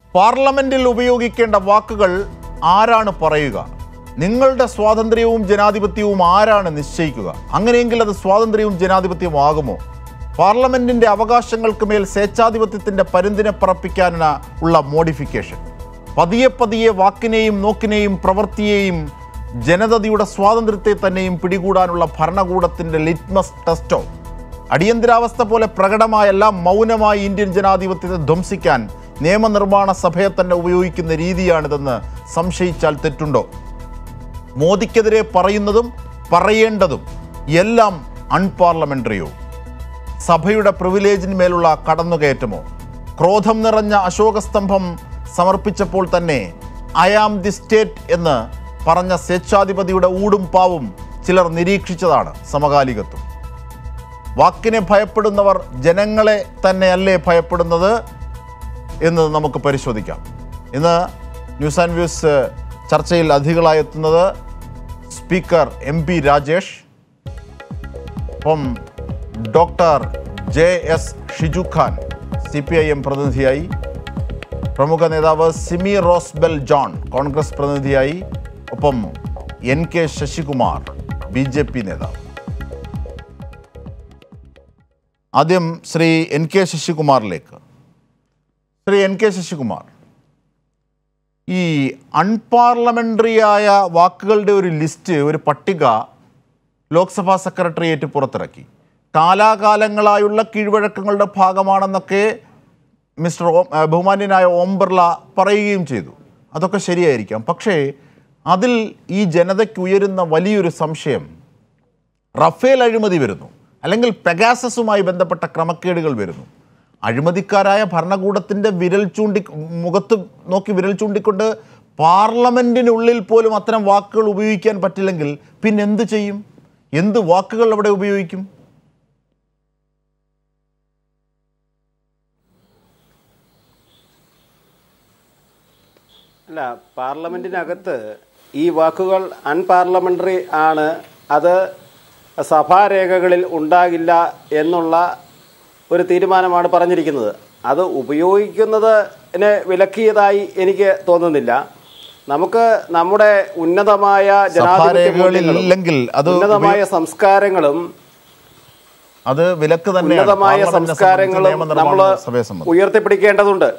പാർലമെന്റിൽ ഉപയോഗിക്കേണ്ട വാക്കുകൾ ആരാണ് പറയുക നിങ്ങളുടെ സ്വാതന്ത്ര്യവും ജനാധിപത്യവും ആരാണ് നിശ്ചയിക്കുക അങ്ങനെയെങ്കിൽ അത് സ്വാതന്ത്ര്യവും ജനാധിപത്യവും ആകുമോ പാർലമെന്റിന്റെ അവകാശങ്ങൾക്ക് മേൽ സ്വേച്ഛാധിപത്യത്തിന്റെ പരുന്തിനെ പറപ്പിക്കാനാണ് ഉള്ള മോഡിഫിക്കേഷൻ പതിയെ പതിയെ വാക്കിനെയും നോക്കിനെയും പ്രവൃത്തിയെയും ജനതയുടെ സ്വാതന്ത്ര്യത്തെ തന്നെയും പിടികൂടാനുള്ള ഭരണകൂടത്തിന്റെ ലിറ്റ്മസ് ടെസ്റ്റോ അടിയന്തരാവസ്ഥ പോലെ പ്രകടമായല്ല മൗനമായി ഇന്ത്യൻ ജനാധിപത്യത്തെ ധ്വംസിക്കാൻ നിയമനിർമ്മാണ സഭയെ തന്നെ ഉപയോഗിക്കുന്ന രീതിയാണിതെന്ന് സംശയിച്ചാൽ തെറ്റുണ്ടോ മോദിക്കെതിരെ പറയുന്നതും പറയേണ്ടതും എല്ലാം അൺപാർലമെന്ററിയോ സഭയുടെ പ്രിവിലേജിന്മേലുള്ള കടന്നുകയറ്റമോ ക്രോധം നിറഞ്ഞ അശോകസ്തംഭം സമർപ്പിച്ചപ്പോൾ തന്നെ ഐ ആം ദി സ്റ്റേറ്റ് എന്ന് പറഞ്ഞ സ്വേച്ഛാധിപതിയുടെ ഊടും പാവും ചിലർ നിരീക്ഷിച്ചതാണ് സമകാലികത്വം വാക്കിനെ ഭയപ്പെടുന്നവർ ജനങ്ങളെ തന്നെയല്ലേ ഭയപ്പെടുന്നത് എന്ന് നമുക്ക് പരിശോധിക്കാം ഇന്ന് ന്യൂസ് ആൻഡ് വ്യൂസ് ചർച്ചയിൽ അതിഥികളായി എത്തുന്നത് സ്പീക്കർ എം പി രാജേഷ് ഒപ്പം doctor J S Shiju Khan C P I M പ്രതിനിധിയായി പ്രമുഖ നേതാവ് സിമി റോസ്ബെൽ ജോൺ കോൺഗ്രസ് പ്രതിനിധിയായി ഒപ്പം N K Sasikumar B J P നേതാവ് ആദ്യം ശ്രീ എൻ കെ ശശികുമാറിലേക്ക് ശ്രീ എൻ കെ ശശികുമാർ ഈ അൺപാർലമെൻ്ററിയായ വാക്കുകളുടെ ഒരു ലിസ്റ്റ് ഒരു പട്ടിക ലോക്സഭാ സെക്രട്ടേറിയറ്റ് പുറത്തിറക്കി കാലാകാലങ്ങളായുള്ള കീഴ്വഴക്കങ്ങളുടെ ഭാഗമാണെന്നൊക്കെ മിസ്റ്റർ ഓം ഏഹ് ബഹുമാന്യനായ ഓം ബിർള പറയുകയും ചെയ്തു അതൊക്കെ ശരിയായിരിക്കാം പക്ഷേ അതിൽ ഈ ജനതയ്ക്ക് ഉയരുന്ന വലിയൊരു സംശയം റഫേൽ അഴിമതി വരുന്നു അല്ലെങ്കിൽ പെഗാസസുമായി ബന്ധപ്പെട്ട ക്രമക്കേടുകൾ വരുന്നു അഴിമതിക്കാരായ ഭരണകൂടത്തിൻ്റെ വിരൽ ചൂണ്ടി മുഖത്ത് നോക്കി വിരൽ ചൂണ്ടിക്കൊണ്ട് പാർലമെൻറ്റിനുള്ളിൽ പോലും അത്തരം വാക്കുകൾ ഉപയോഗിക്കാൻ പറ്റില്ലെങ്കിൽ പിന്നെ എന്ത് ചെയ്യും എന്ത് വാക്കുകൾ അവിടെ ഉപയോഗിക്കും അല്ല പാർലമെന്റിനകത്ത് ഈ വാക്കുകൾ അൺപാർലമെന്ററി ആണ് അത് സഭാരേഖകളിൽ ഉണ്ടാകില്ല എന്നുള്ള ഒരു തീരുമാനമാണ് പറഞ്ഞിരിക്കുന്നത് അത് ഉപയോഗിക്കുന്നതിനെ വിലക്കിയതായി എനിക്ക് തോന്നുന്നില്ല നമുക്ക് നമ്മുടെ ഉന്നതമായ ജനാധിപത്യ സഭാരേഖകളിൽ മൂല്യങ്ങളും ഇല്ലെങ്കിൽ അത് ഉന്നതമായ സംസ്കാരങ്ങളും അത് വിലക്ക് തന്നെയാണ് ഉന്നതമായ പാർലമെന്റിനെ സംബന്ധിച്ച് സംസ്കാരങ്ങളും നിയമനിർമ്മാണ നമ്മൾ സഭയെ സംബന്ധിച്ച് ഉയർത്തിപ്പിടിക്കേണ്ടതുണ്ട്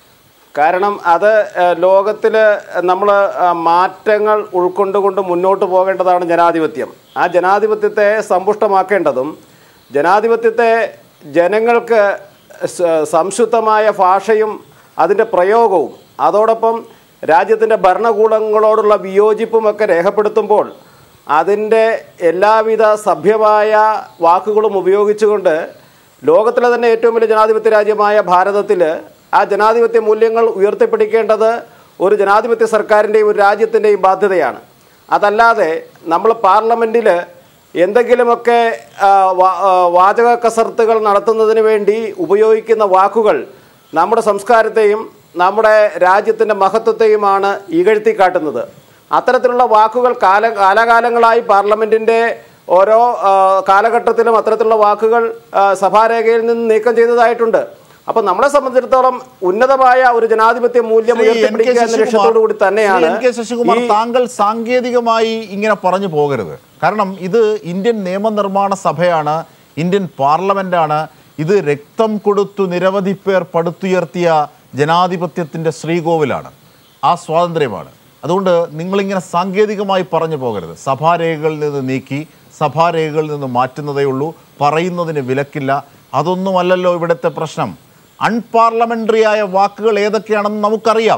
കാരണം അത് ലോകത്തിൽ നമ്മൾ മാറ്റങ്ങൾ ഉൾക്കൊണ്ടുകൊണ്ട് മുന്നോട്ട് പോകേണ്ടതാണ് ജനാധിപത്യം ആ ജനാധിപത്യത്തെ സമ്പുഷ്ടമാക്കേണ്ടതും ജനാധിപത്യത്തെ ജനങ്ങൾക്ക് സ- സംശുദ്ധമായ ഭാഷയും അതിൻ്റെ പ്രയോഗവും അതോടൊപ്പം രാജ്യത്തിൻ്റെ ഭരണകൂടങ്ങളോടുള്ള വിയോജിപ്പുമൊക്കെ രേഖപ്പെടുത്തുമ്പോൾ അതിൻ്റെ എല്ലാവിധ സഭ്യമായ വാക്കുകളും ഉപയോഗിച്ചുകൊണ്ട് ലോകത്തിലെ തന്നെ ഏറ്റവും വലിയ ജനാധിപത്യ രാജ്യമായ ഭാരതത്തിൽ ആ ജനാധിപത്യ മൂല്യങ്ങൾ ഉയർത്തിപ്പിടിക്കേണ്ടത് ഒരു ജനാധിപത്യ സർക്കാരിൻ്റെയും ഒരു രാജ്യത്തിൻ്റെയും ബാധ്യതയാണ് അതല്ലാതെ നമ്മൾ പാർലമെൻറ്റിൽ എന്തെങ്കിലുമൊക്കെ ആ, വാ- ആ, വാചക കസർത്തുകൾ നടത്തുന്നതിന് വേണ്ടി ഉപയോഗിക്കുന്ന വാക്കുകൾ നമ്മുടെ സംസ്കാരത്തെയും നമ്മുടെ രാജ്യത്തിൻ്റെ മഹത്വത്തെയുമാണ് ഇകഴ്ത്തി കാട്ടുന്നത് അത്തരത്തിലുള്ള വാക്കുകൾ കാല കാലാകാലങ്ങളായി പാർലമെൻറ്റിൻ്റെ ഓരോ ആ, കാലഘട്ടത്തിലും അത്തരത്തിലുള്ള വാക്കുകൾ ആ, സഭാരേഖയിൽ നിന്ന് നീക്കം ചെയ്തതായിട്ടുണ്ട് അപ്പം നമ്മളെ സംബന്ധിച്ചിടത്തോളം ഉന്നതമായ ഒരു ജനാധിപത്യ മൂല്യം ശ്രീ എൻ കെ ഉയർത്തിപ്പിടിക്കുക എന്ന ശശികുമാർ- ലക്ഷ്യത്തോടു കൂടി തന്നെയാണ് ശ്രീ എൻ കെ ശശികുമാർ ഈ താങ്കൾ സാങ്കേതികമായി ഇങ്ങനെ പറഞ്ഞു പോകരുത് കാരണം ഇത് ഇന്ത്യൻ നിയമനിർമ്മാണ സഭയാണ് ഇന്ത്യൻ പാർലമെന്റാണ് ഇത് രക്തം കൊടുത്തു നിരവധി പേർ പടുത്തുയർത്തിയ ജനാധിപത്യത്തിന്റെ ശ്രീകോവിലാണ് ആ സ്വാതന്ത്ര്യമാണ് അതുകൊണ്ട് നിങ്ങളിങ്ങനെ സാങ്കേതികമായി പറഞ്ഞു പോകരുത് സഭാരേഖകളിൽ നിന്ന് നീക്കി സഭാരേഖകളിൽ നിന്ന് മാറ്റുന്നതേ ഉള്ളൂ പറയുന്നതിന് വിലക്കില്ല അതൊന്നുമല്ലല്ലോ ഇവിടുത്തെ പ്രശ്നം അൺപാർലമെന്ററിയായ വാക്കുകൾ ഏതൊക്കെയാണെന്ന് നമുക്കറിയാം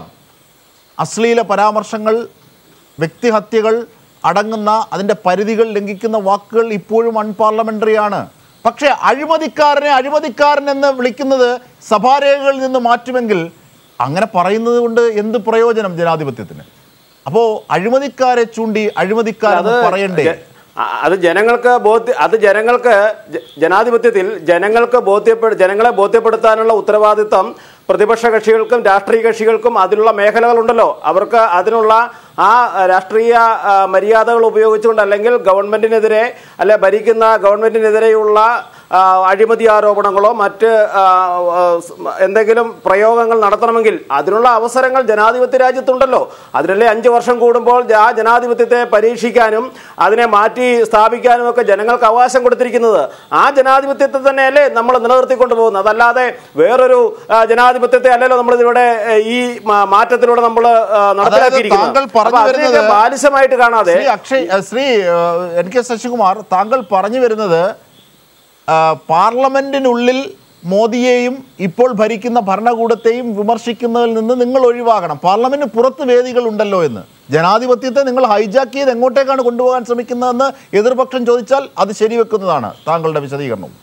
അശ്ലീല പരാമർശങ്ങൾ വ്യക്തിഹത്യകൾ അടങ്ങുന്ന അതിൻ്റെ പരിധികൾ ലംഘിക്കുന്ന വാക്കുകൾ ഇപ്പോഴും അൺപാർലമെന്ററി ആണ് പക്ഷേ അഴിമതിക്കാരനെ അഴിമതിക്കാരൻ എന്ന് വിളിക്കുന്നത് സഭാരേഖകളിൽ നിന്ന് മാറ്റുമെങ്കിൽ അങ്ങനെ പറയുന്നത് കൊണ്ട് എന്ത് പ്രയോജനം ജനാധിപത്യത്തിന് അപ്പോൾ അഴിമതിക്കാരെ ചൂണ്ടി അഴിമതിക്കാരെന്ന് പറയണ്ടേ ജ- അ- അത് ജനങ്ങൾക്ക് ബോധ്യ അത് ജനങ്ങൾക്ക് ജ- ജനാധിപത്യത്തിൽ ജനങ്ങൾക്ക് ബോധ്യപ്പെടു ജനങ്ങളെ ബോധ്യപ്പെടുത്താനുള്ള ഉത്തരവാദിത്തം പ്രതിപക്ഷ കക്ഷികൾക്കും രാഷ്ട്രീയ കക്ഷികൾക്കും അതിനുള്ള മേഖലകളുണ്ടല്ലോ അവർക്ക് അതിനുള്ള ആ രാഷ്ട്രീയ ആ, മര്യാദകൾ ഉപയോഗിച്ചുകൊണ്ട് അല്ലെങ്കിൽ ഗവൺമെന്റിനെതിരെ അല്ലെ ഭരിക്കുന്ന ഗവൺമെന്റിനെതിരെയുള്ള ആ, അഴിമതി ആരോപണങ്ങളോ മറ്റ് ആ, ആ, സ് എന്തെങ്കിലും പ്രയോഗങ്ങൾ നടത്തണമെങ്കിൽ അതിനുള്ള അവസരങ്ങൾ ജനാധിപത്യ രാജ്യത്തുണ്ടല്ലോ അതിനല്ലേ അഞ്ച് വർഷം കൂടുമ്പോൾ ആ ജനാധിപത്യത്തെ പരീക്ഷിക്കാനും അതിനെ മാറ്റി സ്ഥാപിക്കാനും ഒക്കെ ജനങ്ങൾക്ക് അവകാശം കൊടുത്തിരിക്കുന്നത് ആ ജനാധിപത്യത്തെ തന്നെയല്ലേ നമ്മൾ നിലനിർത്തിക്കൊണ്ട് പോകുന്നത് അതല്ലാതെ വേറൊരു ആ, ജനാധിപത്യത്തെ അല്ലല്ലോ നമ്മൾ ഇവിടെ ഈ മാ- മാറ്റത്തിലൂടെ നമ്മൾ നടപ്പിലാക്കിയിരിക്കുന്നത് താങ്കൾ പറഞ്ഞു അപ്പൊ അതിനെയൊക്കെ വരുന്നത് ബാലിശമായിട്ട് കാണാതെ ശ്രീ അക്ഷയ് അഹ് ശ്രീ അഹ് എൻ കെ ശശികുമാർ താങ്കൾ പറഞ്ഞു വരുന്നത് ആ, പാർലമെന്റിനുള്ളിൽ മോദിയെയും ഇപ്പോൾ ഭരിക്കുന്ന ഭരണകൂടത്തെയും വിമർശിക്കുന്നതിൽ നിന്ന് നിങ്ങൾ ഒഴിവാകണം പാർലമെന്റിന് പുറത്ത് വേദികൾ ഉണ്ടല്ലോ എന്ന് ജനാധിപത്യത്തെ നിങ്ങൾ ഹൈജാക്ക് ചെയ്ത് എങ്ങോട്ടേക്കാണ് കൊണ്ടുപോകാൻ ശ്രമിക്കുന്നതെന്ന് എതിർപക്ഷം ചോദിച്ചാൽ അത് ശരിവെക്കുന്നതാണ് താങ്കളുടെ വിശദീകരണം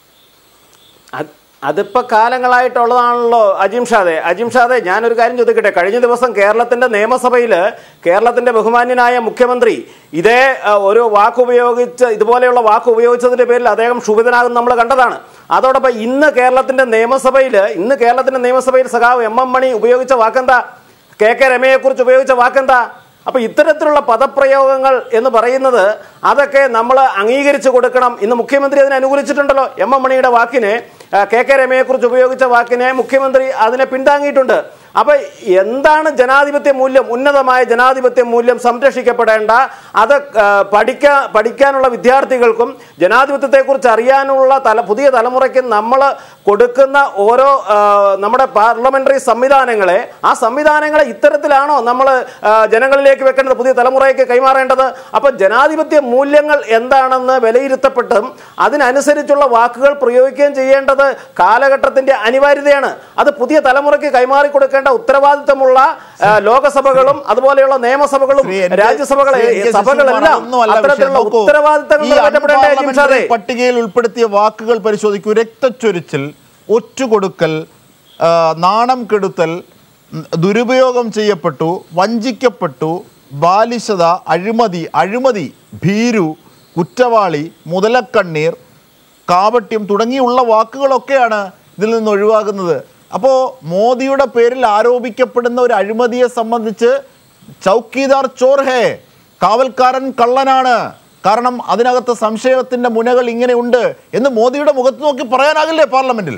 അത് അതിപ്പോ കാലങ്ങളായിട്ടുള്ളതാണല്ലോ അജിം ഷാദെ അജിം ഷാദെ ഞാനൊരു കാര്യം ചോദിക്കട്ടെ കഴിഞ്ഞ ദിവസം കേരളത്തിന്റെ നിയമസഭയിൽ കേരളത്തിന്റെ ബഹുമാന്യനായ മുഖ്യമന്ത്രി ഇതേ ആ, ഒരു വാക്ക് ഉപയോഗിച്ച് ഇതുപോലെയുള്ള വാക്ക് ഉപയോഗിച്ചതിന്റെ പേരിൽ അദ്ദേഹം ക്ഷുഭിതനാകും നമ്മൾ കണ്ടതാണ് അതോടൊപ്പം ഇന്ന് കേരളത്തിന്റെ നിയമസഭയിൽ ഇന്ന് കേരളത്തിന്റെ നിയമസഭയിൽ സഖാവ് എം എം മണി ഉപയോഗിച്ച വാക്കെന്താ കെ കെ രമയെ കുറിച്ച് ഉപയോഗിച്ച വാക്കെന്താ അപ്പൊ ഇത്തരത്തിലുള്ള പദപ്രയോഗങ്ങൾ എന്ന് പറയുന്നത് അതൊക്കെ നമ്മൾ അംഗീകരിച്ചു കൊടുക്കണം ഇന്ന് മുഖ്യമന്ത്രി അതിനെ അനുകൂലിച്ചിട്ടുണ്ടല്ലോ എം എം മണിയുടെ വാക്കിനെ ആ, കെ കെ രമയെ കുറിച്ച് ഉപയോഗിച്ച വാക്കിനെ മുഖ്യമന്ത്രി അതിനെ പിന്താങ്ങിയിട്ടുണ്ട് അപ്പൊ എന്താണ് ജനാധിപത്യ മൂല്യം ഉന്നതമായ ജനാധിപത്യ മൂല്യം സംരക്ഷിക്കപ്പെടേണ്ട അത് ആ, പഠിക്കാ പഠിക്കാനുള്ള വിദ്യാർത്ഥികൾക്കും ജനാധിപത്യത്തെക്കുറിച്ച് അറിയാനുള്ള തല പുതിയ തലമുറയ്ക്ക് നമ്മൾ കൊടുക്കുന്ന ഓരോ ആ, നമ്മുടെ പാർലമെന്ററി സംവിധാനങ്ങളെ ആ സംവിധാനങ്ങളെ ഇത്തരത്തിലാണോ നമ്മൾ ജനങ്ങളിലേക്ക് വെക്കേണ്ടത് പുതിയ തലമുറയ്ക്ക് കൈമാറേണ്ടത് അപ്പൊ ജനാധിപത്യ മൂല്യങ്ങൾ എന്താണെന്ന് വിലയിരുത്തപ്പെട്ടും അതിനനുസരിച്ചുള്ള വാക്കുകൾ പ്രയോഗിക്കുകയും ചെയ്യേണ്ടത് കാലഘട്ടത്തിന്റെ അനിവാര്യതയാണ് അത് പുതിയ തലമുറയ്ക്ക് കൈമാറി കൊടുക്കേണ്ട ഉത്തരവാദിത്തമുള്ള ആ, ലോകസഭകളും അതുപോലെയുള്ള നിയമസഭകളും ശ്രീ എൻ കെ- രാജ്യസഭകളെ ശ്രീ എൻ കെ സഭകളെല്ലാം ശശികുമാർ, ഒന്നുമല്ല വിഷയം. അത്തരത്തിലുള്ള നോക്കൂ, ഉത്തരവാദിത്തങ്ങൾ ഈ നിറവേറ്റപ്പെടേണ്ടേ ജിം അൺപാർലമെന്ററി ഷാദേ? പട്ടികയിൽ ഉൾപ്പെടുത്തിയ വാക്കുകൾ പരിശോധിക്കൂ രക്തച്ചൊരിച്ചിൽ ഒറ്റുകൊടുക്കൽ ആ, നാണം കെടുത്തൽ ഉം, ദുരുപയോഗം ചെയ്യപ്പെട്ടു വഞ്ചിക്കപ്പെട്ടു ബാലിശത അഴിമതി അഴിമതി ഭീരു കുറ്റവാളി മുതലക്കണ്ണീർ കാപട്യം തുടങ്ങിയുള്ള വാക്കുകളൊക്കെയാണ് ഇതിൽ നിന്ന് ഒഴിവാകുന്നത് അപ്പോൾ മോദിയുടെ പേരിൽ ആരോപിക്കപ്പെടുന്ന ഒരു അഴിമതിയെ സംബന്ധിച്ച് ചൗക്കീദാർ ചോർ ഹേ കാവൽക്കാരൻ കള്ളനാണ് കാരണം അതിനകത്ത് സംശയത്തിന്റെ മുനകൾ ഇങ്ങനെയുണ്ട് എന്ന് മോദിയുടെ മുഖത്ത് നോക്കി പറയാനാകില്ലേ പാർലമെന്റിൽ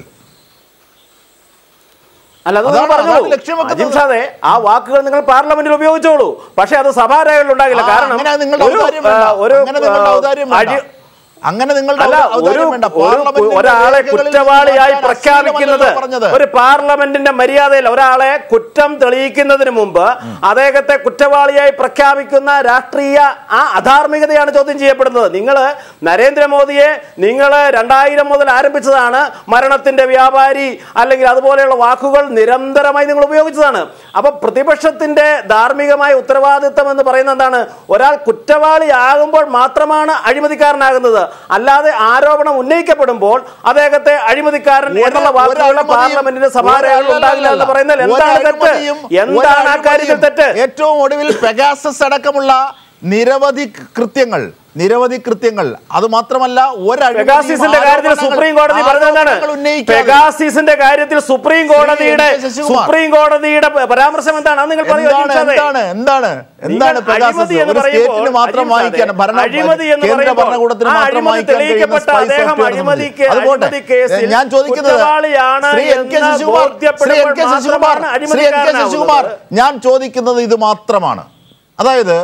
അല്ല അത് അതാണ് നിങ്ങൾ പറഞ്ഞോളൂ. അതാണ് ലക്ഷ്യം വെക്കുന്നത്. അജിം ഷാദെ ആ വാക്കുകൾ നിങ്ങൾ പാർലമെന്റിൽ ഉപയോഗിച്ചോളൂ പക്ഷെ അത് സഭാരേഖകളിൽ ഉണ്ടാകില്ല ആ, കാരണം അങ്ങനെ നിങ്ങളുടെ ഒരു, ഔദാര്യം വേണ്ട. ആ, ഒരു അങ്ങനെ നിങ്ങളുടെ ആ, ഔദാര്യം വേണ്ട. അഴി- അങ്ങനെ നിങ്ങളുടെ അല്ല ഔദാര്യം ഒരു വേണ്ട. ഒരു പാർലമെന്റിന്റെ ഒരാളെ രേഖകളിൽ കുറ്റവാളിയായി മാറ്റാൻ പ്രഖ്യാപിക്കുന്നത് അശ്ലീലമല്ലല്ലോ പറഞ്ഞത്. ഒരു പാർലമെന്റിന്റെ മര്യാദയിൽ ഒരാളെ കുറ്റം തെളിയിക്കുന്നതിന് മുമ്പ് അദ്ദേഹത്തെ കുറ്റവാളിയായി പ്രഖ്യാപിക്കുന്ന രാഷ്ട്രീയ ആ അധാർമികതയാണ് ചോദ്യം ചെയ്യപ്പെടുന്നത് നിങ്ങൾ നരേന്ദ്രമോദിയെ നിങ്ങൾ രണ്ടായിരം മുതൽ ആരംഭിച്ചതാണ് മരണത്തിന്റെ വ്യാപാരി അല്ലെങ്കിൽ അതുപോലെയുള്ള വാക്കുകൾ നിരന്തരമായി നിങ്ങൾ ഉപയോഗിച്ചതാണ് അപ്പൊ പ്രതിപക്ഷത്തിന്റെ ധാർമ്മികമായ ഉത്തരവാദിത്തം എന്ന് പറയുന്നത് എന്താണ് ഒരാൾ കുറ്റവാളിയാകുമ്പോൾ മാത്രമാണ് അഴിമതിക്കാരനാകുന്നത് അല്ലാതെ ആരോപണം ഉന്നയിക്കപ്പെടുമ്പോൾ അദ്ദേഹത്തെ അഴിമതിക്കാരൻ ഒരു- എന്നുള്ള ഒരു വാക്കുകൾ അഴിമതിയും- പാർലമെന്റിന്റെ സഭാരേഖകളിൽ ഒരു ഉണ്ടാകില്ല എന്ന് പറയുന്നതിൽ ഒരു എന്താണ് തെറ്റ് അഴിമതിയും- ഒരു എന്താണ് ആ കാര്യത്തിൽ അഴിമതിയും തെറ്റ് ഏറ്റവും ഒടുവിൽ പെഗാസസ് അടക്കമുള്ള നിരവധി കൃത്യങ്ങൾ നിരവധി കൃത്യങ്ങൾ അത് മാത്രമല്ല ഒരഴിമതിയും പെഗാസിസിന്റെ കാര്യത്തിൽ ആരോപണങ്ങൾ- സുപ്രീം കോടതി പറഞ്ഞതാണ് ആരോപണങ്ങൾ ഉന്നയിക്കാതെ പെഗാസിസിന്റെ കാര്യത്തിൽ സുപ്രീം കോടതിയുടെ Shri N. K. Sasikumar. Supreme കോടതിയുടെ പരാമർശം എന്താണ് അത് നിങ്ങൾ പറയൂ എന്താണ് അജിത് ഷാദേ. എന്താണ് എന്താണ് എന്താണ് നിങ്ങൾ പെഗാസസ് അഴിമതി എന്ന് ഒരു പറയുമ്പോൾ സ്റ്റേറ്റിന് മാത്രം അജിത് വായിക്കാൻ ഷാദേ, ഭരണ അഴിമതി എന്ന് കേന്ദ്ര പറയുമ്പോൾ ഭരണകൂടത്തിന് ആ മാത്രം അഴിമതി വായിക്കാൻ കഴിയുന്ന തെളിയിക്കപ്പെട്ട സ്പൈ അദ്ദേഹം സോഫ്റ്റ്വെയർ അഴിമതി സംബന്ധിച്ച്. അതുപോട്ടെ അഴിമതി കേസിൽ ഞാൻ ചോദിക്കുന്നത് കുറ്റവാളിയാണ് ശ്രീ എൻ കെ എന്ന് ശശികുമാർ ശ്രീ എൻ കെ ബോധ്യപ്പെടുമ്പോൾ ശശികുമാർ മാത്രമാണ് ശ്രീ എൻ കെ അഴിമതിക്കാരനാവുന്നത്. ശശികുമാർ ഞാൻ ചോദിക്കുന്നത് ഇത് മാത്രമാണ് അതായത്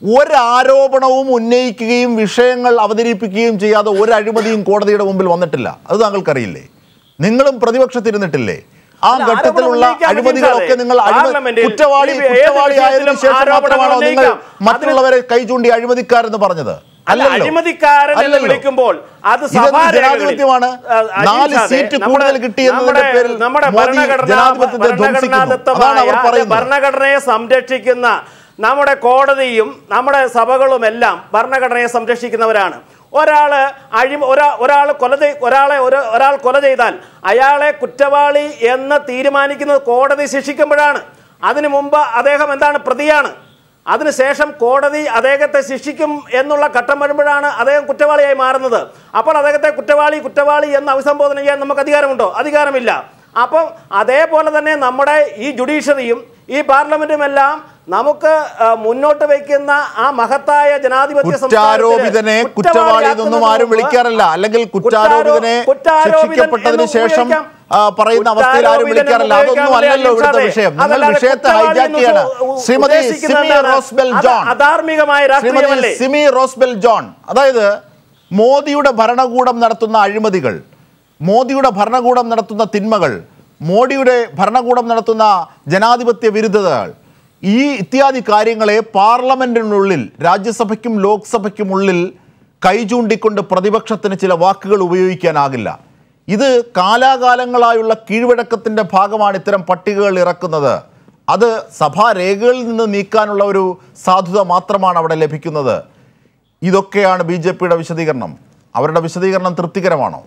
ഒരാരോപണവും ഉന്നയിക്കുകയും വിഷയങ്ങൾ അവതരിപ്പിക്കുകയും ചെയ്യാതെ ഒരു അഴിമതിയും കോടതിയുടെ മുമ്പിൽ വന്നിട്ടില്ല അത് താങ്കൾക്കറിയില്ലേ നിങ്ങളും പ്രതിപക്ഷത്തിരുന്നിട്ടില്ലേ ആ അല്ല, ഘട്ടത്തിലുള്ള ആരോപണം ഉന്നയിക്കാൻ അഴിമതികളൊക്കെ പറ്റില്ല. നിങ്ങൾ അഴിമ- പാർലമെന്റിൽ കുറ്റവാളി ഈ ഏത് കുറ്റവാളിയായതിനു വിഷയത്തിലും ശേഷം ആരോപണങ്ങൾ മാത്രമാണോ നിങ്ങൾ ഉന്നയിക്കാം. മറ്റുള്ളവരെ കൈ ചൂണ്ടി അഴിമതിക്കാരെന്ന് പറഞ്ഞത് അല്ല അല്ലല്ലോ. അഴിമതിക്കാരൻ എന്ന് അല്ലല്ലോ. വിളിക്കുമ്പോൾ അത് ഇതെന്ത് സഭാരേഖകളിൽ- ജനാധിപത്യമാണ് ആ, അജിത് നാല് ഷാദേ, സീറ്റ് നമ്മുടെ- കൂടുതൽ കിട്ടിയെന്നതിന്റെ നമ്മുടെ- പേരിൽ നമ്മുടെ മോദി ഭരണഘടനാ- ജനാധിപത്യത്തെ ധ്വംസിക്കുന്നു അതാണ് ഭരണഘടനാദത്തമായ അവർ പറയുന്നത് ഭരണഘടനയെ സംരക്ഷിക്കുന്ന നമ്മുടെ കോടതിയും നമ്മുടെ സഭകളുമെല്ലാം ഭരണഘടനയെ സംരക്ഷിക്കുന്നവരാണ് ഒരാള് അഴി ഒരാ ഒരാൾ കൊല ചെയ് ഒരാളെ ഒരു ഒരാൾ കൊല ചെയ്താൽ അയാളെ കുറ്റവാളി എന്ന് തീരുമാനിക്കുന്നത് കോടതി ശിക്ഷിക്കുമ്പോഴാണ് അതിനു മുമ്പ് അദ്ദേഹം എന്താണ് പ്രതിയാണ് അതിനുശേഷം കോടതി അദ്ദേഹത്തെ ശിക്ഷിക്കും എന്നുള്ള ഘട്ടം വരുമ്പോഴാണ് അദ്ദേഹം കുറ്റവാളിയായി മാറുന്നത് അപ്പോൾ അദ്ദേഹത്തെ കുറ്റവാളി കുറ്റവാളി എന്ന് അഭിസംബോധന ചെയ്യാൻ നമുക്ക് അധികാരമുണ്ടോ അധികാരമില്ല അപ്പം അതേപോലെ തന്നെ നമ്മുടെ ഈ ജുഡീഷ്യറിയും ഈ പാർലമെന്റും എല്ലാം നമുക്ക് ആ, മുന്നോട്ട് വയ്ക്കുന്ന ആ മഹത്തായ ജനാധിപത്യ കുറ്റാരോപിതനെ സംസ്കാരത്തിന് കുറ്റവാളി എന്നൊന്നും ആരും കുറ്റവാളിയാക്കുന്നതിന് വിളിക്കാറില്ല അല്ലെങ്കിൽ കുറ്റാരോപിതനെ കുറ്റാരോപിതൻ ശിക്ഷിക്കപ്പെട്ടതിന് എന്ന് ശേഷം ഉപയോഗിക്കാം. ആ, പറയുന്ന അവസ്ഥയിൽ ആരും കുറ്റാരോപിതൻ വിളിക്കാറില്ല എന്ന് അതൊന്നും അല്ലല്ലോ ഇവിടുത്തെ ഉപയോഗിക്കാം വിഷയം നിങ്ങൾ അതല്ലാതെ വിഷയത്തെ കുറ്റവാളി ഹൈജാക്ക് എന്ന് ചെയ്യാണ് ഉ- ശ്രീമതി ഉദ്ദേശിക്കുന്നത് സിമി എന്താണ്? റോസ്ബെൽ അത് ജോൺ അധാർമികമായ ശ്രീമതി രാഷ്ട്രീയമല്ലേ സിമി റോസ്ബെൽ ജോൺ അതായത് മോദിയുടെ ഭരണകൂടം നടത്തുന്ന അഴിമതികൾ മോദിയുടെ ഭരണകൂടം നടത്തുന്ന തിന്മകൾ മോഡിയുടെ ഭരണകൂടം നടത്തുന്ന ജനാധിപത്യ വിരുദ്ധതകൾ ഈ ഇത്യാദി കാര്യങ്ങളെ പാർലമെന്റിനുള്ളിൽ രാജ്യസഭയ്ക്കും ലോക്സഭയ്ക്കുമുള്ളിൽ കൈ ചൂണ്ടിക്കൊണ്ട് പ്രതിപക്ഷത്തിന് ചില വാക്കുകൾ ഉപയോഗിക്കാനാകില്ല ഇത് കാലാകാലങ്ങളായുള്ള കീഴ്വഴക്കത്തിന്റെ ഭാഗമാണ് ഇത്തരം പട്ടികകൾ ഇറക്കുന്നത് അത് സഭാരേഖകളിൽ നിന്ന് നീക്കാനുള്ള ഒരു സാധുത മാത്രമാണ് അവിടെ ലഭിക്കുന്നത് ഇതൊക്കെയാണ് ബി ജെ പിയുടെ വിശദീകരണം അവരുടെ വിശദീകരണം തൃപ്തികരമാണോ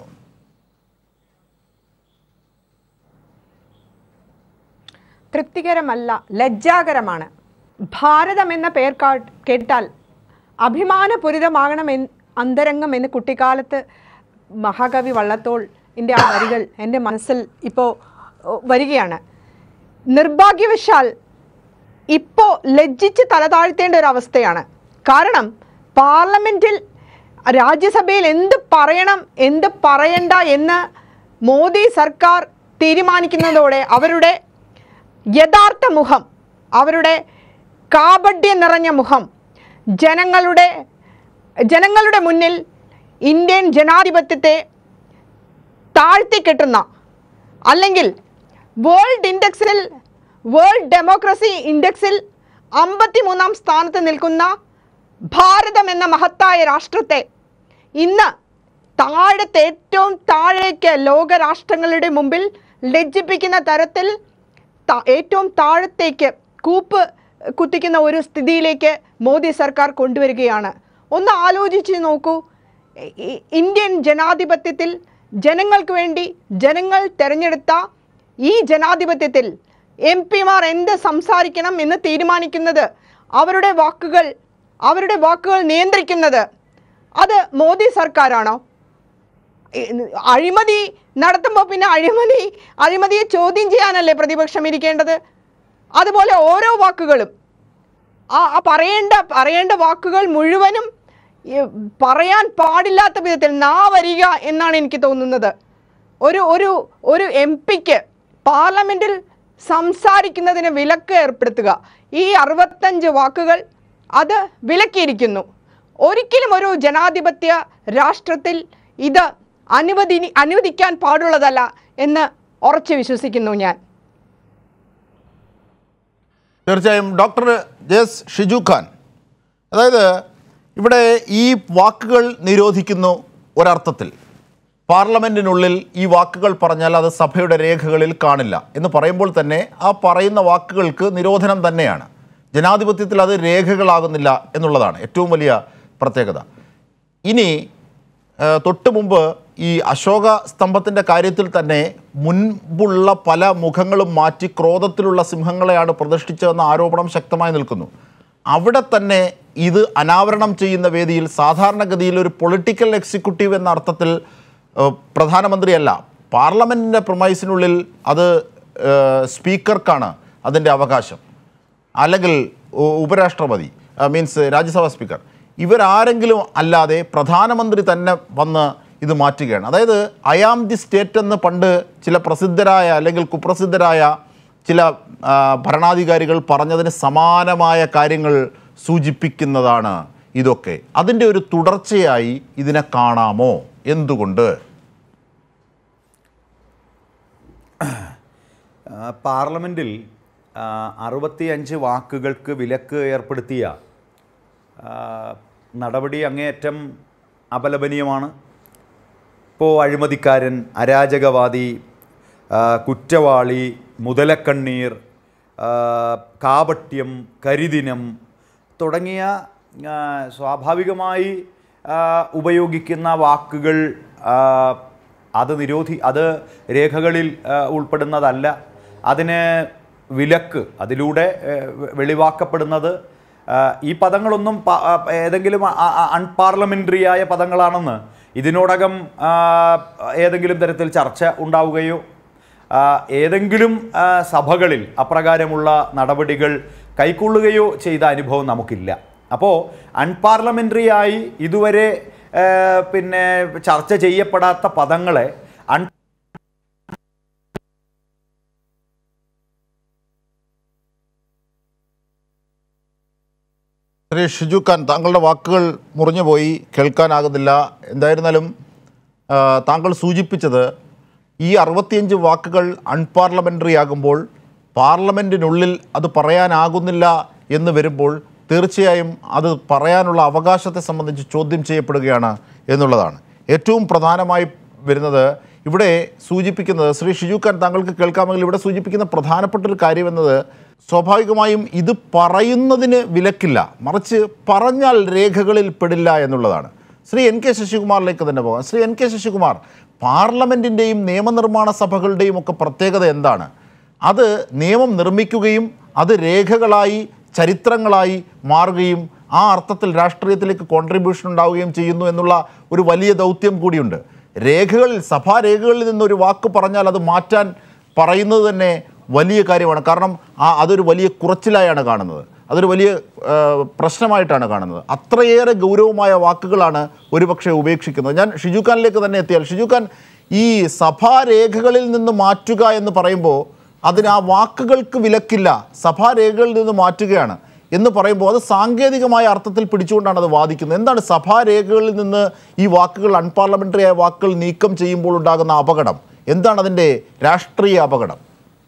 തൃപ്തികരമല്ല ലജ്ജാകരമാണ് ഭാരതം എന്ന പേർ കാ- കേട്ടാൽ അഭിമാനപൂരിതമാകണമെന്ന് അന്തരംഗം എന്ന് കുട്ടിക്കാലത്ത് മഹാകവി വള്ളത്തോൾ എൻ്റെ ആ വരികൾ എൻ്റെ മനസ്സിൽ ഇപ്പോൾ വരികയാണ് നിർഭാഗ്യവശാൽ ഇപ്പോൾ ലജ്ജിച്ച് തലതാഴ്ത്തേണ്ട ഒരു അവസ്ഥയാണ് കാരണം പാർലമെൻറ്റിൽ രാജ്യസഭയിൽ എന്ത് പറയണം എന്ത് പറയണ്ട എന്ന് മോദി സർക്കാർ തീരുമാനിക്കുന്നതോടെ അവരുടെ യഥാർത്ഥ മുഖം അവരുടെ കാപഡ്യം നിറഞ്ഞ മുഖം ജനങ്ങളുടെ ജനങ്ങളുടെ മുന്നിൽ ഇന്ത്യൻ ജനാധിപത്യത്തെ താഴ്ത്തിക്കെട്ടുന്ന അല്ലെങ്കിൽ വേൾഡ് ഇൻഡെക്സിൽ വേൾഡ് ഡെമോക്രസി ഇൻഡെക്സിൽ അമ്പത്തിമൂന്നാം സ്ഥാനത്ത് നിൽക്കുന്ന ഭാരതം എന്ന മഹത്തായ രാഷ്ട്രത്തെ ഇന്ന് താഴത്തെ ഏറ്റവും താഴേക്ക് ലോകരാഷ്ട്രങ്ങളുടെ മുമ്പിൽ ലജ്ജിപ്പിക്കുന്ന തരത്തിൽ ത- ഏറ്റവും താഴത്തേക്ക് കൂപ്പ് കുത്തിക്കുന്ന ഒരു സ്ഥിതിയിലേക്ക് മോദി സർക്കാർ കൊണ്ടുവരികയാണ് ഒന്ന് ആലോചിച്ച് നോക്കൂ ഇ- ഇന്ത്യൻ ജനാധിപത്യത്തിൽ ജനങ്ങൾക്ക് വേണ്ടി ജനങ്ങൾ തിരഞ്ഞെടുത്ത ഈ ജനാധിപത്യത്തിൽ എം പിമാർ എന്ത് സംസാരിക്കണം എന്ന് തീരുമാനിക്കുന്നത് അവരുടെ വാക്കുകൾ അവരുടെ വാക്കുകൾ നിയന്ത്രിക്കുന്നത് അത് മോദി സർക്കാരാണോ ഈ അഴിമതി നടത്തുമ്പോൾ പിന്നെ അഴിമതി അഴിമതിയെ ചോദ്യം ചെയ്യാനല്ലേ പ്രതിപക്ഷം ഇരിക്കേണ്ടത് അതുപോലെ ഓരോ വാക്കുകളും ആ ആ പറയേണ്ട പറയേണ്ട വാക്കുകൾ മുഴുവനും ഈ പറയാൻ പാടില്ലാത്ത വിധത്തിൽ നാ വരിക എന്നാണ് എനിക്ക് തോന്നുന്നത് ഒരു ഒരു ഒരു എം പിക്ക് പാർലമെൻറ്റിൽ സംസാരിക്കുന്നതിന് വിലക്ക് ഏർപ്പെടുത്തുക ഈ അറുപത്തഞ്ച് വാക്കുകൾ അത് വിലക്കിയിരിക്കുന്നു ഒരിക്കലും ഒരു ജനാധിപത്യ രാഷ്ട്രത്തിൽ ഇത് അനുവദി അനുവദിക്കാൻ പാടുള്ളതല്ല എന്ന് ഉറച്ചു വിശ്വസിക്കുന്നു ഞാൻ തീർച്ചയായും ഡോക്ടർ ജെസ് ഷിജു ഖാൻ അതായത് ഇവിടെ ഈ വാക്കുകൾ നിരോധിക്കുന്നു ഒരർത്ഥത്തിൽ പാർലമെൻറ്റിനുള്ളിൽ ഈ വാക്കുകൾ പറഞ്ഞാൽ അത് സഭയുടെ രേഖകളിൽ കാണില്ല എന്ന് പറയുമ്പോൾ തന്നെ ആ പറയുന്ന വാക്കുകൾക്ക് നിരോധനം തന്നെയാണ് ജനാധിപത്യത്തിൽ അത് രേഖകളാകുന്നില്ല എന്നുള്ളതാണ് ഏറ്റവും വലിയ പ്രത്യേകത ഇനി ഏഹ്, തൊട്ട് മുമ്പ് ഈ അശോക സ്തംഭത്തിൻ്റെ കാര്യത്തിൽ തന്നെ മുൻപുള്ള പല മുഖങ്ങളും മാറ്റി ക്രോധത്തിലുള്ള സിംഹങ്ങളെയാണ് പ്രതിഷ്ഠിച്ചതെന്ന ആരോപണം ശക്തമായി നിൽക്കുന്നു അവിടെ തന്നെ ഇത് അനാവരണം ചെയ്യുന്ന വേദിയിൽ സാധാരണഗതിയിൽ ഒരു പൊളിറ്റിക്കൽ എക്സിക്യൂട്ടീവ് എന്ന അർത്ഥത്തിൽ ഏഹ്, പ്രധാനമന്ത്രിയല്ല പാർലമെൻറ്റിൻ്റെ പ്രൊമൈസിനുള്ളിൽ അത് ഏഹ്, സ്പീക്കർക്കാണ് അതിൻ്റെ അവകാശം അല്ലെങ്കിൽ ഉ- ഉപരാഷ്ട്രപതി മീൻസ് രാജ്യസഭാ സ്പീക്കർ ഇവരാരെങ്കിലും അല്ലാതെ പ്രധാനമന്ത്രി തന്നെ വന്ന് ഇത് മാറ്റുകയാണ് അതായത് ഐ ആം ദി സ്റ്റേറ്റ് എന്ന് പണ്ട് ചില പ്രസിദ്ധരായ അല്ലെങ്കിൽ കുപ്രസിദ്ധരായ ചില ആ, ഭരണാധികാരികൾ പറഞ്ഞതിന് സമാനമായ കാര്യങ്ങൾ സൂചിപ്പിക്കുന്നതാണ് ഇതൊക്കെ അതിൻ്റെ ഒരു തുടർച്ചയായി ഇതിനെ കാണാമോ എന്തുകൊണ്ട് ആ, പാർലമെൻറ്റിൽ ആ, അറുപത്തിയഞ്ച് വാക്കുകൾക്ക് വിലക്ക് ഏർപ്പെടുത്തിയ ആ, നടപടി അങ്ങേയറ്റം അപലപനീയമാണ് ഇപ്പോൾ അഴിമതിക്കാരൻ അരാജകവാദി ആ, കുറ്റവാളി മുതലക്കണ്ണീർ ആ, കാപട്യം കരിദിനം തുടങ്ങിയ ആ, സ്വാഭാവികമായി ആ, ഉപയോഗിക്കുന്ന വാക്കുകൾ ആ, അത് നിരോധി അത് രേഖകളിൽ ആ, ഉൾപ്പെടുന്നതല്ല അതിന് വിലക്ക് അതിലൂടെ ഏ, വെ- വെളിവാക്കപ്പെടുന്നത് ആ, ഈ പദങ്ങളൊന്നും പ- ആ, ഏതെങ്കിലും അൺപാർലമെൻ്ററി ആയ പദങ്ങളാണെന്ന് ഇതിനോടകം ആ, ഏതെങ്കിലും തരത്തിൽ ചർച്ച ഉണ്ടാവുകയോ ആ, ഏതെങ്കിലും ആ, സഭകളിൽ അപ്രകാരമുള്ള നടപടികൾ കൈക്കൊള്ളുകയോ ചെയ്ത അനുഭവം നമുക്കില്ല അപ്പോൾ അൺപാർലമെൻ്ററി ആയി ഇതുവരെ ആ, പിന്നെ ചർച്ച ചെയ്യപ്പെടാത്ത പദങ്ങളെ അൺ ശ്രീ ഷിജു ഖാൻ താങ്കളുടെ വാക്കുകൾ മുറിഞ്ഞുപോയി കേൾക്കാനാകുന്നില്ല എന്തായിരുന്നാലും ആ, താങ്കൾ സൂചിപ്പിച്ചത് ഈ അറുപത്തിയഞ്ച് വാക്കുകൾ അൺപാർലമെൻ്ററി ആകുമ്പോൾ പാർലമെൻറ്റിനുള്ളിൽ അത് പറയാനാകുന്നില്ല എന്ന് വരുമ്പോൾ തീർച്ചയായും അത് പറയാനുള്ള അവകാശത്തെ സംബന്ധിച്ച് ചോദ്യം ചെയ്യപ്പെടുകയാണ് എന്നുള്ളതാണ് ഏറ്റവും പ്രധാനമായി വരുന്നത് ഇവിടെ സൂചിപ്പിക്കുന്നത് ശ്രീ ഷിജു ഖാൻ താങ്കൾക്ക് കേൾക്കാമെങ്കിൽ ഇവിടെ സൂചിപ്പിക്കുന്ന പ്രധാനപ്പെട്ട ഒരു കാര്യം എന്നത് സ്വാഭാവികമായും ഇത് പറയുന്നതിന് വിലക്കില്ല മറിച്ച് പറഞ്ഞാൽ രേഖകളിൽ പെടില്ല എന്നുള്ളതാണ് ശ്രീ എൻ കെ ശശികുമാറിലേക്ക് തന്നെ പോകാം ശ്രീ എൻ കെ ശശികുമാർ പാർലമെൻറ്റിൻ്റെയും നിയമനിർമ്മാണ സഭകളുടെയും ഒക്കെ പ്രത്യേകത എന്താണ് അത് നിയമം നിർമ്മിക്കുകയും അത് രേഖകളായി ചരിത്രങ്ങളായി മാറുകയും ആ അർത്ഥത്തിൽ രാഷ്ട്രീയത്തിലേക്ക് കോൺട്രിബ്യൂഷൻ ഉണ്ടാവുകയും ചെയ്യുന്നു എന്നുള്ള ഒരു വലിയ ദൗത്യം കൂടിയുണ്ട് രേഖകളിൽ സഭാരേഖകളിൽ നിന്നൊരു വാക്ക് പറഞ്ഞാൽ അത് മാറ്റാൻ പറയുന്നത് തന്നെ വലിയ കാര്യമാണ് കാരണം ആ അതൊരു വലിയ കുറച്ചിലായാണ് കാണുന്നത് അതൊരു വലിയ ആ, പ്രശ്നമായിട്ടാണ് കാണുന്നത് അത്രയേറെ ഗൗരവമായ വാക്കുകളാണ് ഒരുപക്ഷെ ഉപേക്ഷിക്കുന്നത് ഞാൻ ഷിജു ഖാനിലേക്ക് തന്നെ എത്തിയാൽ ഷിജു ഖാൻ ഈ സഭാരേഖകളിൽ നിന്ന് മാറ്റുക എന്ന് പറയുമ്പോൾ അതിന് ആ വാക്കുകൾക്ക് വിലക്കില്ല സഭാരേഖകളിൽ നിന്ന് മാറ്റുകയാണ് എന്ന് പറയുമ്പോൾ അത് സാങ്കേതികമായ അർത്ഥത്തിൽ പിടിച്ചുകൊണ്ടാണ് അത് വാദിക്കുന്നത് എന്താണ് സഭാരേഖകളിൽ നിന്ന് ഈ വാക്കുകൾ അൺപാർലമെൻ്ററി ആയ വാക്കുകൾ നീക്കം ചെയ്യുമ്പോൾ ഉണ്ടാകുന്ന അപകടം എന്താണ് അതിൻ്റെ രാഷ്ട്രീയ അപകടം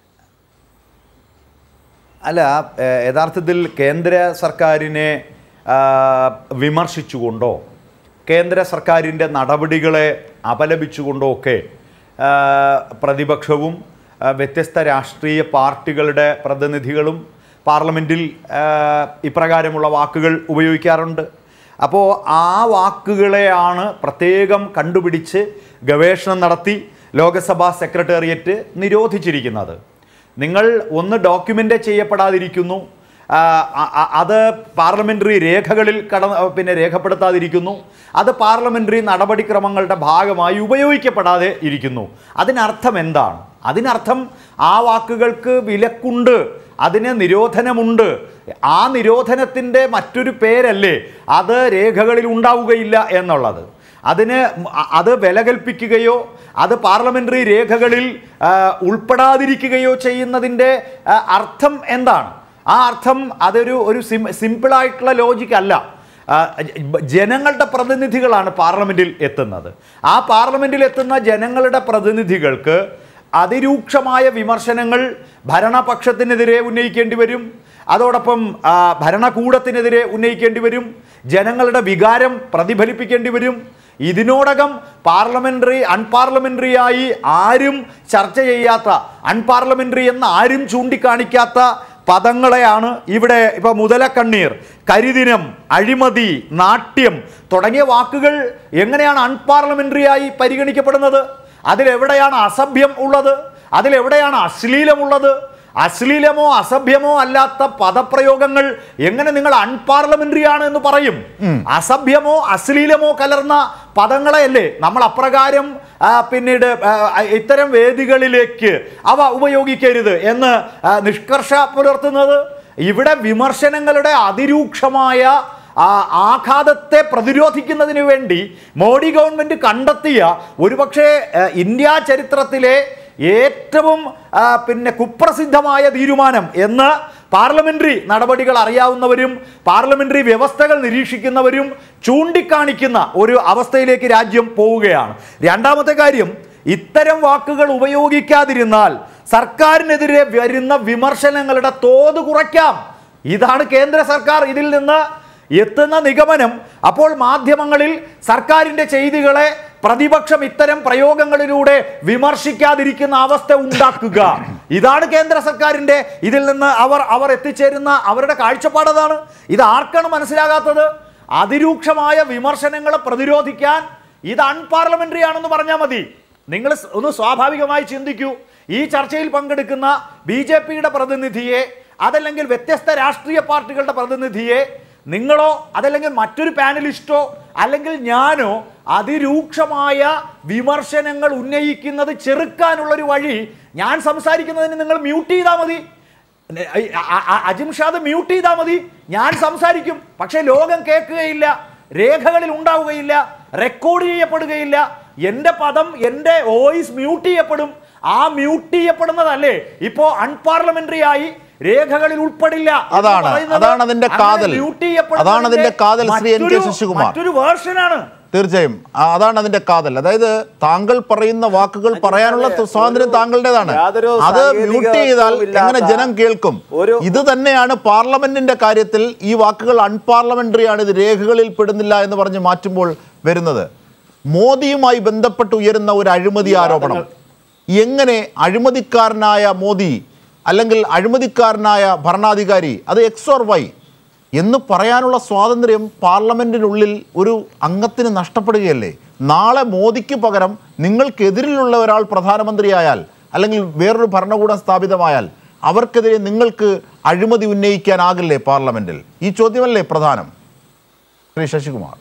അല്ല ഏഹ് യഥാർത്ഥത്തിൽ കേന്ദ്ര സർക്കാരിനെ ആ, വിമർശിച്ചുകൊണ്ടോ കേന്ദ്ര സർക്കാരിൻ്റെ നടപടികളെ അപലപിച്ചുകൊണ്ടോ ഒക്കെ ആ, പ്രതിപക്ഷവും ആ, വ്യത്യസ്ത രാഷ്ട്രീയ പാർട്ടികളുടെ പ്രതിനിധികളും പാർലമെൻറ്റിൽ ആ, ഇപ്രകാരമുള്ള വാക്കുകൾ ഉപയോഗിക്കാറുണ്ട് അപ്പോൾ ആ വാക്കുകളെയാണ് പ്രത്യേകം കണ്ടുപിടിച്ച് ഗവേഷണം നടത്തി ലോകസഭാ സെക്രട്ടേറിയറ്റ് നിരോധിച്ചിരിക്കുന്നത് നിങ്ങൾ ഒന്ന് ഡോക്യുമെൻ്റ് ചെയ്യപ്പെടാതിരിക്കുന്നു ആ, അ- അ- അത് പാർലമെൻ്ററി രേഖകളിൽ കട പിന്നെ രേഖപ്പെടുത്താതിരിക്കുന്നു അത് പാർലമെൻ്ററി നടപടിക്രമങ്ങളുടെ ഭാഗമായി ഉപയോഗിക്കപ്പെടാതെ ഇരിക്കുന്നു അതിനർത്ഥം എന്താണ് അതിനർത്ഥം ആ വാക്കുകൾക്ക് വിലക്കുണ്ട് അതിന് നിരോധനമുണ്ട് ആ നിരോധനത്തിൻ്റെ മറ്റൊരു പേരല്ലേ അത് രേഖകളിൽ ഉണ്ടാവുകയില്ല എന്നുള്ളത് അതിന് അ- അത് വില കൽപ്പിക്കുകയോ അത് പാർലമെൻ്ററി രേഖകളിൽ ആ, ഉൾപ്പെടാതിരിക്കുകയോ ചെയ്യുന്നതിൻ്റെ ആ, അർത്ഥം എന്താണ് ആ അർത്ഥം അതൊരു ഒരു സിം സിമ്പിളായിട്ടുള്ള ലോജിക് അല്ല ആ, ജ- ജനങ്ങളുടെ പ്രതിനിധികളാണ് പാർലമെൻറ്റിൽ എത്തുന്നത് ആ പാർലമെൻറ്റിൽ എത്തുന്ന ജനങ്ങളുടെ പ്രതിനിധികൾക്ക് അതിരൂക്ഷമായ വിമർശനങ്ങൾ ഭരണപക്ഷത്തിനെതിരെ ഉന്നയിക്കേണ്ടി വരും അതോടൊപ്പം ആ, ഭരണകൂടത്തിനെതിരെ ഉന്നയിക്കേണ്ടി വരും ജനങ്ങളുടെ വികാരം പ്രതിഫലിപ്പിക്കേണ്ടി വരും ഇതിനോടകം പാർലമെന്ററി അൺപാർലമെന്ററി ആയി ആരും ചർച്ച ചെയ്യാത്ത അൺപാർലമെന്ററി എന്ന് ആരും ചൂണ്ടിക്കാണിക്കാത്ത പദങ്ങളെയാണ് ഇവിടെ ഇപ്പൊ മുതലക്കണ്ണീർ കരിദിനം അഴിമതി നാട്യം തുടങ്ങിയ വാക്കുകൾ എങ്ങനെയാണ് അൺപാർലമെന്ററി ആയി പരിഗണിക്കപ്പെടുന്നത് അതിലെവിടെയാണ് അസഭ്യം ഉള്ളത് അതിലെവിടെയാണ് അശ്ലീലമുള്ളത് അശ്ലീലമോ അസഭ്യമോ അല്ലാത്ത പദപ്രയോഗങ്ങൾ എങ്ങനെ നിങ്ങൾ അൺപാർലമെന്ററി ആണ് എന്ന് പറയും അസഭ്യമോ അശ്ലീലമോ കലർന്ന പദങ്ങളെയല്ലേ നമ്മൾ അപ്രകാരം ആ, പിന്നീട് ആ, ഇത്തരം വേദികളിലേക്ക് അവ ഉപയോഗിക്കരുത് എന്ന് ആ, നിഷ്കർഷ പുലർത്തുന്നത് ഇവിടെ വിമർശനങ്ങളുടെ അതിരൂക്ഷമായ ആ ആഘാതത്തെ പ്രതിരോധിക്കുന്നതിന് വേണ്ടി മോഡി ഗവൺമെന്റ് കണ്ടെത്തിയ ഒരുപക്ഷെ ആ, ഇന്ത്യ ചരിത്രത്തിലെ ഏറ്റവും ആ, പിന്നെ കുപ്രസിദ്ധമായ തീരുമാനം എന്ന് പാർലമെന്ററി നടപടികൾ അറിയാവുന്നവരും പാർലമെന്ററി വ്യവസ്ഥകൾ നിരീക്ഷിക്കുന്നവരും ചൂണ്ടിക്കാണിക്കുന്ന ഒരു അവസ്ഥയിലേക്ക് രാജ്യം പോവുകയാണ് രണ്ടാമത്തെ കാര്യം ഇത്തരം വാക്കുകൾ ഉപയോഗിക്കാതിരുന്നാൽ സർക്കാരിനെതിരെ വരുന്ന വിമർശനങ്ങളുടെ തോത് കുറയ്ക്കാം ഇതാണ് കേന്ദ്ര സർക്കാർ ഇതിൽ നിന്ന് എത്തുന്ന നിഗമനം അപ്പോൾ മാധ്യമങ്ങളിൽ സർക്കാരിന്റെ ചെയ്തികളെ പ്രതിപക്ഷം ഇത്തരം പ്രയോഗങ്ങളിലൂടെ വിമർശിക്കാതിരിക്കുന്ന അവസ്ഥ ഉണ്ടാക്കുക ഇതാണ് കേന്ദ്ര സർക്കാരിന്റെ ഇതിൽ നിന്ന് അവർ അവർ എത്തിച്ചേരുന്ന അവരുടെ കാഴ്ചപ്പാട് അതാണ് ഇത് ആർക്കാണ് മനസ്സിലാകാത്തത് അതിരൂക്ഷമായ വിമർശനങ്ങളെ പ്രതിരോധിക്കാൻ ഇത് അൺപാർലമെന്ററി ആണെന്ന് പറഞ്ഞാൽ മതി നിങ്ങൾ സ് ഒന്ന് സ്വാഭാവികമായി ചിന്തിക്കൂ ഈ ചർച്ചയിൽ പങ്കെടുക്കുന്ന ബി ജെ പിയുടെ പ്രതിനിധിയെ അതല്ലെങ്കിൽ വ്യത്യസ്ത രാഷ്ട്രീയ പാർട്ടികളുടെ പ്രതിനിധിയെ നിങ്ങളോ അതല്ലെങ്കിൽ മറ്റൊരു പാനലിസ്റ്റോ അല്ലെങ്കിൽ ഞാനോ അതിരൂക്ഷമായ വിമർശനങ്ങൾ ഉന്നയിക്കുന്നത് ചെറുക്കാനുള്ളൊരു വഴി ഞാൻ സംസാരിക്കുന്നതിന് നിങ്ങൾ മ്യൂട്ട് ചെയ്താൽ മതി അ- അ- അ- അജിംഷാദ് മ്യൂട്ട് ചെയ്താൽ മതി ഞാൻ സംസാരിക്കും പക്ഷേ ലോകം കേൾക്കുകയില്ല രേഖകളിൽ ഉണ്ടാവുകയില്ല റെക്കോർഡ് ചെയ്യപ്പെടുകയില്ല എൻ്റെ പദം എൻ്റെ വോയിസ് മ്യൂട്ട് ചെയ്യപ്പെടും ആ മ്യൂട്ട് ചെയ്യപ്പെടുന്നതല്ലേ ഇപ്പോ അൺപാർലമെന്ററി ആയി രേഖകളിൽ ഉൾപ്പെടില്ല എന്ന് അതാണ്, പറയുന്നത് അതാണ് അതിന്റെ അങ്ങനെ കാതൽ. mute ചെയ്യപ്പെടുന്നതിന്റെ അതാണ് അതിന്റെ കാതൽ, ശ്രീ എൻ കെ മറ്റൊരു- ശശികുമാർ. മറ്റൊരു വേർഷനാണ് തീർച്ചയായും ആ, അതാണ് അതിന്റെ കാതൽ അതായത് താങ്കൾ പറയുന്ന വാക്കുകൾ പറയാനുള്ള അതെ, സ്വാതന്ത്ര്യം ഒരു താങ്കളുടേതാണ് യാതൊരു അത് സാങ്കേതിക മ്യൂട്ട് ചെയ്താൽ ഇല്ലാത്ത എങ്ങനെ ജനം കേൾക്കും ഒരു- ഇത് തന്നെയാണ് പാർലമെന്റിന്റെ കാര്യത്തിൽ ഈ വാക്കുകൾ അൺപാർലമെന്ററി ആണ് ഇത് രേഖകളിൽ പെടുന്നില്ല എന്ന് പറഞ്ഞ് മാറ്റുമ്പോൾ വരുന്നത് മോദിയുമായി ബന്ധപ്പെട്ട് ഉയരുന്ന ഒരു അഴിമതി ആരോപണം എങ്ങനെ അഴിമതിക്കാരനായ മോദി അല്ലെങ്കിൽ അഴിമതിക്കാരനായ ഭരണാധികാരി അത് എക്സ് ഓർ വൈ എന്ന് പറയാനുള്ള സ്വാതന്ത്ര്യം പാർലമെന്റിനുള്ളിൽ ഒരു അംഗത്തിന് നഷ്ടപ്പെടുകയല്ലേ നാളെ മോദിക്ക് പകരം നിങ്ങൾക്കെതിരിലുള്ള ഒരാൾ പ്രധാനമന്ത്രിയായാൽ അല്ലെങ്കിൽ വേറൊരു ഭരണകൂടം സ്ഥാപിതമായാൽ അവർക്കെതിരെ നിങ്ങൾക്ക് അഴിമതി ഉന്നയിക്കാനാകില്ലേ പാർലമെന്റിൽ ഈ ചോദ്യമല്ലേ പ്രധാനം ശ്രീ ശശികുമാർ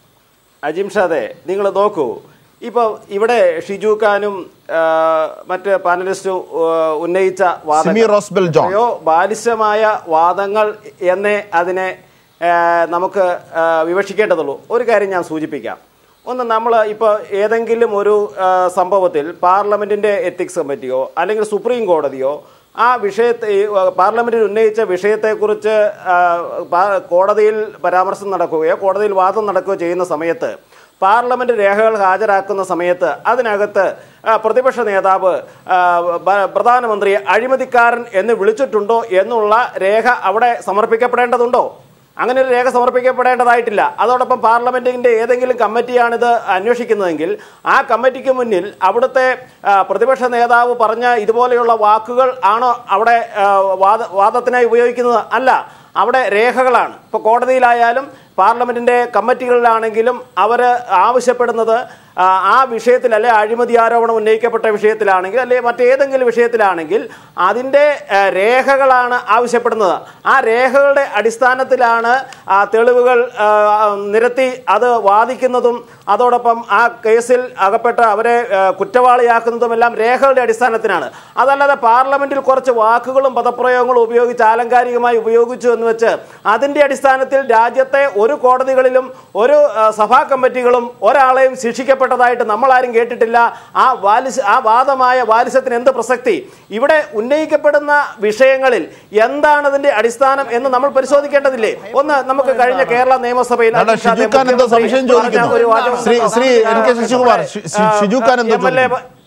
അജിംഷാദെ നിങ്ങൾ നോക്കൂ ഇപ്പോൾ ഇവിടെ ഷിജു ഖാനും ആ, മറ്റ് പാനലിസ്റ്റും ആ, ഉന്നയിച്ച സിമി റോസ്ബെൽ ജോൺ. എത്രയോ ബാലിശമായ വാദങ്ങൾ എന്നേ അതിനെ ആ, നമുക്ക് ആ, വിവക്ഷിക്കേണ്ടതുള്ളൂ ഒരു കാര്യം ഞാൻ സൂചിപ്പിക്കാം ഒന്ന് നമ്മൾ ഇപ്പോൾ ഏതെങ്കിലും ഒരു ആ, സംഭവത്തിൽ പാർലമെന്റിന്റെ എത്തിക്സ് കമ്മിറ്റിയോ അല്ലെങ്കിൽ സുപ്രീം കോടതിയോ ആ വിഷയത്തെ ഈ, ആ, പാർലമെന്റിൽ ഉന്നയിച്ച വിഷയത്തെക്കുറിച്ച് ആ, പാ- കോടതിയിൽ പരാമർശം നടക്കുകയോ കോടതിയിൽ വാദം നടക്കുകയോ ചെയ്യുന്ന സമയത്ത് പാർലമെന്റ് രേഖകൾ ഹാജരാക്കുന്ന സമയത്ത് അതിനകത്ത് ആ, പ്രതിപക്ഷ നേതാവ് ആ, ബ- പ്രധാനമന്ത്രി അഴിമതിക്കാരൻ എന്ന് വിളിച്ചിട്ടുണ്ടോ എന്നുള്ള രേഖ അവിടെ സമർപ്പിക്കപ്പെടേണ്ടതുണ്ടോ അങ്ങനെ ഒരു രേഖ സമർപ്പിക്കപ്പെടേണ്ടതായിട്ടില്ല അതോടൊപ്പം പാർലമെന്റിന്റെ ഏതെങ്കിലും കമ്മിറ്റിയാണിത് അന്വേഷിക്കുന്നതെങ്കിൽ ആ കമ്മിറ്റിക്ക് മുന്നിൽ അവിടുത്തെ ആ, പ്രതിപക്ഷ നേതാവ് പറഞ്ഞ ഇതുപോലെയുള്ള വാക്കുകൾ ആണോ അവിടെ ആ, വാദ വാദത്തിനായി ഉപയോഗിക്കുന്നത് അല്ല അവിടെ രേഖകളാണ് ഇപ്പോൾ കോടതിയിലായാലും പാർലമെന്റിന്റെ കമ്മിറ്റികളിലാണെങ്കിലും അവർ ആവശ്യപ്പെടുന്നത് ആ, ആ വിഷയത്തിൽ അല്ലെ അഴിമതി ആരോപണം ഉന്നയിക്കപ്പെട്ട വിഷയത്തിലാണെങ്കിൽ അല്ലെ മറ്റേതെങ്കിലും വിഷയത്തിലാണെങ്കിൽ അതിൻ്റെ ആ, രേഖകളാണ് ആവശ്യപ്പെടുന്നത് ആ രേഖകളുടെ അടിസ്ഥാനത്തിലാണ് ആ തെളിവുകൾ ആ, നിരത്തി അത് വാദിക്കുന്നതും അതോടൊപ്പം ആ കേസിൽ അകപ്പെട്ട അവരെ ആ, കുറ്റവാളിയാക്കുന്നതുമെല്ലാം രേഖകളുടെ അടിസ്ഥാനത്തിനാണ് അതല്ലാതെ പാർലമെന്റിൽ കുറച്ച് വാക്കുകളും പദപ്രയോഗങ്ങളും ഉപയോഗിച്ച് ആലങ്കാരികമായി ഉപയോഗിച്ചു എന്ന് വെച്ച് അതിന്റെ അടിസ്ഥാനത്തിൽ രാജ്യത്തെ ഒരു കോടതികളിലും ഒരു ആ, സഭാ കമ്മിറ്റികളും ഒരാളെയും ശിക്ഷിക്കപ്പെട്ടതായിട്ട് നമ്മൾ ആരും കേട്ടിട്ടില്ല ആ വാലിശ ആ വാദമായ വാലിശത്തിന് എന്ത് പ്രസക്തി ഇവിടെ ഉന്നയിക്കപ്പെടുന്ന വിഷയങ്ങളിൽ എന്താണ് അതിന്റെ അടിസ്ഥാനം എന്ന് നമ്മൾ പരിശോധിക്കേണ്ടതില്ലേ ഒന്ന് നമുക്ക് കഴിഞ്ഞ കേരള നിയമസഭയിൽ അല്ല, അജിത് ഷിജു ഖാൻ എന്തോ സംശയം മുഖ്യമന്ത്രി പറഞ്ഞ ചോദിക്കുന്നു. ഒരു വാചകം ശ്രീ- ശ്രീ എൻ കെ ശശികുമാർ, ഷി- ഷി- ഷിജു ഖാൻ എന്തോ എം എൽ എ ചോദിക്കുന്നു.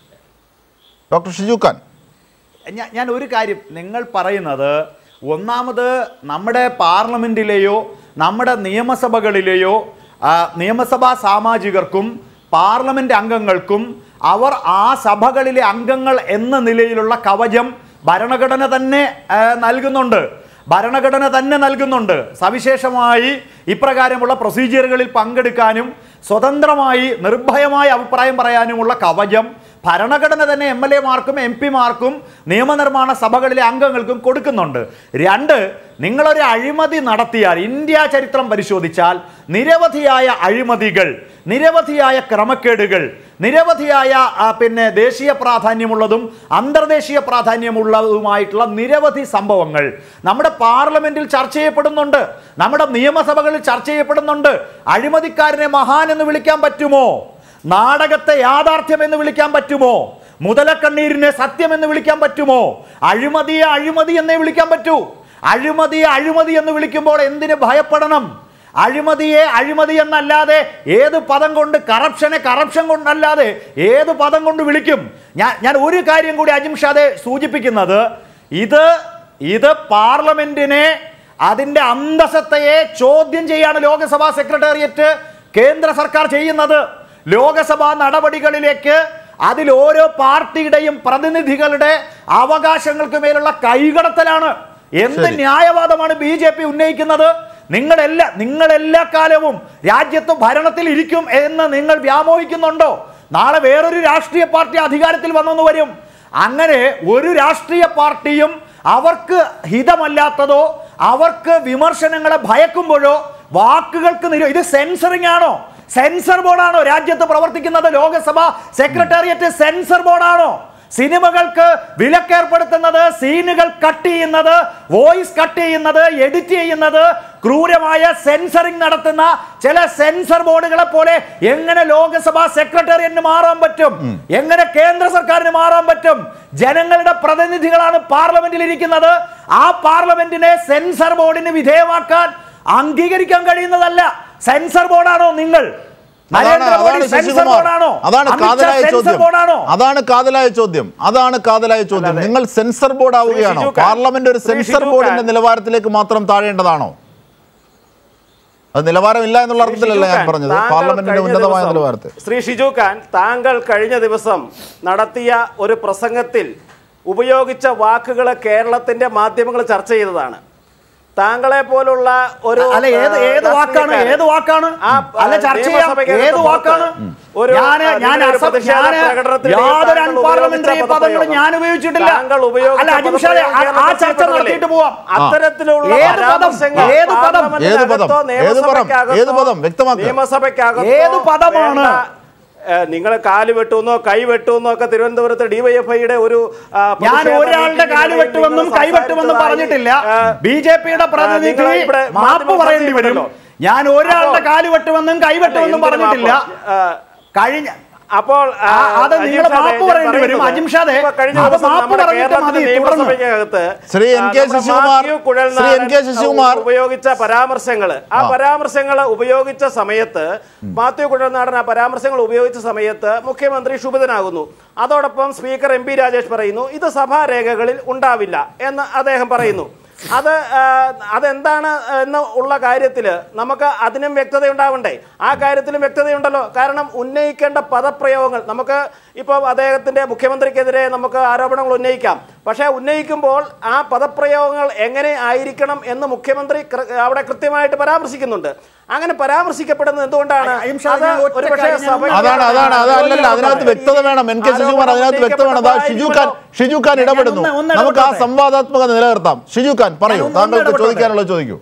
ഡോക്ടർ ഷിജു ഖാൻ ഞാൻ ഞാൻ ഒരു കാര്യം നിങ്ങൾ പറയുന്നത് ഒന്നാമത് നമ്മുടെ പാർലമെന്റിലെയോ നമ്മുടെ നിയമസഭകളിലെയോ ആ, നിയമസഭാ സാമാജികർക്കും പാർലമെന്റ് അംഗങ്ങൾക്കും അവർ ആ സഭകളിലെ അംഗങ്ങൾ എന്ന നിലയിലുള്ള കവചം ഭരണഘടന തന്നെ ആ, നൽകുന്നുണ്ട് ഭരണഘടന തന്നെ നൽകുന്നുണ്ട് സവിശേഷമായി ഇപ്രകാരമുള്ള പ്രൊസീജിയറുകളിൽ പങ്കെടുക്കാനും സ്വതന്ത്രമായി നിർഭയമായി അഭിപ്രായം പറയാനുമുള്ള കവചം ഭരണഘടന തന്നെ എം എൽ എമാർക്കും എം പിമാർക്കും നിയമനിർമ്മാണ സഭകളിലെ അംഗങ്ങൾക്കും കൊടുക്കുന്നുണ്ട് രണ്ട് നിങ്ങളൊരു അഴിമതി നടത്തിയാൽ ഇന്ത്യ ചരിത്രം പരിശോധിച്ചാൽ നിരവധിയായ അഴിമതികൾ നിരവധിയായ ക്രമക്കേടുകൾ നിരവധിയായ ആ, പിന്നെ ദേശീയ പ്രാധാന്യമുള്ളതും അന്തർദേശീയ പ്രാധാന്യമുള്ളതുമായിട്ടുള്ള നിരവധി സംഭവങ്ങൾ നമ്മുടെ പാർലമെന്റിൽ ചർച്ച ചെയ്യപ്പെടുന്നുണ്ട് നമ്മുടെ നിയമസഭകളിൽ ചർച്ച ചെയ്യപ്പെടുന്നുണ്ട് അഴിമതിക്കാരനെ മഹാൻ എന്ന് വിളിക്കാൻ പറ്റുമോ നാടകത്തെ യാഥാർത്ഥ്യം എന്ന് വിളിക്കാൻ പറ്റുമോ മുതലക്കണ്ണീരിനെ സത്യം എന്ന് വിളിക്കാൻ പറ്റുമോ അഴിമതിയെ അഴിമതി എന്നേ വിളിക്കാൻ പറ്റൂ അഴിമതിയെ അഴിമതി എന്ന് വിളിക്കുമ്പോൾ എന്തിന് ഭയപ്പെടണം അഴിമതിയെ അഴിമതി എന്നല്ലാതെ ഏത് പദം കൊണ്ട് കറപ്ഷനെ കറപ്ഷൻ കൊണ്ടല്ലാതെ ഏത് പദം കൊണ്ട് വിളിക്കും ഞാൻ ഞാൻ ഒരു കാര്യം കൂടി അജിംഷാദെ സൂചിപ്പിക്കുന്നത് ഇത് ഇത് പാർലമെന്റിനെ അതിന്റെ അന്തസത്തയെ ചോദ്യം ചെയ്യാണ് ലോക്സഭാ സെക്രട്ടേറിയറ്റ് കേന്ദ്ര സർക്കാർ ചെയ്യുന്നത് ലോകസഭാ നടപടികളിലേക്ക് അതിൽ ഓരോ പാർട്ടിയുടെയും പ്രതിനിധികളുടെ അവകാശങ്ങൾക്ക് മേലുള്ള കൈകടത്തലാണ് എന്ത് ശരി. ന്യായവാദമാണ് ബി ജെ പി ഉന്നയിക്കുന്നത് നിങ്ങളെല്ലാ നിങ്ങളെല്ലാ കാലവും രാജ്യത്ത് ഭരണത്തിൽ ഇരിക്കും എന്ന് നിങ്ങൾ വ്യാമോഹിക്കുന്നുണ്ടോ നാളെ വേറൊരു രാഷ്ട്രീയ പാർട്ടി അധികാരത്തിൽ വന്നെന്ന് വരും അങ്ങനെ ഒരു രാഷ്ട്രീയ പാർട്ടിയും അവർക്ക് ഹിതമല്ലാത്തതോ അവർക്ക് വിമർശനങ്ങളെ ഭയക്കുമ്പോഴോ വാക്കുകൾക്ക് നിര ഇത് സെൻസറിംഗ് ആണോ സെൻസർ ബോർഡാണോ രാജ്യത്ത് പ്രവർത്തിക്കുന്നത് ലോകസഭ സെക്രട്ടേറിയറ്റ് സെൻസർ ബോർഡാണോ സിനിമകൾക്ക് വിലക്കേർപ്പെടുത്തുന്നത് സീനുകൾ കട്ട് ചെയ്യുന്നത് വോയിസ് കട്ട് ചെയ്യുന്നത് എഡിറ്റ് ചെയ്യുന്നത് ക്രൂരമായ സെൻസറിംഗ് നടത്തുന്ന ചില സെൻസർ ബോർഡുകളെ പോലെ എങ്ങനെ ലോകസഭാ സെക്രട്ടറിയറ്റിന് മാറാൻ പറ്റും എങ്ങനെ കേന്ദ്ര സർക്കാരിന് മാറാൻ പറ്റും ജനങ്ങളുടെ പ്രതിനിധികളാണ് പാർലമെന്റിൽ ഇരിക്കുന്നത് ആ പാർലമെന്റിനെ സെൻസർ ബോർഡിന് വിധേയമാക്കാൻ അംഗീകരിക്കാൻ കഴിയുന്നതല്ല സെൻസർ ബോർഡാണോ നിങ്ങൾ അതാണ് നരേന്ദ്രമോദി അതാണ് സെൻസർ ശശികുമാർ ബോർഡാണോ അതാണ് അമിത്ഷാ കാതലായ സെൻസർ ചോദ്യം ബോർഡാണോ അതാണ് കാതലായ ചോദ്യം അതാണ് കാതലായ ചോദ്യം അല്ലാതെ. നിങ്ങൾ സെൻസർ ബോർഡ് ആവുകയാണോ ഷിജു ഖാൻ, പാർലമെന്റ് ഒരു ശ്രീ സെൻസർ ഷിജു ബോർഡിന്റെ ഖാൻ. നിലവാരത്തിലേക്ക് മാത്രം താഴേണ്ടതാണോ അത് നിലവാരമില്ല എന്നുള്ള ശ്രീ അർത്ഥത്തിലല്ല ഷിജു ഞാൻ ഖാൻ, പറഞ്ഞത് താങ്കൾ പാർലമെന്റിന്റെ കഴിഞ്ഞ ഉന്നതമായ ദിവസം- നിലവാരത്തിൽ ശ്രീ ഷിജു ഖാൻ താങ്കൾ കഴിഞ്ഞ ദിവസം നടത്തിയ ഒരു പ്രസംഗത്തിൽ ഉപയോഗിച്ച വാക്കുകൾ കേരളത്തിന്റെ മാധ്യമങ്ങൾ ചർച്ച ചെയ്തതാണ് താങ്കളെ പോലുള്ള ഒരു അല്ല ഏത് ആ, ഏത് വാക്കാണ് രാഷ്ട്രീയക്കാരൻ ഏത് വാക്കാണ് ആ, അല്ല ചർച്ച ചെയ്യാം നിയമസഭയ്ക്കകത്ത് ഏത് വാക്കാണ് ഒരു ഞാൻ ആ, ഞാൻ നിങ്ങളൊരു അസം- പ്രതിഷേധ ഞാന് പ്രകടനത്തിൽ യാതൊരു താങ്കൾ അൺപാർലമെന്ററി ഉപയോഗിച്ച പദങ്ങളും പദപ്രയോഗം. ഞാൻ ഉപയോഗിച്ചിട്ടില്ല താങ്കൾ ഉപയോഗിച്ച അല്ല അജിംഷാദെ ആ- ആ പദപ്രയോഗം ചർച്ച കേരളത്തിൽ നടത്തിയിട്ട് പോവാം അത്തരത്തിലുള്ള ഏത് പദം? പരാമർശങ്ങൾ ഏത് പദം? ഏത് പദം? പാർലമെന്റിനകത്തോ ഏത് പദം? നിയമസഭയ്ക്കകത്തോ ഏത് പദം? വ്യക്തമാക്കുക. നിയമസഭയ്ക്കകത്തോ ഏത് പദമാണ്? നിങ്ങൾ കാല് വെട്ടുമെന്നോ കൈ വെട്ടുമെന്നോ ഒക്കെ തിരുവനന്തപുരത്ത് ഡിവൈഎഫ്ഐയുടെ ഒരു ആ, ഞാൻ പ്രതിഷേധ ഒരാളുടെ മീറ്റിംഗിനിടയിൽ കാല് വെട്ടുമെന്നും നിങ്ങൾ കൈ വെട്ടുമെന്നും സംസാരിച്ചതായി, പറഞ്ഞിട്ടില്ല ആ, ബി ജെ പിയുടെ പ്രതിനിധി നിങ്ങൾ ഇവിടെ മാപ്പ് മാധ്യമ പറയേണ്ടി വരും ചർച്ചയുണ്ടല്ലോ. ഞാൻ ഒരാളുടെ അപ്പോ- കാല് വെട്ടുമെന്നും കൈ വെട്ടുമെന്നും എന്തിന് പറഞ്ഞിട്ടില്ല മാപ്പ്? ആ, കഴിഞ്ഞ അപ്പോൾ ആ, ആ, അത് അജിം നിങ്ങൾ ഷാദെ, മാപ്പ് ഞാൻ പറയേണ്ടി വരും. പറയുന്നത് അജിം ഷാദെ, ഇപ്പൊ കഴിഞ്ഞ അത് ദിവസം മാപ്പ് നമ്മുടെ പറഞ്ഞിട്ട് കേരളത്തിന്റെ മതി, തുടർന്ന്. നിയമസഭയ്ക്കകത്ത് ശ്രീ എൻ കെ ആ, നമ്മുടെ ശശികുമാർ, മാത്യു കുഴൽനാടൻ ശ്രീ എൻ കെ ശശികുമാർ ഉപയോഗിച്ച പരാമർശങ്ങൾ ആ ആ. പരാമർശങ്ങൾ ഉപയോഗിച്ച സമയത്ത് മാത്യു കുഴൽനാടൻ ആ പരാമർശങ്ങൾ ഉപയോഗിച്ച സമയത്ത് മുഖ്യമന്ത്രി ക്ഷുഭിതനാകുന്നു അതോടൊപ്പം സ്പീക്കർ എം പി രാജേഷ് പറയുന്നു ഇത് സഭാരേഖകളിൽ ഉണ്ടാവില്ല എന്ന് അദ്ദേഹം പറയുന്നു അത് ആ, അതെന്താണ് എന്ന് ഉള്ള കാര്യത്തിൽ നമുക്ക് അതിനും വ്യക്തത ഉണ്ടാവണ്ടേ ആ കാര്യത്തിലും വ്യക്തതയുണ്ടല്ലോ കാരണം ഉന്നയിക്കേണ്ട പദപ്രയോഗങ്ങൾ നമുക്ക് ഇപ്പോൾ അദ്ദേഹത്തിന്റെ മുഖ്യമന്ത്രിക്കെതിരെ നമുക്ക് ആരോപണങ്ങൾ ഉന്നയിക്കാം പക്ഷേ ഉന്നയിക്കുമ്പോൾ ആ പദപ്രയോഗങ്ങൾ എങ്ങനെ ആയിരിക്കണം എന്ന് മുഖ്യമന്ത്രി കൃ- അവിടെ കൃത്യമായിട്ട് പരാമർശിക്കുന്നുണ്ട് അങ്ങനെ പരാമർശിക്കപ്പെടുന്നത് എന്തുകൊണ്ടാണ് അയ്യം ഷാ, അത് ഞാൻ ഒറ്റ ഒരുപക്ഷേ കാര്യം ഞാൻ സഭയിൽ അതാണ് അതാണ് അതല്ലല്ല അതിനകത്ത് വ്യക്തത വേണം എൻ കെ ശശികുമാർ അതിനകത്ത് വ്യക്തത വേണം അതാ ഷിജു ഖാൻ ഷിജു ഖാൻ ഞാൻ ഇടപെടുന്നു ഒന്ന് ഒന്ന് നമുക്ക് ആ ഇടപെടട്ടെ. സംവാദാത്മകത നിലനിർത്താം ഷിജു ഖാൻ പറയൂ ഞാൻ ഒന്ന് താങ്കൾക്ക് ഇടപെടട്ടെ. ചോദിക്കാനുള്ളത് ചോദിക്കൂ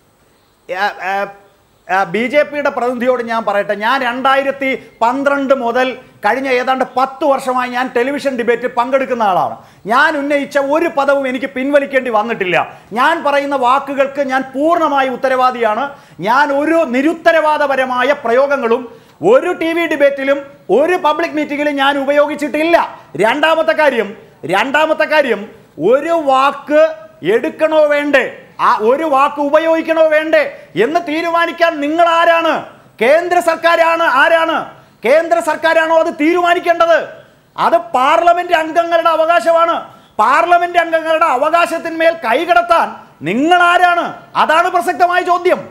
ബി ജെ പിയുടെ പ്രതിനിധിയോട് ഞാൻ പറയട്ടെ ഞാൻ രണ്ടായിരത്തി പന്ത്രണ്ട് മുതൽ കഴിഞ്ഞ ഏതാണ്ട് പത്ത് വർഷമായി ഞാൻ ടെലിവിഷൻ ഡിബേറ്റിൽ പങ്കെടുക്കുന്ന ആളാണ് ഞാൻ ഉന്നയിച്ച ഒരു പദവും എനിക്ക് പിൻവലിക്കേണ്ടി വന്നിട്ടില്ല ഞാൻ പറയുന്ന വാക്കുകൾക്ക് ഞാൻ പൂർണ്ണമായി ഉത്തരവാദിയാണ് ഞാൻ ഒരു നിരുത്തരവാദപരമായ പ്രയോഗങ്ങളും ഒരു ടി വി ഡിബേറ്റിലും ഒരു പബ്ലിക് മീറ്റിംഗിലും ഞാൻ ഉപയോഗിച്ചിട്ടില്ല രണ്ടാമത്തെ കാര്യം രണ്ടാമത്തെ കാര്യം ഒരു വാക്ക് എടുക്കണോ വേണ്ടേ ആ ഒരു വാക്ക് ഉപയോഗിക്കണോ വേണ്ടേ എന്ന് തീരുമാനിക്കാൻ നിങ്ങൾ ആരാണ് കേന്ദ്ര സർക്കാരാണ് ആരാണ് കേന്ദ്ര സർക്കാരാണോ അത് തീരുമാനിക്കേണ്ടത് അത് പാർലമെന്റ് അംഗങ്ങളുടെ അവകാശമാണ് പാർലമെന്റ് അംഗങ്ങളുടെ അവകാശത്തിന്മേൽ കൈകടത്താൻ നിങ്ങൾ ആരാണ് അതാണ് പ്രസക്തമായ ചോദ്യം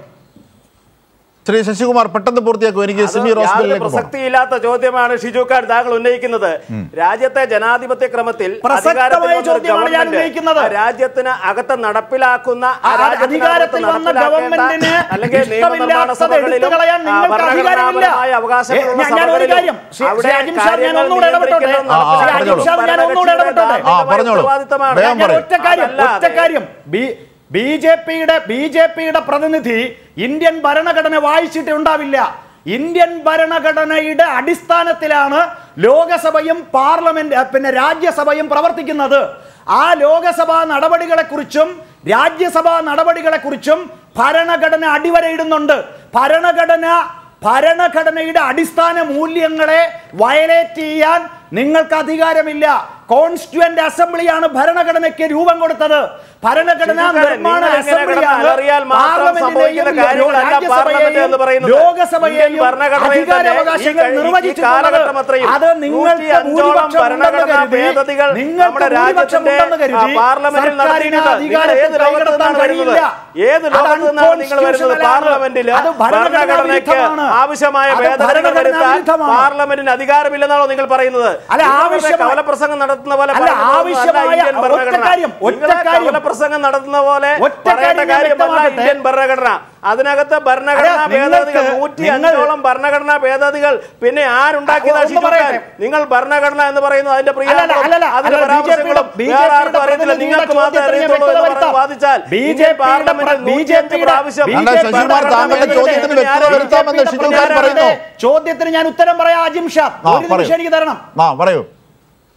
ശ്രീ ശശികുമാർ പെട്ടെന്ന് പൂർത്തിയാക്കും എനിക്ക് അത് സിമി യാതൊരു റോസ്ബെല്ലിലേക്ക് പോകണം പ്രസക്തിയില്ലാത്ത ചോദ്യമാണ് ഷിജു ഖാൻ താങ്കൾ ഉന്നയിക്കുന്നത് രാജ്യത്തെ ജനാധിപത്യ ക്രമത്തിൽ പ്രസക്തമായ അധികാരത്തിൽ വന്ന ഒരു ചോദ്യമാണ് ഞാൻ ഗവൺമെന്റ് ഉന്നയിക്കുന്നത്. ആ രാജ്യത്തിന് അകത്ത് നടപ്പിലാക്കുന്ന ആ ആ രാജ്യത്തിന് അധികാരത്തിൽ അകത്ത് വന്ന നടപ്പിലാക്കേണ്ട ഗവൺമെന്റിന് അല്ലെങ്കിൽ നിയമനിർമ്മാണ ഇഷ്ടമില്ലാത്തത് എടുത്തു സഭകളിലും കളയാൻ ആ, നിങ്ങൾക്ക് അധികാരമില്ല ഭരണഘടനാപരമായ അവകാശങ്ങളുള്ള ഏ, ഞാൻ- ഞാൻ ഒരു സഭകളിലും കാര്യം ശ്രീ- അവിടെ ശ്രീ അജിം ഷാ, ഞാൻ കാര്യങ്ങൾ ഒന്നുകൂടെ ഇടപെട്ടോട്ടെ നിയന്ത്രിക്കുന്നതും ആ, ആ, ശ്രീ അജിം പറഞ്ഞോളൂ. ഷാ, ഞാൻ ഒന്നുകൂടെ ഇടപെട്ടോട്ടെ ആ, പറഞ്ഞോളൂ. ഉത്തരവാദിത്തമാണ് വേഗം ഞാൻ പറയൂ. ഒറ്റ കാര്യം ഒറ്റ അതല്ലാതെ കാര്യം ബി ബി ജെ പിയുടെ ബി ജെ പിയുടെ പ്രതിനിധി ഇന്ത്യൻ ഭരണഘടന വായിച്ചിട്ട് ഉണ്ടാവില്ല ഇന്ത്യൻ ഭരണഘടനയുടെ അടിസ്ഥാനത്തിലാണ് ലോകസഭയും പാർലമെന്റ് അഹ് പിന്നെ രാജ്യസഭയും പ്രവർത്തിക്കുന്നത് ആ ലോകസഭാ നടപടികളെക്കുറിച്ചും രാജ്യസഭാ നടപടികളെക്കുറിച്ചും ഭരണഘടന അടിവരയിടുന്നുണ്ട് ഭരണഘടന ഭരണഘടനയുടെ അടിസ്ഥാന മൂല്യങ്ങളെ വയലേറ്റ് ചെയ്യാൻ നിങ്ങൾക്ക് അധികാരമില്ല കോൺസ്റ്റിറ്റ്യൂന്റ് അസംബ്ലിയാണ് ഭരണഘടനയ്ക്ക് രൂപം കൊടുത്തത് ഭരണഘടനാ ശരിക്കും നിർമ്മാണ നിങ്ങൾ എങ്ങനെ അസംബ്ലിയാണ് അറിയാൽ മാത്രം സംഭവിക്കുന്ന കാര്യങ്ങളല്ല പാർലമെന്റ് എന്ന് പറയുന്നത്. ലോകസഭയെയും ഇന്ത്യൻ ഭരണഘടനയിൽ തന്നെ അധികാരാവകാശങ്ങൾ ഈ- ഈ നിർവചിച്ചിട്ടുള്ളത് കാലഘട്ടം അത്രയും അത് നിങ്ങൾക്ക് 105 ഭൂരിപക്ഷം ഉണ്ടെന്ന് ഭരണഘടനാ കരുതി ഭേദഗതികൾ നിങ്ങൾക്ക് നമ്മുടെ ഭൂരിപക്ഷം രാജ്യത്തിന്റെ ഉണ്ടെന്ന് കരുതി ആ, പാർലമെന്റിൽ സർക്കാരിന് നടത്തിയിട്ടുണ്ട്. നിങ്ങൾ അധികാരത്തിൽ ഏത് ലോകത്ത് കൈകടത്താൻ നിന്നാണ് വരുന്നത്? കഴിയില്ല ഏത് അത് ലോകത്ത് നിന്നാണ് നിങ്ങൾ വരുന്നത് unconstitutional ആണ്. പാർലമെന്റിൽ അത് ഭരണഘടനാ ഭരണഘടനയ്ക്ക് വിരുദ്ധമാണ്. ആവശ്യമായ അത് ഭേദഗതികൾ ഭരണഘടനാ വരുത്താൻ വിരുദ്ധമാണ്. പാർലമെന്റിന് അധികാരമില്ലെന്നാണോ നിങ്ങൾ പറയുന്നത് അല്ല, നിങ്ങൾ ആവശ്യമായ- കവലപ്രസംഗം നടത്തുന്ന പോലെ അല്ല, പറയുന്നതൊന്നും അല്ല ആവശ്യമായ ഇന്ത്യൻ ഒറ്റ ഭരണഘടന. കാര്യം, ഒറ്റ നിങ്ങൾ കാര്യം. കവലപ്രസംഗം നടത്തുന്ന പോലെ ഒറ്റ പറയേണ്ട കാര്യം ഞാൻ കാര്യമല്ല വ്യക്തമാക്കട്ടെ. ഇന്ത്യൻ ഭരണഘടന അതിനകത്ത് ഭരണഘടനാ അല്ല, നിങ്ങൾക്ക് ഭേദഗതികൾ നൂറ്റി നിങ്ങൾ- അഞ്ചോളം ഭരണഘടനാ ഭേദഗതികൾ പിന്നെ ആരുണ്ടാക്കിയതാ ഒന്ന് ഷിജു ഖാൻ? പറയട്ടെ. നിങ്ങൾ ഭരണഘടന എന്ന് പറയുന്നത് അതിന്റെ അല്ലല്ല, പ്രിയാമ്പിളും അല്ലല്ല, അതിന്റെ അല്ല, പരാമർശങ്ങളും ബി ജെ വേറെ പിയുടെ ആർക്കും അറിയത്തില്ല പ്രതിനിധിയുടെ നിങ്ങൾക്ക് മാത്രമേ ചോദ്യത്തിന് അറിയത്തുള്ളൂ വ്യക്തത എന്ന് പറഞ്ഞ് വരുത്താം. വാദിച്ചാൽ ബി ജെ ഇന്ത്യൻ പിയുടെ പാർലമെന്റിൽ ബി ജെ നൂറ്റിയഞ്ച് പിയുടെ പ്രാവശ്യം ബി അല്ല, ജെ ശശികുമാർ പിയുടെ താങ്കളുടെ ഭരണഘടനയുടെ ചോദ്യത്തിന് വ്യക്തത ബി ജെ വരുത്താമെന്ന് പിയുടെ ഷിജു ഖാൻ പ്രതിനിധിയുടെ പറയുന്നു. ചോദ്യത്തിന് ഞാൻ ഉത്തരം പറയാം അജിം ഷാ ആ ഒരു നിമിഷം പറയൂ എനിക്ക് തരണം ആ പറയൂ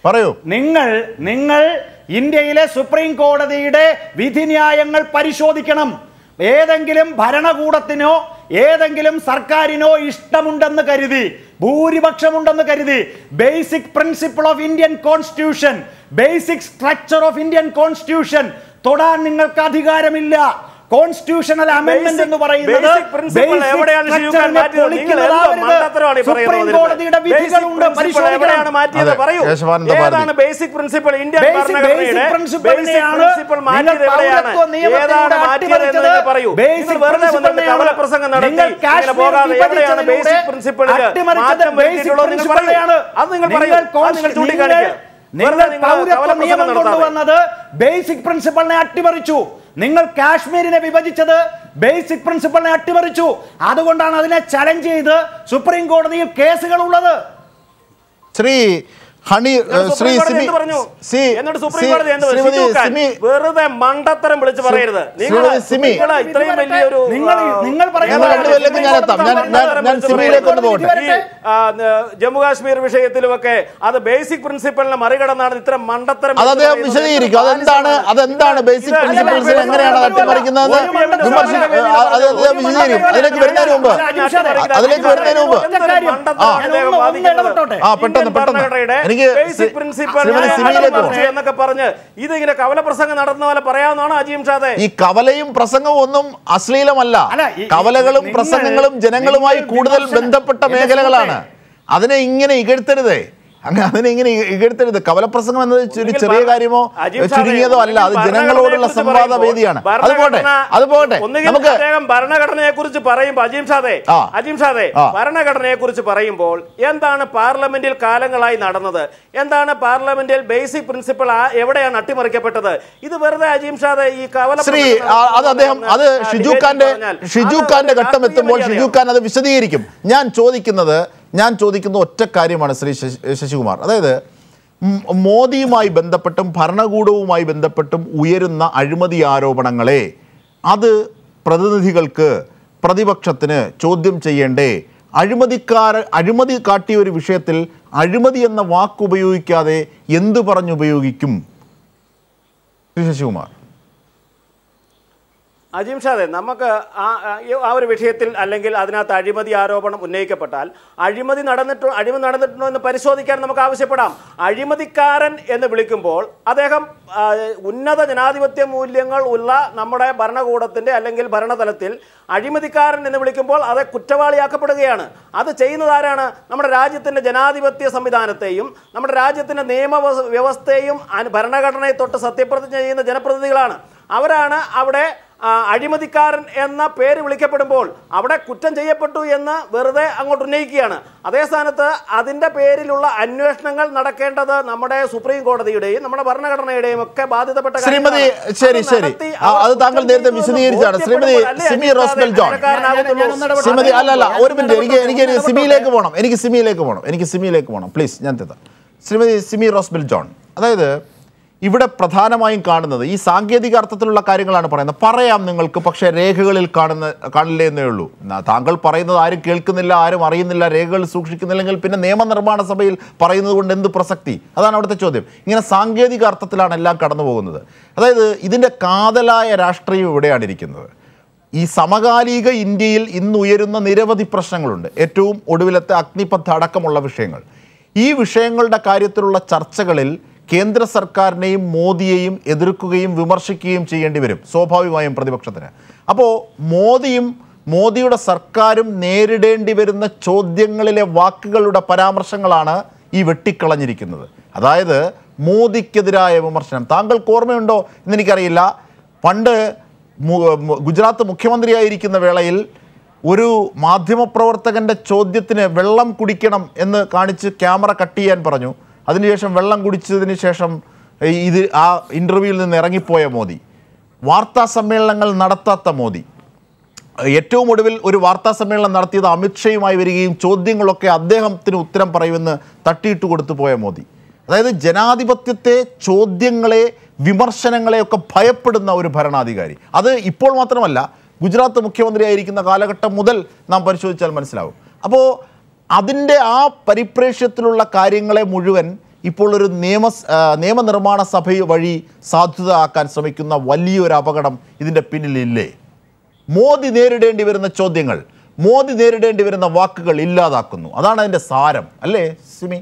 പറയൂ നിങ്ങൾ നിങ്ങൾ ഇന്ത്യയിലെ സുപ്രീം കോടതിയുടെ വിധിന്യായങ്ങൾ പരിശോധിക്കണം ഏതെങ്കിലും ഭരണകൂടത്തിനോ ഏതെങ്കിലും സർക്കാരിനോ ഇഷ്ടമുണ്ടെന്ന് കരുതി ഭൂരിപക്ഷമുണ്ടെന്ന് കരുതി basic principle of Indian constitution basic structure of Indian constitution തൊടാൻ നിങ്ങൾക്ക് അധികാരമില്ല കോൺസ്റ്റിറ്റ്യൂഷണൽ അമെന്റ്മെന്റ് എന്ന് പറയുന്നത് basic principle basic എവിടെയാണ് ഷിജുഖാൻ structure നെ മാറ്റിയത്? നിങ്ങൾ എന്ത് പൊളിക്കുന്നതാവരുത്. മണ്ടത്തരമാണ് ഈ പറയുന്നത് സുപ്രീം ഇതിൽ? കോടതിയുടെ Basic വിധികളുണ്ട് principle എവിടെയാണ് പരിശോധിക്കണം മാറ്റിയത് അതെ, പറയൂ കേശവാനന്ദ ഭാരതി. ഏതാണ് ബേസിക് പ്രിൻസിപ്പിൾ ഇന്ത്യൻ Basic- ഭരണഘടനയുടെ basic principle basic നെയാണ് principle മാറ്റിയത് നിങ്ങൾ എവിടെയാണ് പൗരത്വ നിയമത്തിലൂടെ ഏതാണ് മാറ്റിയത് എന്ന് അട്ടിമറിച്ചത്. നിങ്ങൾ പറയൂ Basic നിങ്ങൾ വെറുതെ principle വന്നിട്ട് നെയാണ് കവലപ്രസംഗം നടത്തി നിങ്ങൾ ഇങ്ങനെ കാശ്മീർ പോകാതെ എവിടെയാണ് വിഭജിച്ചതിലൂടെ ബേസിക് പ്രിൻസിപ്പിളിൽ അട്ടിമറിച്ചത് മാറ്റം basic വരുത്തിയിട്ടുള്ളത് നിങ്ങൾ principle പറയൂ നെയാണ്. അത് നിങ്ങൾ പറയൂ നിങ്ങൾ അത് നിങ്ങൾ കോൺസ്റ്റി- ചൂണ്ടിക്കാണിക്കുക നിങ്ങൾ വെറുതെ നിങ്ങൾ പൗരത്വ കവലപ്രസംഗം നിയമം നടത്താതെ കൊണ്ടുവന്നത് ബേസിക് പ്രിൻസിപ്പളിനെ അട്ടിമറിച്ചു നിങ്ങൾ കാശ്മീരിനെ വിഭജിച്ചത് ബേസിക് പ്രിൻസിപ്പളിനെ അട്ടിമറിച്ചു അതുകൊണ്ടാണ് അതിനെ ചലഞ്ച് ചെയ്ത് സുപ്രീം കോടതിയിൽ കേസുകൾ ഉള്ളത് ശ്രീ ഹണി എന്നിട്ട് ഏഹ്, ശ്രീ സുപ്രീം കോടതി സിമി എന്ത് പറഞ്ഞു? സി എന്നിട്ട് സുപ്രീം സി- കോടതി എന്ത് പറഞ്ഞു? ശ്രീമതി ഷിജു ഖാൻ, സിമി വെറുതെ മണ്ടത്തരം വിളിച്ച് പറയരുത് നിങ്ങൾ ശ്രീമതി സിമി. നിങ്ങൾ ഇത്രയും വലിയൊരു നിങ്ങൾ- ആ, നിങ്ങൾ പറയുന്ന നിങ്ങൾ രണ്ടുപേരിലേക്കും ഞാൻ എത്താം. ഞാൻ- ഞാൻ- ഞാൻ സിമിയിലേക്ക് ഒന്ന് പോകട്ടെ. ഈ, ആ, ന- ജമ്മു കാശ്മീർ വിഷയത്തിലുമൊക്കെ അത് ബേസിക് പ്രിൻസിപ്പലിനെ മറികടന്നാണ് ഇത്തരം മണ്ടത്തരം അത് അദ്ദേഹം വിളിച്ച് വിശദീകരിക്കും പറയുന്നത്. അതെന്താണ് അതെന്താണ് ബേസിക് ഇത് പ്രിൻസിപ്പിൾസ് ഇത് എങ്ങനെയാണ് അത് അട്ടിമറിക്കുന്നത് ഒരു മണ്ടത്തരം വിമർശനം പറയുന്നത് അത് അത് അദ്ദേഹം വിശദീകരിക്കും അതിലേക്ക് വരുന്നതിന് മുമ്പ് അതിലേക്ക് വരുന്നതിന് മുമ്പ് മണ്ടത്തരം ആ. അദ്ദേഹം ഒന്ന് വാദിക്കുന്നത്. ഇടപെട്ടോട്ടെ. ആ, പെട്ടെന്ന്, ഇന്ത്യൻ പെട്ടെന്ന്. ഭരണഘടനയുടെ എനിക്ക് basic ശ്രീ- principle ശ്രീമതി ഞാൻ സിമിയിലേക്ക് അട്ടിമറിച്ചു പോകാം. എന്നൊക്കെ പറഞ്ഞ് ഇതിങ്ങനെ കവലപ്രസംഗം നടത്തുന്ന പോലെ പറയാവുന്നതാണോ അജീം ഷാദെ ഈ കവലയും പ്രസംഗവും ഒന്നും അശ്ലീലമല്ല അല്ല, ഈ- ഈ- കവലകളും നിങ്ങൾ- പ്രസംഗങ്ങളും ജനങ്ങളുമായി നിങ്ങൾ കൂടുതൽ വിമർശനം- ബന്ധപ്പെട്ട എന്റെ മേഖലകളാണ് സുഹൃത്തേ, അതിനെ ഇങ്ങനെ ഇകഴ്ത്തരുതേ അങ്ങനെ അതിനെ ഇങ്ങനെ ഇ- ഇകഴ്ത്തരുത് കവലപ്രസംഗം എന്നത് ഒരു ഒന്നുകിൽ ചെറിയ ഭരണ- കാര്യമോ അജീം ഷാദെ, ചുരുങ്ങിയതോ അല്ല അത് ഒന്നുകിൽ ജനങ്ങളോടുള്ള ഭരണഘടനയെക്കുറിച്ച് സംവാദ പറയുമ്പോൾ വേദിയാണ് അത് പോട്ടെ ഭരണഘടന- അത് പോട്ടെ ഒന്നുകിൽ നമുക്ക് അദ്ദേഹം ഭരണഘടനയെ കുറിച്ച് പറയുമ്പോൾ അജീം ഷാദെ ആ. അജീം ഷാദെ ആ. ഭരണഘടനയെ കുറിച്ച് പറയുമ്പോൾ എന്താണ് പാർലമെന്റിൽ കാലങ്ങളായി നടന്നത് എന്താണ് പാർലമെന്റിൽ ബേസിക് പ്രിൻസിപ്പിൾ എവിടെയാണ് അട്ടിമറിക്കപ്പെട്ടത് ഇത് വെറുതെ അജീം ഷാദെ ഈ കവല ശ്രീ ആ, അത് അദ്ദേഹം അത് ഷിജു ഖാന്റെ ഷിജു ഖാന്റെ ഘട്ടം എത്തുമ്പോൾ ഷിജു ഖാൻ അത് വിശദീകരിക്കും ഞാൻ ചോദിക്കുന്നത് ഞാൻ ചോദിക്കുന്ന ഒറ്റ കാര്യമാണ് ശ്രീ ശശി- ശശികുമാർ അതായത് ഉം, മോദിയുമായി ബന്ധപ്പെട്ടും ഭരണകൂടവുമായി ബന്ധപ്പെട്ടും ഉയരുന്ന അഴിമതി ആരോപണങ്ങളെ അത് പ്രതിനിധികൾക്ക് പ്രതിപക്ഷത്തിന് ചോദ്യം ചെയ്യേണ്ടേ അഴിമതിക്കാർ അഴിമതി കാട്ടിയ ഒരു വിഷയത്തിൽ അഴിമതി എന്ന വാക്ക് ഉപയോഗിക്കാതെ എന്തു പറഞ്ഞുപയോഗിക്കും ശ്രീ ശശികുമാർ അജീം ഷാദെ നമുക്ക് ആ ആ- ഈ ആ ഒരു വിഷയത്തിൽ അല്ലെങ്കിൽ അതിനകത്ത് അഴിമതി ആരോപണം ഉന്നയിക്കപ്പെട്ടാൽ അഴിമതി നടന്നിട്ടോ അഴിമതി നടന്നിട്ടുണ്ടോ എന്ന് പരിശോധിക്കാൻ നമുക്ക് ആവശ്യപ്പെടാം അഴിമതിക്കാരൻ എന്ന് വിളിക്കുമ്പോൾ അദ്ദേഹം ആ, ഉന്നത ജനാധിപത്യ മൂല്യങ്ങൾ ഉള്ള നമ്മുടെ ഭരണകൂടത്തിന്റെ അല്ലെങ്കിൽ ഭരണതലത്തിൽ അഴിമതിക്കാരൻ എന്ന് വിളിക്കുമ്പോൾ അത് കുറ്റവാളിയാക്കപ്പെടുകയാണ് അത് ചെയ്യുന്നത് ആരാണ് നമ്മുടെ രാജ്യത്തിന്റെ ജനാധിപത്യ സംവിധാനത്തെയും നമ്മുടെ രാജ്യത്തിന്റെ നിയമ വ്യവസ്ഥയും അനു- ഭരണഘടനയെ തൊട്ട് സത്യപ്രതിജ്ഞ ചെയ്യുന്ന ജനപ്രതിനിധികളാണ് അവരാണ് അവിടെ ആ, അഴിമതിക്കാരൻ എന്ന പേര് വിളിക്കപ്പെടുമ്പോൾ അവിടെ കുറ്റം ചെയ്യപ്പെട്ടു എന്ന് വെറുതെ അങ്ങോട്ട് ഉന്നയിക്കുകയാണ് അതേ സ്ഥാനത്ത് അതിന്റെ പേരിലുള്ള അന്വേഷണങ്ങൾ നടക്കേണ്ടത് നമ്മുടെ സുപ്രീം കോടതിയുടെയും നമ്മുടെ ഭരണഘടനയുടെയും ഒക്കെ ബാധ്യതപ്പെട്ട ശ്രീമതി കാര്യങ്ങളാണ്. ശരി അത് ശരി നടത്തി ആ, അവർ അത് താങ്കൾ കുറ്റം നേരത്തെ ചെയ്തു എന്ന് വിശദീകരിച്ചാണ് ശ്രീമതി ബോധ്യപ്പെടുമ്പോൾ അല്ലേ സിമി അജീം റോസ്ബെൽ ഷാദെ ജോൺ കുറ്റക്കാരനാകുന്നുള്ളൂ? ഞാൻ- ഞാൻ- ഞാൻ- സിമതി അല്ല അല്ല ഞാൻ ഒരു മിനിറ്റ് എനിക്ക് എനിക്ക് ഞാൻ എനിക്ക് സിമിയിലേക്ക് പോകണം എനിക്ക് സിമിയിലേക്ക് പോകണം എനിക്ക് സിമിയിലേക്ക് പോകണം പ്ലീസ് ഞാൻ തെത്താം ശ്രീമതി സിമി റോസ്ബെൽ ജോൺ അതായത് ഇവിടെ പ്രധാനമായും കാണുന്നത് ഈ സാങ്കേതിക അർത്ഥത്തിലുള്ള കാര്യങ്ങളാണ് പറയുന്നത് പറയാം നിങ്ങൾക്ക് പക്ഷേ രേഖകളിൽ കാണുന്ന കാണില്ലേ എന്നേ ഉള്ളൂ ന- താങ്കൾ പറയുന്നത് ആരും കേൾക്കുന്നില്ല ആരും അറിയുന്നില്ല രേഖകൾ സൂക്ഷിക്കുന്നില്ലെങ്കിൽ പിന്നെ നിയമനിർമ്മാണ സഭയിൽ പറയുന്നത് കൊണ്ട് എന്ത് പ്രസക്തി അതാണ് അവിടുത്തെ ചോദ്യം ഇങ്ങനെ സാങ്കേതിക അർത്ഥത്തിലാണ് എല്ലാം കടന്നു പോകുന്നത് അതായത് ഇതിൻ്റെ കാതലായ രാഷ്ട്രീയം ഇവിടെയാണ് ഇരിക്കുന്നത് ഈ സമകാലിക ഇന്ത്യയിൽ ഇന്ന് ഉയരുന്ന നിരവധി പ്രശ്നങ്ങളുണ്ട് ഏറ്റവും ഒടുവിലത്തെ അഗ്നിപഥ അടക്കമുള്ള വിഷയങ്ങൾ ഈ വിഷയങ്ങളുടെ കാര്യത്തിലുള്ള ചർച്ചകളിൽ കേന്ദ്ര സർക്കാരിനെയും മോദിയെയും എതിർക്കുകയും വിമർശിക്കുകയും ചെയ്യേണ്ടി വരും സ്വാഭാവികമായും പ്രതിപക്ഷത്തിന് അപ്പോൾ മോദിയും മോദിയുടെ സർക്കാരും നേരിടേണ്ടി വരുന്ന ചോദ്യങ്ങളിലെ വാക്കുകളുടെ പരാമർശങ്ങളാണ് ഈ വെട്ടിക്കളഞ്ഞിരിക്കുന്നത് അതായത് മോദിക്കെതിരായ വിമർശനം താങ്കൾക്ക് ഓർമ്മയുണ്ടോ എന്നെനിക്കറിയില്ല പണ്ട് മു- മു- ഗുജറാത്ത് മുഖ്യമന്ത്രിയായിരിക്കുന്ന വേളയിൽ ഒരു മാധ്യമപ്രവർത്തകന്റെ ചോദ്യത്തിന് വെള്ളം കുടിക്കണം എന്ന് കാണിച്ച് ക്യാമറ കട്ട് ചെയ്യാൻ പറഞ്ഞു അതിനുശേഷം വെള്ളം കുടിച്ചതിന് ശേഷം ഈ ഇത് ആ ഇൻ്റർവ്യൂവിൽ നിന്ന് ഇറങ്ങിപ്പോയ മോദി വാർത്താ സമ്മേളനങ്ങൾ നടത്താത്ത മോദി ഏറ്റവും ഒടുവിൽ ഒരു വാർത്താ സമ്മേളനം നടത്തിയത് അമിത്ഷയുമായി വരികയും ചോദ്യങ്ങളൊക്കെ അദ്ദേഹത്തിന് ഉത്തരം പറയുമെന്ന് തട്ടിയിട്ട് കൊടുത്തു പോയ മോദി അതായത് ജനാധിപത്യത്തെ ചോദ്യങ്ങളെ വിമർശനങ്ങളെയൊക്കെ ഭയപ്പെടുന്ന ഒരു ഭരണാധികാരി അത് ഇപ്പോൾ മാത്രമല്ല ഗുജറാത്ത് മുഖ്യമന്ത്രിയായിരിക്കുന്ന കാലഘട്ടം മുതൽ നാം പരിശോധിച്ചാൽ മനസ്സിലാവും അപ്പോൾ അതിൻ്റെ ആ പരിപ്രേക്ഷ്യത്തിലുള്ള കാര്യങ്ങളെ മുഴുവൻ ഇപ്പോൾ ഒരു നിയമ ആ, നിയമനിർമ്മാണ സഭ വഴി സാധുതയാക്കാൻ ശ്രമിക്കുന്ന വലിയൊരു അപകടം ഇതിൻ്റെ പിന്നിലില്ലേ മോദി നേരിടേണ്ടി വരുന്ന ചോദ്യങ്ങൾ മോദി നേരിടേണ്ടി വരുന്ന വാക്കുകൾ ഇല്ലാതാക്കുന്നു അതാണ് അതിൻ്റെ സാരം അല്ലേ സിമി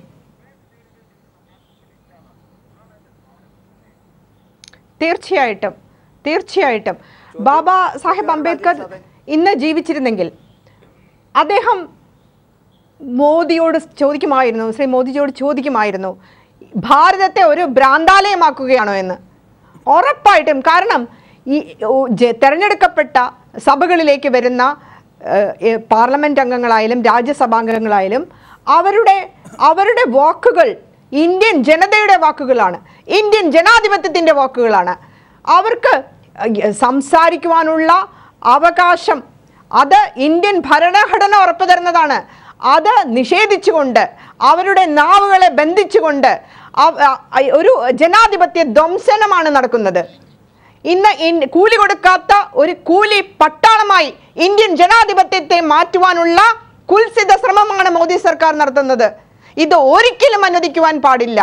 തീർച്ചയായിട്ടും തീർച്ചയായിട്ടും ബാബ സാഹേബ് അംബേദ്കർ ഇന്ന് ജീവിച്ചിരുന്നെങ്കിൽ അദ്ദേഹം മോദിയോട് ചോദിക്കുമായിരുന്നു ശ്രീ മോദിജിയോട് ചോദിക്കുമായിരുന്നു ഭാരതത്തെ ഒരു ഭ്രാന്താലയമാക്കുകയാണോ എന്ന് ഉറപ്പായിട്ടും കാരണം ഈ ഓ- ജെ- തെരഞ്ഞെടുക്കപ്പെട്ട സഭകളിലേക്ക് വരുന്ന ഏഹ്, ഏഹ്, പാർലമെന്റ് അംഗങ്ങളായാലും രാജ്യസഭാംഗങ്ങളായാലും അവരുടെ അവരുടെ വാക്കുകൾ ഇന്ത്യൻ ജനതയുടെ വാക്കുകളാണ് ഇന്ത്യൻ ജനാധിപത്യത്തിൻ്റെ വാക്കുകളാണ് അവർക്ക് ഏഹ്, സംസാരിക്കുവാനുള്ള അവകാശം അത് ഇന്ത്യൻ ഭരണഘടന ഉറപ്പു തരുന്നതാണ് അത് നിഷേധിച്ചുകൊണ്ട് അവരുടെ നാവുകളെ ബന്ധിച്ചുകൊണ്ട് അവ- അ- ഒരു ജനാധിപത്യ ധ്വംസനമാണ് നടക്കുന്നത് ഇന്ന് ഇൻ- കൂലി കൊടുക്കാത്ത ഒരു കൂലി പട്ടാളമായി ഇന്ത്യൻ ജനാധിപത്യത്തെ മാറ്റുവാനുള്ള കുൽസിത ശ്രമമാണ് മോദി സർക്കാർ നടത്തുന്നത് ഇത് ഒരിക്കലും അനുവദിക്കുവാൻ പാടില്ല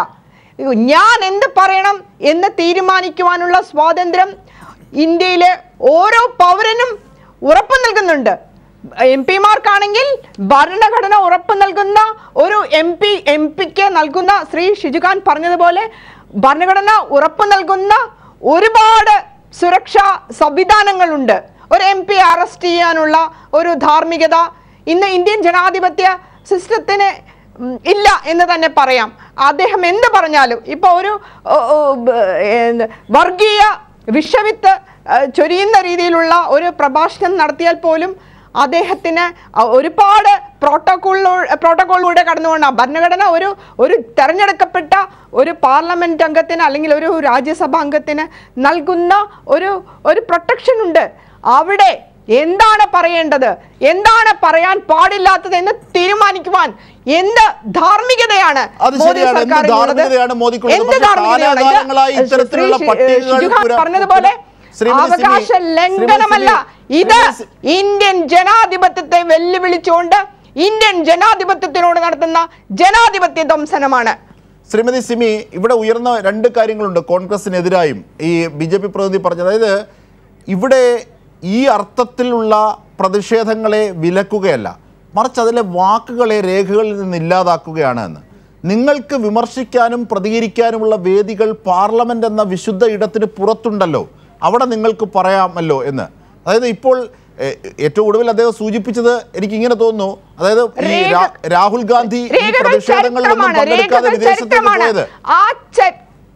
ഞാൻ എന്ത് പറയണം എന്ന് തീരുമാനിക്കുവാനുള്ള സ്വാതന്ത്ര്യം ഇന്ത്യയിലെ ഓരോ പൗരനും ഉറപ്പു നൽകുന്നുണ്ട് എം പിമാർക്കാണെങ്കിൽ ഭരണഘടന ഉറപ്പ് നൽകുന്ന ഒരു എം പി എം പിക്ക് നൽകുന്ന ശ്രീ ഷിജുഖാൻ പറഞ്ഞതുപോലെ ഭരണഘടന ഉറപ്പ് നൽകുന്ന ഒരുപാട് സുരക്ഷാ സംവിധാനങ്ങളുണ്ട് ഒരു എം പി അറസ്റ്റ് ചെയ്യാനുള്ള ഒരു ധാർമ്മികത ഇന്ന് ഇന്ത്യൻ ജനാധിപത്യ സിസ്റ്റത്തിന് ഉം, ഇല്ല എന്ന് തന്നെ പറയാം അദ്ദേഹം എന്ത് പറഞ്ഞാലും ഇപ്പൊ ഒരു ഓ, ഓ, ബ- ഏ, വർഗീയ വിഷവിത്ത് ആ, ചൊരിയുന്ന രീതിയിലുള്ള ഒരു പ്രഭാഷണം നടത്തിയാൽ പോലും അദ്ദേഹത്തിന് അ- ഒരുപാട് പ്രോട്ടോക്കോളിലൂടെ പ്രോട്ടോക്കോളിലൂടെ കടന്നുകൊണ്ട് ഭരണഘടന ഒരു ഒരു തെരഞ്ഞെടുക്കപ്പെട്ട ഒരു പാർലമെന്റ് അംഗത്തിന് അല്ലെങ്കിൽ ഒരു രാജ്യസഭ അംഗത്തിന് നൽകുന്ന ഒരു ഒരു പ്രൊട്ടക്ഷൻ ഉണ്ട് അവിടെ എന്താണ് പറയേണ്ടത് എന്താണ് പറയാൻ പാടില്ലാത്തത് എന്ന് തീരുമാനിക്കുവാൻ എന്ത് ധാർമ്മികതയാണ് അത് മോദി ശരിയാണ്. എന്ത് സർക്കാരിനുള്ളത്? ധാർമ്മികതയാണ് മോദിക്കുള്ളത്? എന്ത് പക്ഷേ ധാർമ്മികതയാണ്? ഇത് കാലാകാലങ്ങളായി ഇത്തരത്തിലുള്ള ശ്രീ പട്ടികകൾ ഷിജുഖാൻ പുര- പറഞ്ഞതുപോലെ ശ്രീമതി സിമി, അവകാശ ലംഘനമല്ല ശ്രീമതി ഇത് സി- ഇന്ത്യൻ ജനാധിപത്യത്തെ വെല്ലുവിളിച്ചുകൊണ്ട് ഇന്ത്യൻ ജനാധിപത്യത്തിനോട് നടത്തുന്ന ജനാധിപത്യ ധ്വംസനമാണ് ശ്രീമതി സിമി ഇവിടെ ഉയർന്ന രണ്ട് കാര്യങ്ങളുണ്ട് കോൺഗ്രസിനെതിരായും ഈ ബി ജെ പി പ്രതിനിധി പറഞ്ഞത് അതായത് ഇവിടെ ഈ അർത്ഥത്തിലുള്ള പ്രതിഷേധങ്ങളെ വിലക്കുകയല്ല മറിച്ച് അതിലെ വാക്കുകളെ രേഖകളിൽ നിന്ന് ഇല്ലാതാക്കുകയാണ് എന്ന് നിങ്ങൾക്ക് വിമർശിക്കാനും പ്രതികരിക്കാനുമുള്ള വേദികൾ പാർലമെന്റ് എന്ന വിശുദ്ധ ഇടത്തിന് പുറത്തുണ്ടല്ലോ അവിടെ നിങ്ങൾക്ക് പറയാമല്ലോ എന്ന് അതായത് ഇപ്പോൾ എ- ഏറ്റവും ഒടുവിൽ അദ്ദേഹം സൂചിപ്പിച്ചത് എനിക്ക് ഇങ്ങനെ തോന്നുന്നു അതായത് ഈ രേഖ- രാ- രാഹുൽ ഗാന്ധി ഈ രേഖകൾ പ്രതിഷേധങ്ങളിലൊന്നും ചരിത്രമാണ് പങ്കെടുക്കാതെ രേഖകൾ വിദേശത്തേക്ക് ചരിത്രമാണ് പോയത് ആ ച-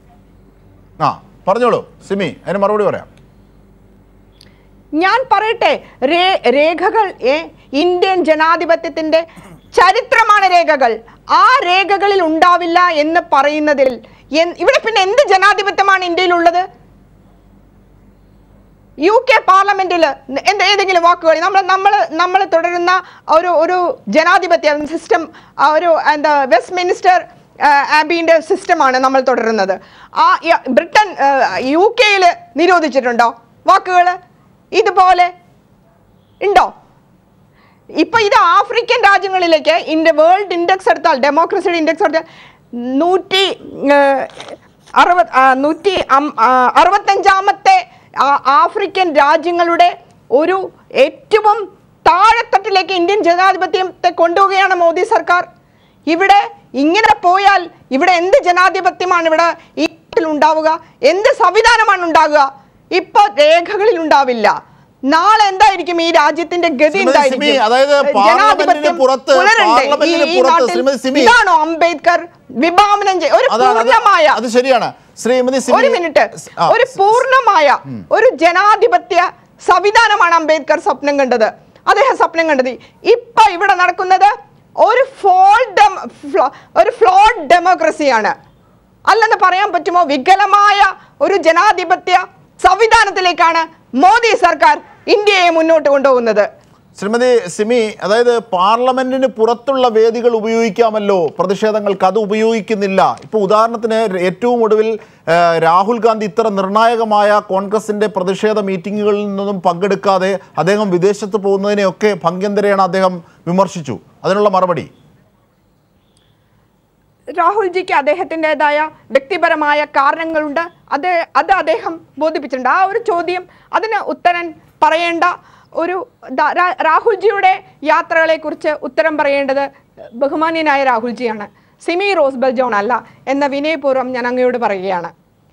ആ പറഞ്ഞോളൂ സിമി അതിന് മറുപടി പറയാം ഞാൻ പറയട്ടെ രേ- രേഖകൾ ഏ ഇന്ത്യൻ ജനാധിപത്യത്തിന്റെ ചരിത്രമാണ് രേഖകൾ ആ രേഖകളിൽ ഉണ്ടാവില്ല എന്ന് പറയുന്നതിൽ എൻ- ഇവിടെ പിന്നെ എന്ത് ജനാധിപത്യമാണ് ഇന്ത്യയിലുള്ളത് യു കെ പാർലമെന്റിൽ എന്ത് ഏതെങ്കിലും വാക്കുകൾ നമ്മൾ നമ്മൾ നമ്മൾ തുടരുന്ന ഒരു ഒരു ജനാധിപത്യ സിസ്റ്റം ഒരു എന്താ വെസ്റ്റ് മിനിസ്റ്റർ ആബിന്റെ സിസ്റ്റമാണ് നമ്മൾ തുടരുന്നത് ആ യ- ബ്രിട്ടൻ യു കെയിൽ നിരോധിച്ചിട്ടുണ്ടോ വാക്കുകൾ ഇതുപോലെ ഉണ്ടോ ഇപ്പൊ ഇത് ആഫ്രിക്കൻ രാജ്യങ്ങളിലേക്ക് ഇന്ത്യ വേൾഡ് ഇൻഡെക്സ് എടുത്താൽ ഡെമോക്രസിയുടെ ഇൻഡെക്സ് എടുത്താൽ നൂറ്റി ഏഹ്, അറുപത് ആ, നൂറ്റി അം- ആ, അറുപത്തഞ്ചാമത്തെ ആ- ആഫ്രിക്കൻ രാജ്യങ്ങളുടെ ഒരു ഏറ്റവും താഴെത്തട്ടിലേക്ക് ഇന്ത്യൻ ജനാധിപത്യത്തെ കൊണ്ടുപോവുകയാണ് മോദി സർക്കാർ ഇവിടെ ഇങ്ങനെ പോയാൽ ഇവിടെ എന്ത് ജനാധിപത്യമാണ് ഇവിടെ ഈ നാട്ടിൽ ഉണ്ടാവുക എന്ത് സംവിധാനമാണ് ഉണ്ടാകുക ഇപ്പൊ രേഖകളിൽ ഉണ്ടാവില്ല നാളെ എന്തായിരിക്കും ഈ രാജ്യത്തിന്റെ ഗതി ശ്രീമതി സിമി, എന്തായിരിക്കും അതായത് പാർലമെന്റിന് ജനാധിപത്യം പുറത്ത്, പുലരണ്ടേ? പാർലമെന്റിന് ഈ- ഈ പുറത്ത് നാട്ടിൽ ശ്രീമതി സിമി. ഇതാണോ അംബേദ്കർ വിഭാവനം ചെയ്യ ഒരു അതാണ് അത് പൂർണ്ണമായ അത് ശരിയാണ് ശ്രീമതി സിമി ഒരു മിനിറ്റ് ആ, ഒരു പൂർണ്ണമായ ഒരു ജനാധിപത്യ സംവിധാനമാണ് അംബേദ്കർ സ്വപ്നം കണ്ടത് അദ്ദേഹം സ്വപ്നം കണ്ടത് ഇപ്പൊ ഇവിടെ നടക്കുന്നത് ഒരു ഫോൾ ഒരു ഫ്ലോഡ് ഡെമോക്രസിയാണ് അല്ലെന്ന് പറയാൻ പറ്റുമോ വികലമായ ഒരു ജനാധിപത്യ സംവിധാനത്തിലേക്കാണ് മോദി സർക്കാർ ഇന്ത്യയെ മുന്നോട്ട് കൊണ്ടുപോകുന്നത് ശ്രീമതി സിമി അതായത് പാർലമെന്റിന് പുറത്തുള്ള വേദികൾ ഉപയോഗിക്കാമല്ലോ പ്രതിഷേധങ്ങൾക്ക് അത് ഉപയോഗിക്കുന്നില്ല ഇപ്പോൾ ഉദാഹരണത്തിന് ഏറ്റവും ഒടുവിൽ ആ, രാഹുൽ ഗാന്ധി ഇത്ര നിർണായകമായ കോൺഗ്രസിന്റെ പ്രതിഷേധ മീറ്റിങ്ങുകളിൽ നിന്നും പങ്കെടുക്കാതെ അദ്ദേഹം വിദേശത്ത് പോകുന്നതിനെയൊക്കെ ഭംഗ്യന്തരേണ അദ്ദേഹം വിമർശിച്ചു അതിനുള്ള മറുപടി രാഹുൽജിക്ക് അദ്ദേഹത്തിൻ്റെതായ വ്യക്തിപരമായ കാരണങ്ങളുണ്ട് അത് അത് അദ്ദേഹം ബോധിപ്പിച്ചിട്ടുണ്ട് ആ ഒരു ചോദ്യം അതിന് ഉത്തരൻ പറയേണ്ട ഒരു ദ- രാ- രാഹുൽജിയുടെ യാത്രകളെക്കുറിച്ച് ഉത്തരം പറയേണ്ടത് ബഹുമാന്യനായ രാഹുൽജിയാണ് സിമി റോസ്ബൽ ജോൺ അല്ല എന്ന വിനയപൂർവ്വം ഞാൻ അങ്ങയോട് പറയുകയാണ്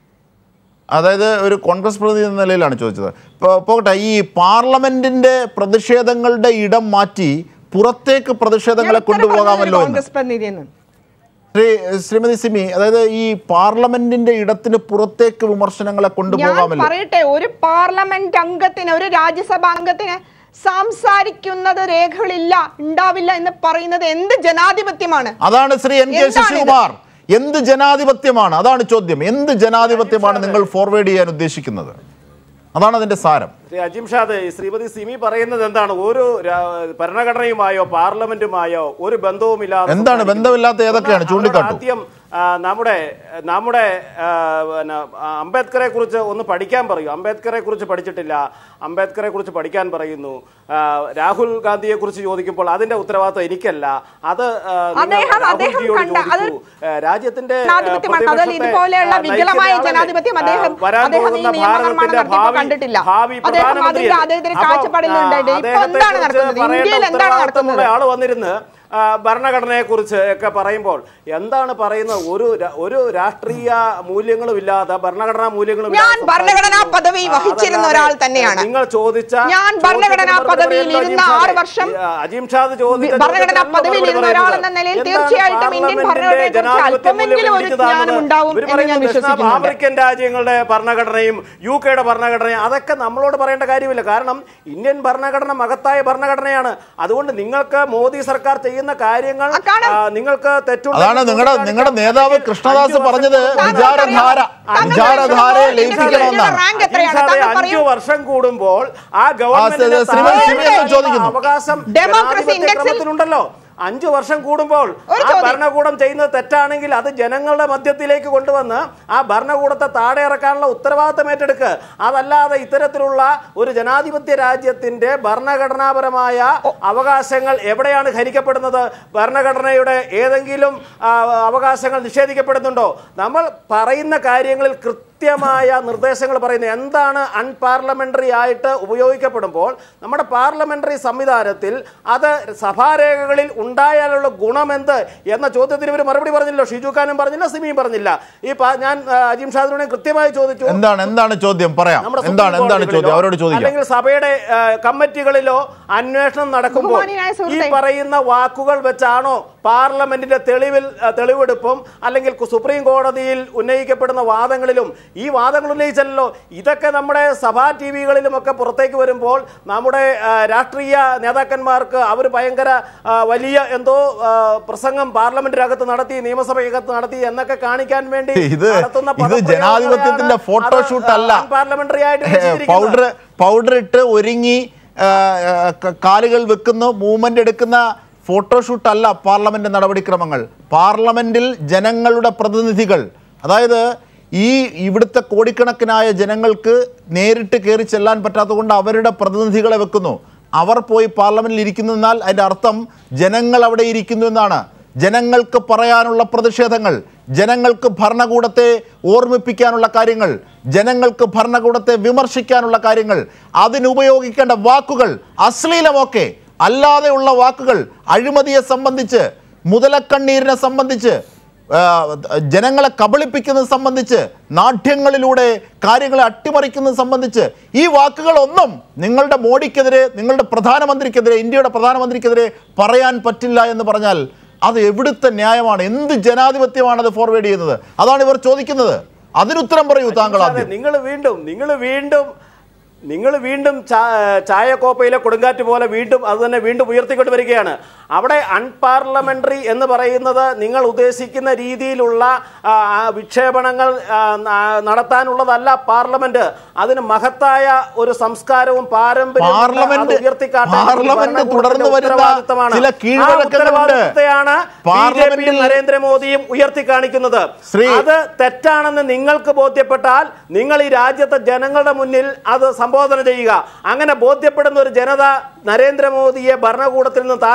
അതായത് ഒരു കോൺഗ്രസ് പ്രതിനിധി എന്ന നിലയിലാണ് ചോദിച്ചത് ഇപ്പോൾ പോകട്ടെ ഈ പാർലമെന്റിന്റെ പ്രതിഷേധങ്ങളുടെ ഇടം മാറ്റി പുറത്തേക്ക് പ്രതിഷേധങ്ങളെ ഞാൻ ഉത്തരം കൊണ്ടുപോകാമല്ലോ പറഞ്ഞത് എന്ന് കോൺഗ്രസ് പ്രതിനിധി എന്ന് ശ്രീ ശ്രീമതി സിമി അതായത് ഈ പാർലമെന്റിന്റെ ഇടത്തിന് പുറത്തേക്ക് വിമർശനങ്ങളെ ഞാൻ കൊണ്ടുപോകാമല്ലോ പറയട്ടെ ഒരു പാർലമെന്റ് അംഗത്തിന് ഒരു രാജ്യസഭാ അംഗത്തിന് സംസാരിക്കുന്നത് രേഖകളില്ല ഉണ്ടാവില്ല എന്ന് പറയുന്നത് എന്ത് ജനാധിപത്യമാണ് അതാണ് ശ്രീ എൻ കെ എന്താണിത്? ശശികുമാർ എന്ത് ജനാധിപത്യമാണ് അതാണ് ചോദ്യം എന്ത് ജനാധിപത്യമാണ് നിങ്ങൾ ഫോർവേഡ് ചെയ്യാൻ ഉദ്ദേശിക്കുന്നത് അതാണ് അതിന്റെ സാരം ശ്രീ അജിം ഷാദ് ശ്രീമതി സിമി പറയുന്നത് എന്താണ് ഒരു രാ- ഭരണഘടനയുമായോ പാർലമെന്റുമായോ ഒരു ബന്ധവുമില്ലാതെ എന്താണ് സംസാരിക്കുന്നു. ബന്ധമില്ലാത്ത ഏതൊക്കെയാണ്? ഒന്ന് ചൂണ്ടിക്കാട്ടൂ. ആദ്യം ആ, നമ്മുടെ നമ്മുടെ ആ, പിന്നെ ആ, അംബേദ്കറെ കുറിച്ച് ഒന്ന് പഠിക്കാൻ പറയൂ അംബേദ്കറെ കുറിച്ച് പഠിച്ചിട്ടില്ല അംബേദ്കറെ കുറിച്ച് പഠിക്കാൻ പറയുന്നു ആ, രാഹുൽ ഗാന്ധിയെ കുറിച്ച് ചോദിക്കുമ്പോൾ അതിന്റെ ഉത്തരവാദിത്വം എനിക്കല്ല അത് ആ, നിങ്ങൾ അദ്ദേഹം- അദ്ദേഹം രാഹുൽജിയോട് കണ്ട- അത് ചോദിക്കൂ. ആ, രാജ്യത്തിന്റെ ആ, ജനാധിപത്യമാണ്. അതിൽ പ്രതിപക്ഷത്തെ, ഇതുപോലെയുള്ള ആ, വികലമായ നയിക്കുന്ന ജനാധിപത്യം ആളല്ലേ? അദ്ദേഹം- ആ, വരാൻ അദ്ദേഹം ഈ പോകുന്ന നിയമനിർമ്മാണം ഭാരതത്തിന്റെ നടത്തിയപ്പോൾ ഭാവി- കണ്ടിട്ടില്ല. ഭാവി അദ്ദേഹം പ്രധാനമന്ത്രിയല്ലേ? അതിന്റെ അദ്ദേഹത്തിന് അപ്പം, കാഴ്ചപ്പാടിലുണ്ടായിട്ട് ആ, ഇപ്പൊ എന്താണ് അദ്ദേഹത്തെക്കുറിച്ച് നടക്കുന്നത്? പറയേണ്ട ഇന്ത്യയിൽ എന്താണ് ഉത്തരവാദിത്തമുള്ള നടക്കുന്നത്? ആള് വന്നിരുന്ന് ആ, ഭരണഘടനയെ കുറിച്ച് ഒക്കെ പറയുമ്പോൾ എന്താണ് പറയുന്നത് ഒരു ര- ഒരു രാഷ്ട്രീയ മൂല്യങ്ങളും ഇല്ലാതെ ഭരണഘടനാ മൂല്യങ്ങളും ഞാൻ ഇല്ലാതെ ഭരണഘടനാ സംസാരിക്കുന്നു. പദവി ആ, വഹിച്ചിരുന്ന അതല്ലാതെ ഒരാൾ തന്നെയാണ്. നിങ്ങൾ ചോദിച്ച ഞാൻ ഭരണഘടനാ ചോദ്യത്തിന് പദവിയിൽ മറുപടി ഇരുന്ന അജിം ആറ് ഷാദ് വർഷം ഈ, ആ, അജിം ഷാദ് ചോദിച്ച ഭരണഘടനാ ചോദ്യത്തിന് പദവിയിൽ മറുപടി ഇരുന്ന ഒരാൾ പറയുന്നത്. എന്ന നിലയിൽ എന്താണ് തീർച്ചയായിട്ടും ഇന്ത്യൻ പാർലമെന്റിന്റെ ഭരണഘടനയെക്കുറിച്ച് ജനാധിപത്യ മൂല്യം അല്പമെങ്കിലും ഒരു വിളിച്ചു താഴ്ന്നത്? ജ്ഞാനം ഉണ്ടാവും ഇവര് എന്ന് ഞാൻ പറയുന്നത് വിശ്വസിക്കുന്നുണ്ട്. ആഫ്രിക്കൻ രാജ്യങ്ങളുടെ ഭരണഘടനയും യു കെയുടെ ഭരണഘടനയും അതൊക്കെ നമ്മളോട് പറയേണ്ട കാര്യമില്ല കാരണം ഇന്ത്യൻ ഭരണഘടന മഹത്തായ ഭരണഘടനയാണ് അതുകൊണ്ട് നിങ്ങൾക്ക് മോദി സർക്കാർ ചെയ്യുന്ന കാര്യങ്ങൾ ആ, കാണാം. ആ, നിങ്ങൾക്ക് തെറ്റുണ്ട് അതാണ് നിങ്ങളുടെ നിങ്ങളുടെ നേതാവ് കൃഷ്ണദാസ് പറഞ്ഞത് വിചാരധാര വിചാരധാരയെ ലയിപ്പിക്കണമെന്നാണ് റാങ്ക് എത്രയാണ്? അജിം ഷാദെ, താങ്കൾ അഞ്ചു പറയൂ. വർഷം കൂടുമ്പോൾ ആ ആ, ഗവൺമെന്റിന്റെ ശ്രീമതി താഴെ സിമി എന്ന് ചോദിക്കുന്നു. അവകാശം ഡെമോക്രസി ജനാധിപത്യ ഇൻഡെക്സിൽ ക്രമത്തിലുണ്ടല്ലോ അഞ്ചു വർഷം കൂടുമ്പോൾ ഒരു ആ ചോദ്യം. ഭരണകൂടം ചെയ്യുന്നത് തെറ്റാണെങ്കിൽ അത് ജനങ്ങളുടെ മധ്യത്തിലേക്ക് കൊണ്ടുവന്ന് ആ ഭരണകൂടത്തെ താഴെ ഇറക്കാനുള്ള ഉത്തരവാദിത്തം ഏറ്റെടുക്കുക അതല്ലാതെ ഇത്തരത്തിലുള്ള ഒരു ജനാധിപത്യ രാജ്യത്തിന്റെ ഭരണഘടനാപരമായ അവകാശങ്ങൾ എവിടെയാണ് ഹരിക്കപ്പെടുന്നത് ഭരണഘടനയുടെ ഏതെങ്കിലും ആ, അവകാശങ്ങൾ നിഷേധിക്കപ്പെടുന്നുണ്ടോ നമ്മൾ പറയുന്ന കാര്യങ്ങളിൽ കൃത്യമായ നിർദ്ദേശങ്ങൾ പറയുന്നത് എന്താണ് അൺപാർലമെന്ററി ആയിട്ട് ഉപയോഗിക്കപ്പെടുമ്പോൾ നമ്മുടെ പാർലമെന്ററി സംവിധാനത്തിൽ അത് സഭാരേഖകളിൽ ഉണ്ടായാലുള്ള ഗുണമെന്ത് എന്ന ചോദ്യത്തിന് ഇവർ മറുപടി പറഞ്ഞില്ലോ ഷിജു ഖാനും പറഞ്ഞില്ല സിമിയും പറഞ്ഞില്ല ഈ പാ- ഞാൻ ആ, അജിം ഷാദിനോട് കൃത്യമായി ചോദിച്ചു എന്താണ് എന്താണ് ചോദ്യം പറയാം നമ്മുടെ എന്താണ് സുപ്രീം എന്താണ് ചോദ്യം കോടതികളിലോ അവരോട് ചോദിക്കാം അല്ലെങ്കിൽ സഭയുടെ ആ, കമ്മിറ്റികളിലോ അന്വേഷണം നടക്കുമ്പോൾ ബഹുമാന്യനായ ഈ സുഹൃത്തേ. പറയുന്ന വാക്കുകൾ വെച്ചാണോ പാർലമെന്റിന്റെ തെളിവിൽ ആ, തെളിവെടുപ്പും അല്ലെങ്കിൽ കു- സുപ്രീം കോടതിയിൽ ഉന്നയിക്കപ്പെടുന്ന വാദങ്ങളിലും ഈ വാദങ്ങൾ ഉന്നയിച്ചല്ലോ ഇതൊക്കെ നമ്മുടെ സഭാ ടി വികളിലും ഒക്കെ പുറത്തേക്ക് വരുമ്പോൾ നമ്മുടെ ആ, രാഷ്ട്രീയ നേതാക്കന്മാർക്ക് അവർ ഭയങ്കര ആ, വലിയ എന്തോ ആ, പ്രസംഗം പാർലമെന്റിനകത്ത് നടത്തി നിയമസഭയ്ക്കകത്ത് നടത്തി എന്നൊക്കെ കാണിക്കാൻ വേണ്ടി ഇത് നടത്തുന്ന ഇത് പദപ്രയോഗങ്ങളെയാണ് ജനാധിപത്യത്തിന്റെ അത് ഫോട്ടോഷൂട്ട് അല്ല പാർലമെന്ററി ആയിട്ട് പൗഡർ വിളിച്ചിരിക്കുന്നത്. പൗഡർ ഇട്ട് ഒരുങ്ങി ആ, ആ, ക- കാലുകൾ വെക്കുന്നു മൂവ്മെന്റ് എടുക്കുന്ന ഫോട്ടോഷൂട്ട് അല്ല പാർലമെന്റ് നടപടിക്രമങ്ങൾ പാർലമെന്റിൽ ജനങ്ങളുടെ പ്രതിനിധികൾ അതായത് ഈ ഇവിടുത്തെ കോടിക്കണക്കിനായ ജനങ്ങൾക്ക് നേരിട്ട് കയറി ചെല്ലാൻ പറ്റാത്തതുകൊണ്ട് അവരുടെ പ്രതിനിധികളെ വെക്കുന്നു അവർ പോയി പാർലമെന്റിൽ ഇരിക്കുന്നതിനാൽ അതിന്റെ അർത്ഥം ജനങ്ങൾ അവിടെ ഇരിക്കുന്നു എന്നാണ് ജനങ്ങൾക്ക് പറയാനുള്ള പ്രതിഷേധങ്ങൾ ജനങ്ങൾക്ക് ഭരണകൂടത്തെ ഓർമ്മിപ്പിക്കാനുള്ള കാര്യങ്ങൾ ജനങ്ങൾക്ക് ഭരണകൂടത്തെ വിമർശിക്കാനുള്ള കാര്യങ്ങൾ അതിനുപയോഗിക്കേണ്ട വാക്കുകൾ അശ്ലീലമൊക്കെ അല്ലാതെയുള്ള വാക്കുകൾ അഴിമതിയെ സംബന്ധിച്ച് മുതലക്കണ്ണീരിനെ സംബന്ധിച്ച് ആ, ജനങ്ങളെ കബളിപ്പിക്കുന്നത് സംബന്ധിച്ച് നാട്യങ്ങളിലൂടെ കാര്യങ്ങളെ അട്ടിമറിക്കുന്നത് സംബന്ധിച്ച് ഈ വാക്കുകളൊന്നും നിങ്ങളുടെ മോഡിക്കെതിരെ നിങ്ങളുടെ പ്രധാനമന്ത്രിക്കെതിരെ ഇന്ത്യയുടെ പ്രധാനമന്ത്രിക്കെതിരെ പറയാൻ പറ്റില്ല എന്ന് പറഞ്ഞാൽ അത് എവിടുത്തെ ന്യായമാണ് എന്ത് ജനാധിപത്യമാണ് അത് ഫോർവേഡ് ചെയ്യുന്നത് അതാണ് ഇവർ ചോദിക്കുന്നത് അതിനുത്തരം പറയൂ താങ്കൾ ആദ്യം നിങ്ങൾ വീണ്ടും നിങ്ങൾ വീണ്ടും നിങ്ങൾ വീണ്ടും ചാ- ചായക്കോപ്പയിലെ കൊടുങ്കാറ്റ് പോലെ വീണ്ടും അത് തന്നെ വീണ്ടും ഉയർത്തിക്കൊണ്ട് വരികയാണ് അവിടെ അൺപാർലമെന്ററി എന്ന് പറയുന്നത് നിങ്ങൾ ഉദ്ദേശിക്കുന്ന രീതിയിലുള്ള ആ, ആ, വിക്ഷേപണങ്ങൾ ആ, ന- നടത്താനുള്ളതല്ല പാർലമെന്റ് അതിന് മഹത്തായ ഒരു സംസ്കാരവും പാരമ്പര്യവും ഉണ്ട്. അത് പാർലമെന്റ് ഉയർത്തിക്കാട്ടാൻ പാർലമെന്റ് ഭരണകൂടത്തിന്റെ തുടർന്ന് വരുന്ന ഉത്തരവാദിത്തമാണ്. ചില ആ കീഴ്വഴക്കങ്ങളുണ്ട് ഉത്തരവാദിത്തത്തെയാണ് പാർലമെന്റിൽ BJP യും നരേന്ദ്രമോദിയും ഉയർത്തി കാണിക്കുന്നത് ശ്രീ- അത് തെറ്റാണെന്ന് നിങ്ങൾക്ക് ബോധ്യപ്പെട്ടാൽ നിങ്ങൾ ഈ രാജ്യത്തെ ജനങ്ങളുടെ മുന്നിൽ അത് സംബോധന ചെയ്യുക അങ്ങനെ ബോധ്യപ്പെടുന്ന ഒരു ജനത നരേന്ദ്രമോദിയെ ഭരണകൂടത്തിൽ നിന്ന് താഴെ ഇറക്കും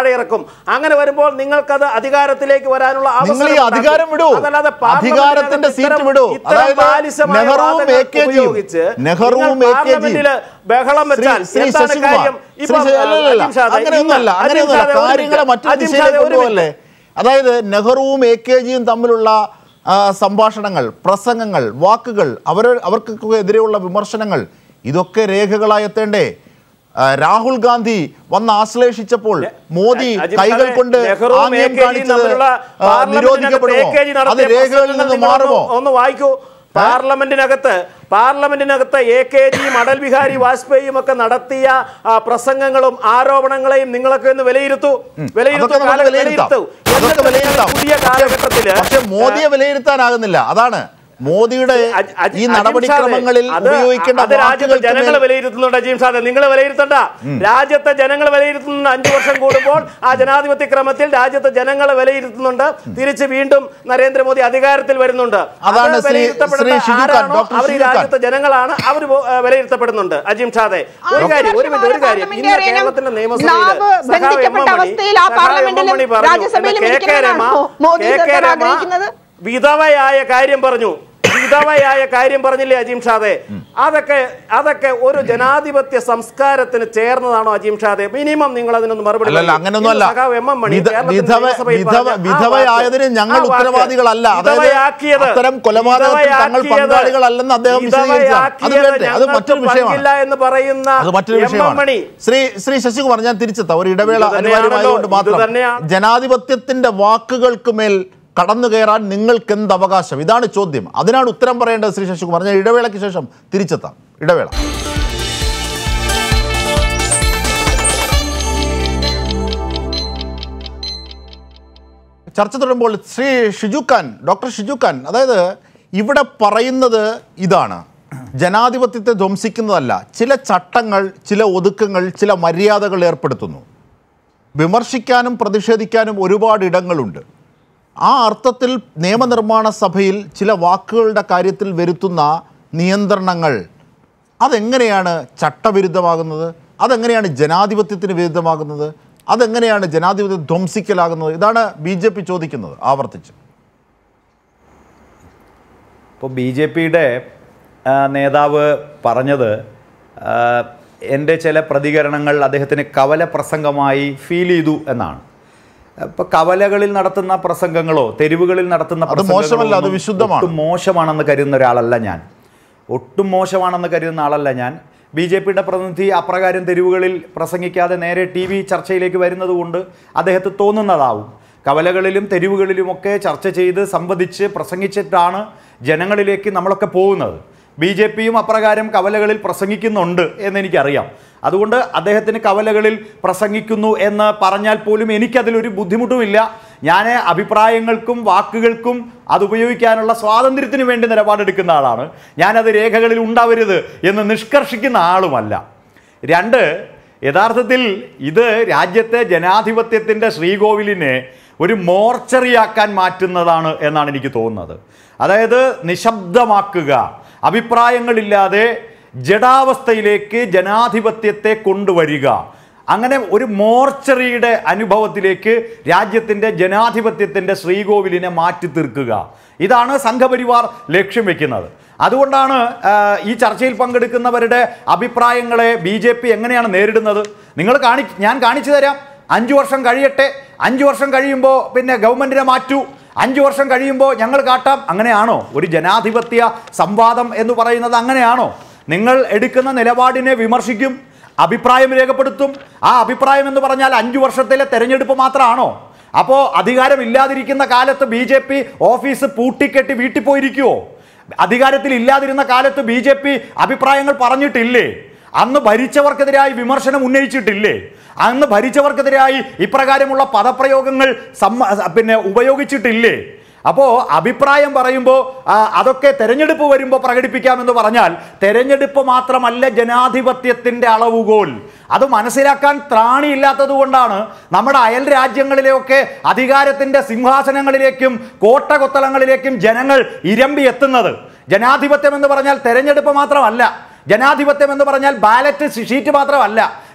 അങ്ങനെ വരുമ്പോൾ നിങ്ങൾക്കത് അധികാരത്തിലേക്ക് വരാനുള്ള നിങ്ങൾ ഈ അവസരം ഉണ്ടാക്കും. അധികാരം വിടൂ അതല്ലാതെ അധികാരത്തിന്റെ പാർലമെന്റിനകത്ത് സീറ്റ് ഇത്തരം- വിടൂ ഇത്തരം അതായത് ബാലിശമായ നെഹ്റുവും വാദങ്ങൾ എ കെ ജിയും ഉപയോഗിച്ച് നെഹ്റുവും നിങ്ങൾ എ കെ ജിയും പാർലമെന്റില് ബഹളം വെച്ചാൽ ശ്രീ എന്താണ് ശശികുമാർ, കാര്യം ശ്രീ ഇപ്പൊ, ശശി- അല്ലല്ലല്ല, അജിം ഷാദെ, അങ്ങനെയൊന്നുമല്ല ഇന്ന് അങ്ങനെയൊന്നുമല്ല അജിം ഷാദെ ഒരു കാര്യങ്ങളെ മിനിറ്റ്. മറ്റൊരു അജിം ദിശയിലേക്ക് ഷാദെ ഒരു കൊണ്ടുപോകല്ലേ അതായത് നെഹ്റുവും എ കെ ജിയും തമ്മിലുള്ള ആ, സംഭാഷണങ്ങൾ പ്രസംഗങ്ങൾ വാക്കുകൾ അവർ അവർക്കൊക്കെ എതിരെയുള്ള വിമർശനങ്ങൾ ഇതൊക്കെ രേഖകളായി എത്തേണ്ടേ ആ, രാഹുൽ ഗാന്ധി വന്ന് ആശ്ലേഷിച്ചപ്പോൾ മോദി അജിം കൈകൾ ഷാദെ, കൊണ്ട് നെഹ്റുവും ആംഗ്യം എ കെ ജിയും കാണിച്ചത് തമ്മിലുള്ള ആ, പാർലമെന്റിനകത്ത് നിരോധിക്കപ്പെടുമോ എ കെ ജി അത് നടത്തിയ രേഖകളിൽ പ്രസംഗങ്ങൾ നിന്ന് നിങ്ങൾ മാറുമോ ഒന്ന് ഒന്ന് വായിക്കൂ പാർലമെന്റിനകത്ത് പാർലമെന്റിനകത്ത് എ കെ ജിയും അടൽ ബിഹാരി വാജ്പേയിയും ഒക്കെ നടത്തിയ ആ, പ്രസംഗങ്ങളും ആരോപണങ്ങളെയും നിങ്ങളൊക്കെ ഒന്ന് വിലയിരുത്തൂ വിലയിരുത്തൂ അതൊക്കെ നമുക്ക് കാല- വിലയിരുത്താം വിലയിരുത്തൂ അതൊക്കെ എന്നിട്ട് വിലയിരുത്താം പുതിയ കാലഘട്ടത്തില് പക്ഷെ മോദിയെ വിലയിരുത്താനാകുന്നില്ല അതാണ് മോദിയുടെ അജ്- അജ്- ഈ അജിം നടപടിക്രമങ്ങളിൽ ഷാദെ, അത് ഉപയോഗിക്കേണ്ട അത് രാജ്യത്തെ വാക്കുകൾക്ക് ജനങ്ങൾ മേൽ വിലയിരുത്തുന്നുണ്ട് അജീം ഷാദെ നിങ്ങൾ വിലയിരുത്തണ്ട രാജ്യത്തെ ജനങ്ങൾ വിലയിരുത്തുന്നുണ്ട് അഞ്ചു വർഷം കൂടുമ്പോൾ ആ ജനാധിപത്യ ക്രമത്തിൽ രാജ്യത്തെ ജനങ്ങൾ വിലയിരുത്തുന്നുണ്ട് തിരിച്ച് വീണ്ടും നരേന്ദ്രമോദി അധികാരത്തിൽ വരുന്നുണ്ട് അതാണ് അത് ശ്രീ- വിലയിരുത്തപ്പെടേണ്ട ശ്രീ ഷിജു ഖാൻ, ആരാണോ ഡോക്ടർ അവർ ഈ ഷിജു ഖാൻ. രാജ്യത്തെ ജനങ്ങളാണ് അവർ വിലയിരുത്തപ്പെടുന്നുണ്ട് അജീം ഷാദെ ഒരു ആ, കാര്യം ഒരു മിനിറ്റ് ഒരു കാര്യം ഇന്ന് പാർലമെന്റേറിയനും കേരളത്തിന്റെ നിയമസഭയിൽ നാവ് ബന്ധിക്കപ്പെട്ട അവസ്ഥയിൽ ആ പാർലമെന്റിലും രാജ്യസഭയിലും ഇരിക്കണമെന്നാണോ മോദി സർക്കാർ ആഗ്രഹിക്കുന്നത്? വിധവയായ കാര്യം പറഞ്ഞു വിധവയായ കാര്യം പറഞ്ഞില്ലേ അജീം ഷാദെ അതൊക്കെ അതൊക്കെ ഒരു ജനാധിപത്യ സംസ്കാരത്തിന് ചേർന്നതാണോ അജീം ഷാദെ മിനിമം നിങ്ങൾ അതിനൊന്ന് മറുപടി അല്ലല്ല പറയൂ. അങ്ങനെയൊന്നുമല്ല ഇന്ന് സഖാവ് എം എം മണി വിധ- കേരളത്തിന്റെ വിധവ നിയമസഭയിൽ വിധവ പറഞ്ഞ ആ വിധവയായതിന് വാക്ക്, ഞങ്ങൾ ആ വാക്ക്, ഉത്തരവാദികളല്ല അതായത് വിധവയാക്കിയത്, അത്തരം കൊലപാതകത്തിൽ തങ്ങൾ വിധവയാക്കിയത്, പങ്കാളികളല്ലെന്ന് അദ്ദേഹം വിശദീകരിച്ചതാണ് അത് വിധവയാക്കിയത് വേണ്ടേ അത് മറ്റൊരു ഞങ്ങൾക്ക് വിഷയമാണ് പങ്കില്ല എന്ന് പറയുന്ന അത് മറ്റൊരു എം എം വിഷയമാണ് മണി ശ്രീ ശ്രീ ശശികുമാർ ഞാൻ തിരിച്ചെത്താം ഒരു ഇടവേള ഇത് തന്നെയാണല്ലോ, അനിവാര്യമായതുകൊണ്ട് ഇത് മാത്രം തന്നെയാണ്. ജനാധിപത്യത്തിന്റെ വാക്കുകൾക്ക് മേൽ കടന്നു കയറാൻ നിങ്ങൾക്ക് എന്ത് അവകാശം ഇതാണ് ചോദ്യം അതിനാണ് ഉത്തരം പറയേണ്ടത് ശ്രീ ശശികുമാർ ഞാൻ ഇടവേളയ്ക്ക് ശേഷം തിരിച്ചെത്താം ഇടവേള ചർച്ച തുടരുമ്പോൾ ശ്രീ ഷിജു ഖാൻ ഡോക്ടർ ഷിജു ഖാൻ അതായത് ഇവിടെ പറയുന്നത് ഇതാണ് ജനാധിപത്യത്തെ ധ്വംസിക്കുന്നതല്ല ചില ചട്ടങ്ങൾ ചില ഒതുക്കങ്ങൾ ചില മര്യാദകൾ ഏർപ്പെടുത്തുന്നു വിമർശിക്കാനും പ്രതിഷേധിക്കാനും ഒരുപാട് ഇടങ്ങളുണ്ട് ആ അർത്ഥത്തിൽ നിയമനിർമ്മാണ സഭയിൽ ചില വാക്കുകളുടെ കാര്യത്തിൽ വരുത്തുന്ന നിയന്ത്രണങ്ങൾ അതെങ്ങനെയാണ് ചട്ടവിരുദ്ധമാകുന്നത് അതെങ്ങനെയാണ് ജനാധിപത്യത്തിന് വിരുദ്ധമാകുന്നത് അതെങ്ങനെയാണ് ജനാധിപത്യം ധ്വംസിക്കലാകുന്നത് ഇതാണ് ബി ജെ പി ചോദിക്കുന്നത് ആവർത്തിച്ച് ഇപ്പോൾ ബി ജെ പിയുടെ നേതാവ് പറഞ്ഞത് ആ, എൻ്റെ ചില പ്രതികരണങ്ങൾ അദ്ദേഹത്തിന് കവല പ്രസംഗമായി ഫീൽ ചെയ്തു എന്നാണ് ഇപ്പോൾ കവലകളിൽ നടത്തുന്ന പ്രസംഗങ്ങളോ തെരുവുകളിൽ നടത്തുന്ന അത് മോശമല്ല, അത് പ്രസംഗങ്ങളോ ഒന്നും വിശുദ്ധമാണ്. ഒട്ടും മോശമാണെന്ന് കരുതുന്ന ഒരാളല്ല ഞാൻ ഒട്ടും മോശമാണെന്ന് കരുതുന്ന ആളല്ല ഞാൻ ബി ജെ പിയുടെ പ്രതിനിധി അപ്രകാരം തെരുവുകളിൽ പ്രസംഗിക്കാതെ നേരെ ടി വി ചർച്ചയിലേക്ക് വരുന്നത് കൊണ്ട് അദ്ദേഹത്തെ തോന്നുന്നതാവും കവലകളിലും തെരുവുകളിലുമൊക്കെ ചർച്ച ചെയ്ത് സംവദിച്ച് പ്രസംഗിച്ചിട്ടാണ് ജനങ്ങളിലേക്ക് നമ്മളൊക്കെ പോകുന്നത് ബി ജെ പിയും അപ്രകാരം കവലകളിൽ പ്രസംഗിക്കുന്നുണ്ട് എന്നെനിക്കറിയാം അതുകൊണ്ട് അദ്ദേഹത്തിന് കവലകളിൽ പ്രസംഗിക്കുന്നു എന്ന് പറഞ്ഞാൽ പോലും എനിക്കതിലൊരു ബുദ്ധിമുട്ടുമില്ല ഞാൻ അഭിപ്രായങ്ങൾക്കും വാക്കുകൾക്കും അത് ഉപയോഗിക്കാനുള്ള സ്വാതന്ത്ര്യത്തിന് വേണ്ടി നിലപാടെടുക്കുന്ന ആളാണ് ഞാനത് രേഖകളിൽ ഉണ്ടാവരുത് എന്ന് നിഷ്കർഷിക്കുന്ന ആളുമല്ല രണ്ട് യഥാർത്ഥത്തിൽ ഇത് രാജ്യത്തെ ജനാധിപത്യത്തിൻ്റെ ശ്രീകോവിലിനെ ഒരു മോർച്ചറിയാക്കാൻ മാറ്റുന്നതാണ് എന്നാണ് എനിക്ക് തോന്നുന്നത് അതായത് നിശബ്ദമാക്കുക അഭിപ്രായങ്ങളില്ലാതെ ജഡാവസ്ഥയിലേക്ക് ജനാധിപത്യത്തെ കൊണ്ടുവരിക അങ്ങനെ ഒരു മോർച്ചറിയുടെ അനുഭവത്തിലേക്ക് രാജ്യത്തിൻ്റെ ജനാധിപത്യത്തിൻ്റെ ശ്രീകോവിലിനെ മാറ്റി തീർക്കുക ഇതാണ് സംഘപരിവാർ ലക്ഷ്യം വെക്കുന്നത് അതുകൊണ്ടാണ് ആ, ഈ ചർച്ചയിൽ പങ്കെടുക്കുന്നവരുടെ അഭിപ്രായങ്ങളെ ബി ജെ പി എങ്ങനെയാണ് നേരിടുന്നത് നിങ്ങൾ കാണി ഞാൻ കാണിച്ചു തരാം അഞ്ചു വർഷം കഴിയട്ടെ അഞ്ചു വർഷം കഴിയുമ്പോൾ പിന്നെ ഗവൺമെൻറ്റിനെ മാറ്റൂ അഞ്ചു വർഷം കഴിയുമ്പോൾ ഞങ്ങൾ കാട്ടാം അങ്ങനെയാണോ ഒരു ജനാധിപത്യ സംവാദം എന്ന് പറയുന്നത് അങ്ങനെയാണോ നിങ്ങൾ എടുക്കുന്ന നിലപാടിനെ വിമർശിക്കും അഭിപ്രായം രേഖപ്പെടുത്തും ആ അഭിപ്രായം എന്ന് പറഞ്ഞാൽ അഞ്ചു വർഷത്തിലെ തെരഞ്ഞെടുപ്പ് മാത്രമാണോ അപ്പോൾ അധികാരമില്ലാതിരിക്കുന്ന കാലത്ത് ബി ജെ പി ഓഫീസ് പൂട്ടിക്കെട്ടി വീട്ടിൽ പോയിരിക്കുവോ അധികാരത്തിൽ ഇല്ലാതിരുന്ന കാലത്ത് ബി ജെ പി അഭിപ്രായങ്ങൾ പറഞ്ഞിട്ടില്ലേ അന്ന് ഭരിച്ചവർക്കെതിരായി വിമർശനം ഉന്നയിച്ചിട്ടില്ലേ അന്ന് ഭരിച്ചവർക്കെതിരായി ഇപ്രകാരമുള്ള പദപ്രയോഗങ്ങൾ സമ്മ പിന്നെ ഉപയോഗിച്ചിട്ടില്ലേ അപ്പോൾ അഭിപ്രായം പറയുമ്പോൾ ആ, അതൊക്കെ തെരഞ്ഞെടുപ്പ് വരുമ്പോൾ പ്രകടിപ്പിക്കാമെന്ന് പറഞ്ഞാൽ തെരഞ്ഞെടുപ്പ് മാത്രമല്ല ജനാധിപത്യത്തിൻ്റെ അളവുകോൽ അത് മനസ്സിലാക്കാൻ ത്രാണിയില്ലാത്തത് കൊണ്ടാണ് നമ്മുടെ അയൽ രാജ്യങ്ങളിലെയൊക്കെ അധികാരത്തിൻ്റെ സിംഹാസനങ്ങളിലേക്കും കോട്ടകൊത്തളങ്ങളിലേക്കും ജനങ്ങൾ ഇരമ്പി എത്തുന്നത് ജനാധിപത്യം എന്ന് പറഞ്ഞാൽ തെരഞ്ഞെടുപ്പ് മാത്രമല്ല ജനാധിപത്യം എന്ന് പറഞ്ഞാൽ ബാലറ്റ് ഷീറ്റ് മാത്രമല്ല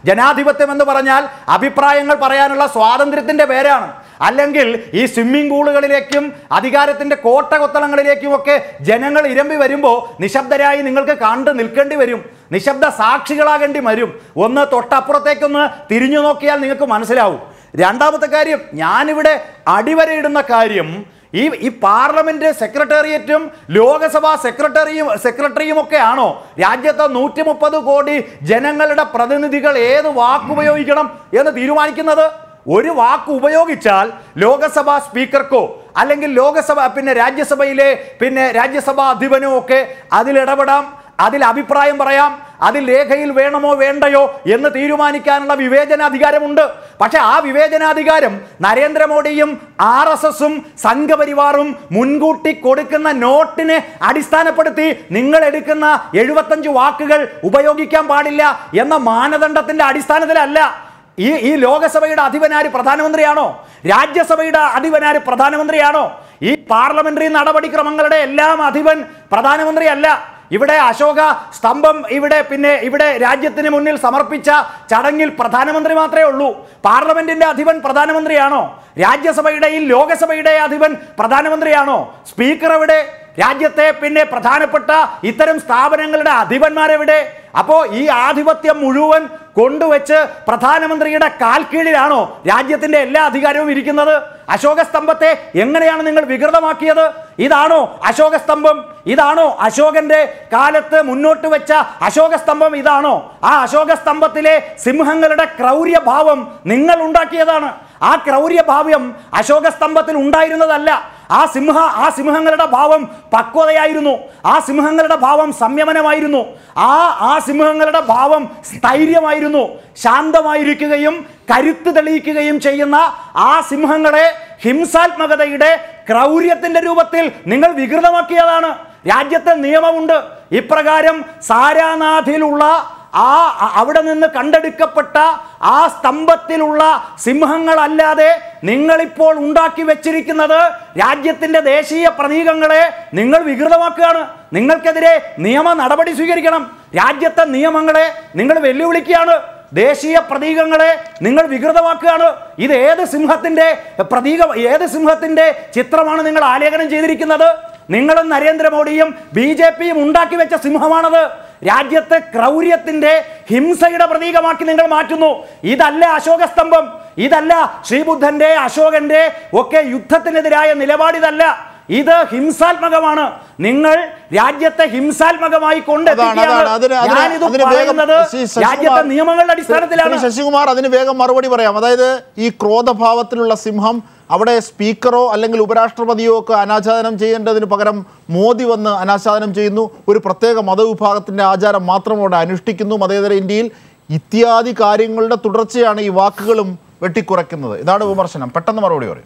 ജനാധിപത്യം എന്ന് പറഞ്ഞാൽ അഭിപ്രായങ്ങൾ പറയാനുള്ള സ്വാതന്ത്ര്യത്തിന്റെ പേരാണ് അല്ലെങ്കിൽ ഈ സ്വിമ്മിംഗ് പൂളുകളിലേക്കും അധികാരത്തിന്റെ കോട്ടകൊത്തളങ്ങളിലേക്കും ഒക്കെ ജനങ്ങൾ ഇരമ്പി വരുമ്പോൾ നിശബ്ദരായി നിങ്ങൾക്ക് കണ്ടു നിൽക്കേണ്ടി വരും നിശബ്ദ സാക്ഷികളാകേണ്ടി വരും ഒന്ന് തൊട്ടപ്പുറത്തേക്കൊന്ന് തിരിഞ്ഞു നോക്കിയാൽ നിങ്ങൾക്ക് മനസ്സിലാവും രണ്ടാമത്തെ കാര്യം ഞാനിവിടെ അടിവരയിടുന്ന കാര്യം ഈ ഈ പാർലമെന്റ് സെക്രട്ടേറിയറ്റും ലോകസഭാ സെക്രട്ടറിയും സെക്രട്ടറിയും ഒക്കെ ആണോ രാജ്യത്തെ നൂറ്റി മുപ്പത് കോടി ജനങ്ങളുടെ പ്രതിനിധികൾ ഏത് വാക്കുപയോഗിക്കണം എന്ന് തീരുമാനിക്കുന്നത് ഒരു വാക്ക് ഉപയോഗിച്ചാൽ ലോകസഭാ സ്പീക്കർക്കോ അല്ലെങ്കിൽ ലോകസഭ പിന്നെ രാജ്യസഭയിലെ പിന്നെ രാജ്യസഭാ അധിപനോ ഒക്കെ അതിലിടപെടാം അതിൽ അഭിപ്രായം പറയാം അതിൽ രേഖയിൽ വേണമോ വേണ്ടയോ എന്ന് തീരുമാനിക്കാനുള്ള വിവേചനാധികാരമുണ്ട് പക്ഷെ ആ വിവേചനാധികാരം നരേന്ദ്രമോദിയും ആർ എസ് എസും സംഘപരിവാറും മുൻകൂട്ടി കൊടുക്കുന്ന നോട്ടിനെ അടിസ്ഥാനപ്പെടുത്തി നിങ്ങൾ എടുക്കുന്ന എഴുപത്തഞ്ച് വാക്കുകൾ ഉപയോഗിക്കാൻ പാടില്ല എന്ന മാനദണ്ഡത്തിന്റെ അടിസ്ഥാനത്തിലല്ല ഈ ഈ ലോകസഭയുടെ അധിപനാര് പ്രധാനമന്ത്രിയാണോ രാജ്യസഭയുടെ അധിപനാര് പ്രധാനമന്ത്രിയാണോ ഈ പാർലമെന്ററി നടപടിക്രമങ്ങളുടെ എല്ലാം അധിപൻ പ്രധാനമന്ത്രിയല്ല ഇവിടെ അശോക സ്തംഭം ഇവിടെ പിന്നെ ഇവിടെ രാജ്യത്തിന് മുന്നിൽ സമർപ്പിച്ച ചടങ്ങിൽ പ്രധാനമന്ത്രി മാത്രമേ ഉള്ളൂ പാർലമെന്റിന്റെ അധിപൻ പ്രധാനമന്ത്രിയാണോ രാജ്യസഭയുടെ ഈ ലോകസഭയുടെ അധിപൻ പ്രധാനമന്ത്രിയാണോ സ്പീക്കർ എവിടെ രാജ്യത്തെ പിന്നെ പ്രധാനപ്പെട്ട ഇത്തരം സ്ഥാപനങ്ങളുടെ അധിപന്മാരെവിടെ അപ്പോ ഈ ആധിപത്യം മുഴുവൻ കൊണ്ടുവച്ച് പ്രധാനമന്ത്രിയുടെ കാൽ കീഴിലാണോ രാജ്യത്തിന്റെ എല്ലാ അധികാരവും ഇരിക്കുന്നത് അശോക സ്തംഭത്തെ എങ്ങനെയാണ് നിങ്ങൾ വികൃതമാക്കിയത് ഇതാണോ അശോക സ്തംഭം ഇതാണോ അശോകന്റെ കാലത്ത് മുന്നോട്ട് വെച്ച അശോക സ്തംഭം ഇതാണോ ആ അശോക സ്തംഭത്തിലെ സിംഹങ്ങളുടെ ക്രൗര്യഭാവം നിങ്ങൾ ഉണ്ടാക്കിയതാണ് ആ ക്രൗര്യഭാവ്യം അശോക സ്തംഭത്തിൽ ഉണ്ടായിരുന്നതല്ല ആ സിംഹ ആ സിംഹങ്ങളുടെ ഭാവം പക്വതയായിരുന്നു ആ സിംഹങ്ങളുടെ ഭാവം സംയമനമായിരുന്നു ആ ആ സിംഹങ്ങളുടെ ഭാവം സ്ഥൈര്യമായിരുന്നു ശാന്തമായിരിക്കുകയും കരുത്ത് തെളിയിക്കുകയും ചെയ്യുന്ന ആ സിംഹങ്ങളെ ഹിംസാത്മകതയുടെ ക്രൗര്യത്തിന്റെ രൂപത്തിൽ നിങ്ങൾ വികൃതമാക്കിയതാണ് രാജ്യത്തെ നിയമമുണ്ട് ഇപ്രകാരം സാരാനാഥിലുള്ള ആ അ- അവിടെ നിന്ന് കണ്ടെടുക്കപ്പെട്ട ആ സ്തംഭത്തിലുള്ള സിംഹങ്ങളല്ലാതെ നിങ്ങളിപ്പോൾ ഉണ്ടാക്കി വെച്ചിരിക്കുന്നത് രാജ്യത്തിന്റെ ദേശീയ പ്രതീകങ്ങളെ നിങ്ങൾ വികൃതമാക്കുകയാണ് നിങ്ങൾക്കെതിരെ നിയമ നടപടി സ്വീകരിക്കണം രാജ്യത്തെ നിയമങ്ങളെ നിങ്ങൾ വെല്ലുവിളിക്കുകയാണ് ദേശീയ പ്രതീകങ്ങളെ നിങ്ങൾ വികൃതമാക്കുകയാണ് ഇത് ഏത് സിംഹത്തിന്റെ പ്രതീക ഏത് സിംഹത്തിന്റെ ചിത്രമാണ് നിങ്ങൾ ആലേഖനം ചെയ്തിരിക്കുന്നത് നിങ്ങളും നരേന്ദ്രമോദിയും ബി ജെ പിയും ഉണ്ടാക്കി വെച്ച സിംഹമാണത് രാജ്യത്തെ ക്രൗര്യത്തിന്റെ ഹിംസയുടെ പ്രതീകമാക്കി നിങ്ങൾ മാറ്റുന്നു ഇതല്ല അശോക സ്തംഭം ഇതല്ല ശ്രീബുദ്ധന്റെ അശോകന്റെ ഒക്കെ യുദ്ധത്തിനെതിരായ നിലപാടിതല്ല ഇത് ഹിംസാത്മകമാണ് നിങ്ങൾ രാജ്യത്തെ ഹിംസാത്മകമായി അതാണ് കൊണ്ടെത്തിക്കുകയാണ് അതാണ് അതിന് അതിന് ഞാനിത് അതിന് വേഗം പറയുന്നത് ശ്രീ ശശികുമാർ- രാജ്യത്തെ നിയമങ്ങളുടെ അടിസ്ഥാനത്തിലാണ് ശ്രീ ശശികുമാർ അതിന് വേഗം മറുപടി പറയാം അതായത് ഈ ക്രോധഭാവത്തിലുള്ള സിംഹം അവിടെ സ്പീക്കറോ അല്ലെങ്കിൽ ഉപരാഷ്ട്രപതിയോ ഒക്കെ അനാച്ഛാദനം ചെയ്യേണ്ടതിന് പകരം മോദി വന്ന് അനാച്ഛാദനം ചെയ്യുന്നു ഒരു പ്രത്യേക മതവിഭാഗത്തിന്റെ ആചാരം മാത്രം അവിടെ അനുഷ്ഠിക്കുന്നു മതേതര ഇന്ത്യയിൽ ഇത്യാദി കാര്യങ്ങളുടെ തുടർച്ചയാണ് ഈ വാക്കുകളും വെട്ടിക്കുറയ്ക്കുന്നത് ഇതാണ് വിമർശനം പെട്ടെന്ന് മറുപടി പറയും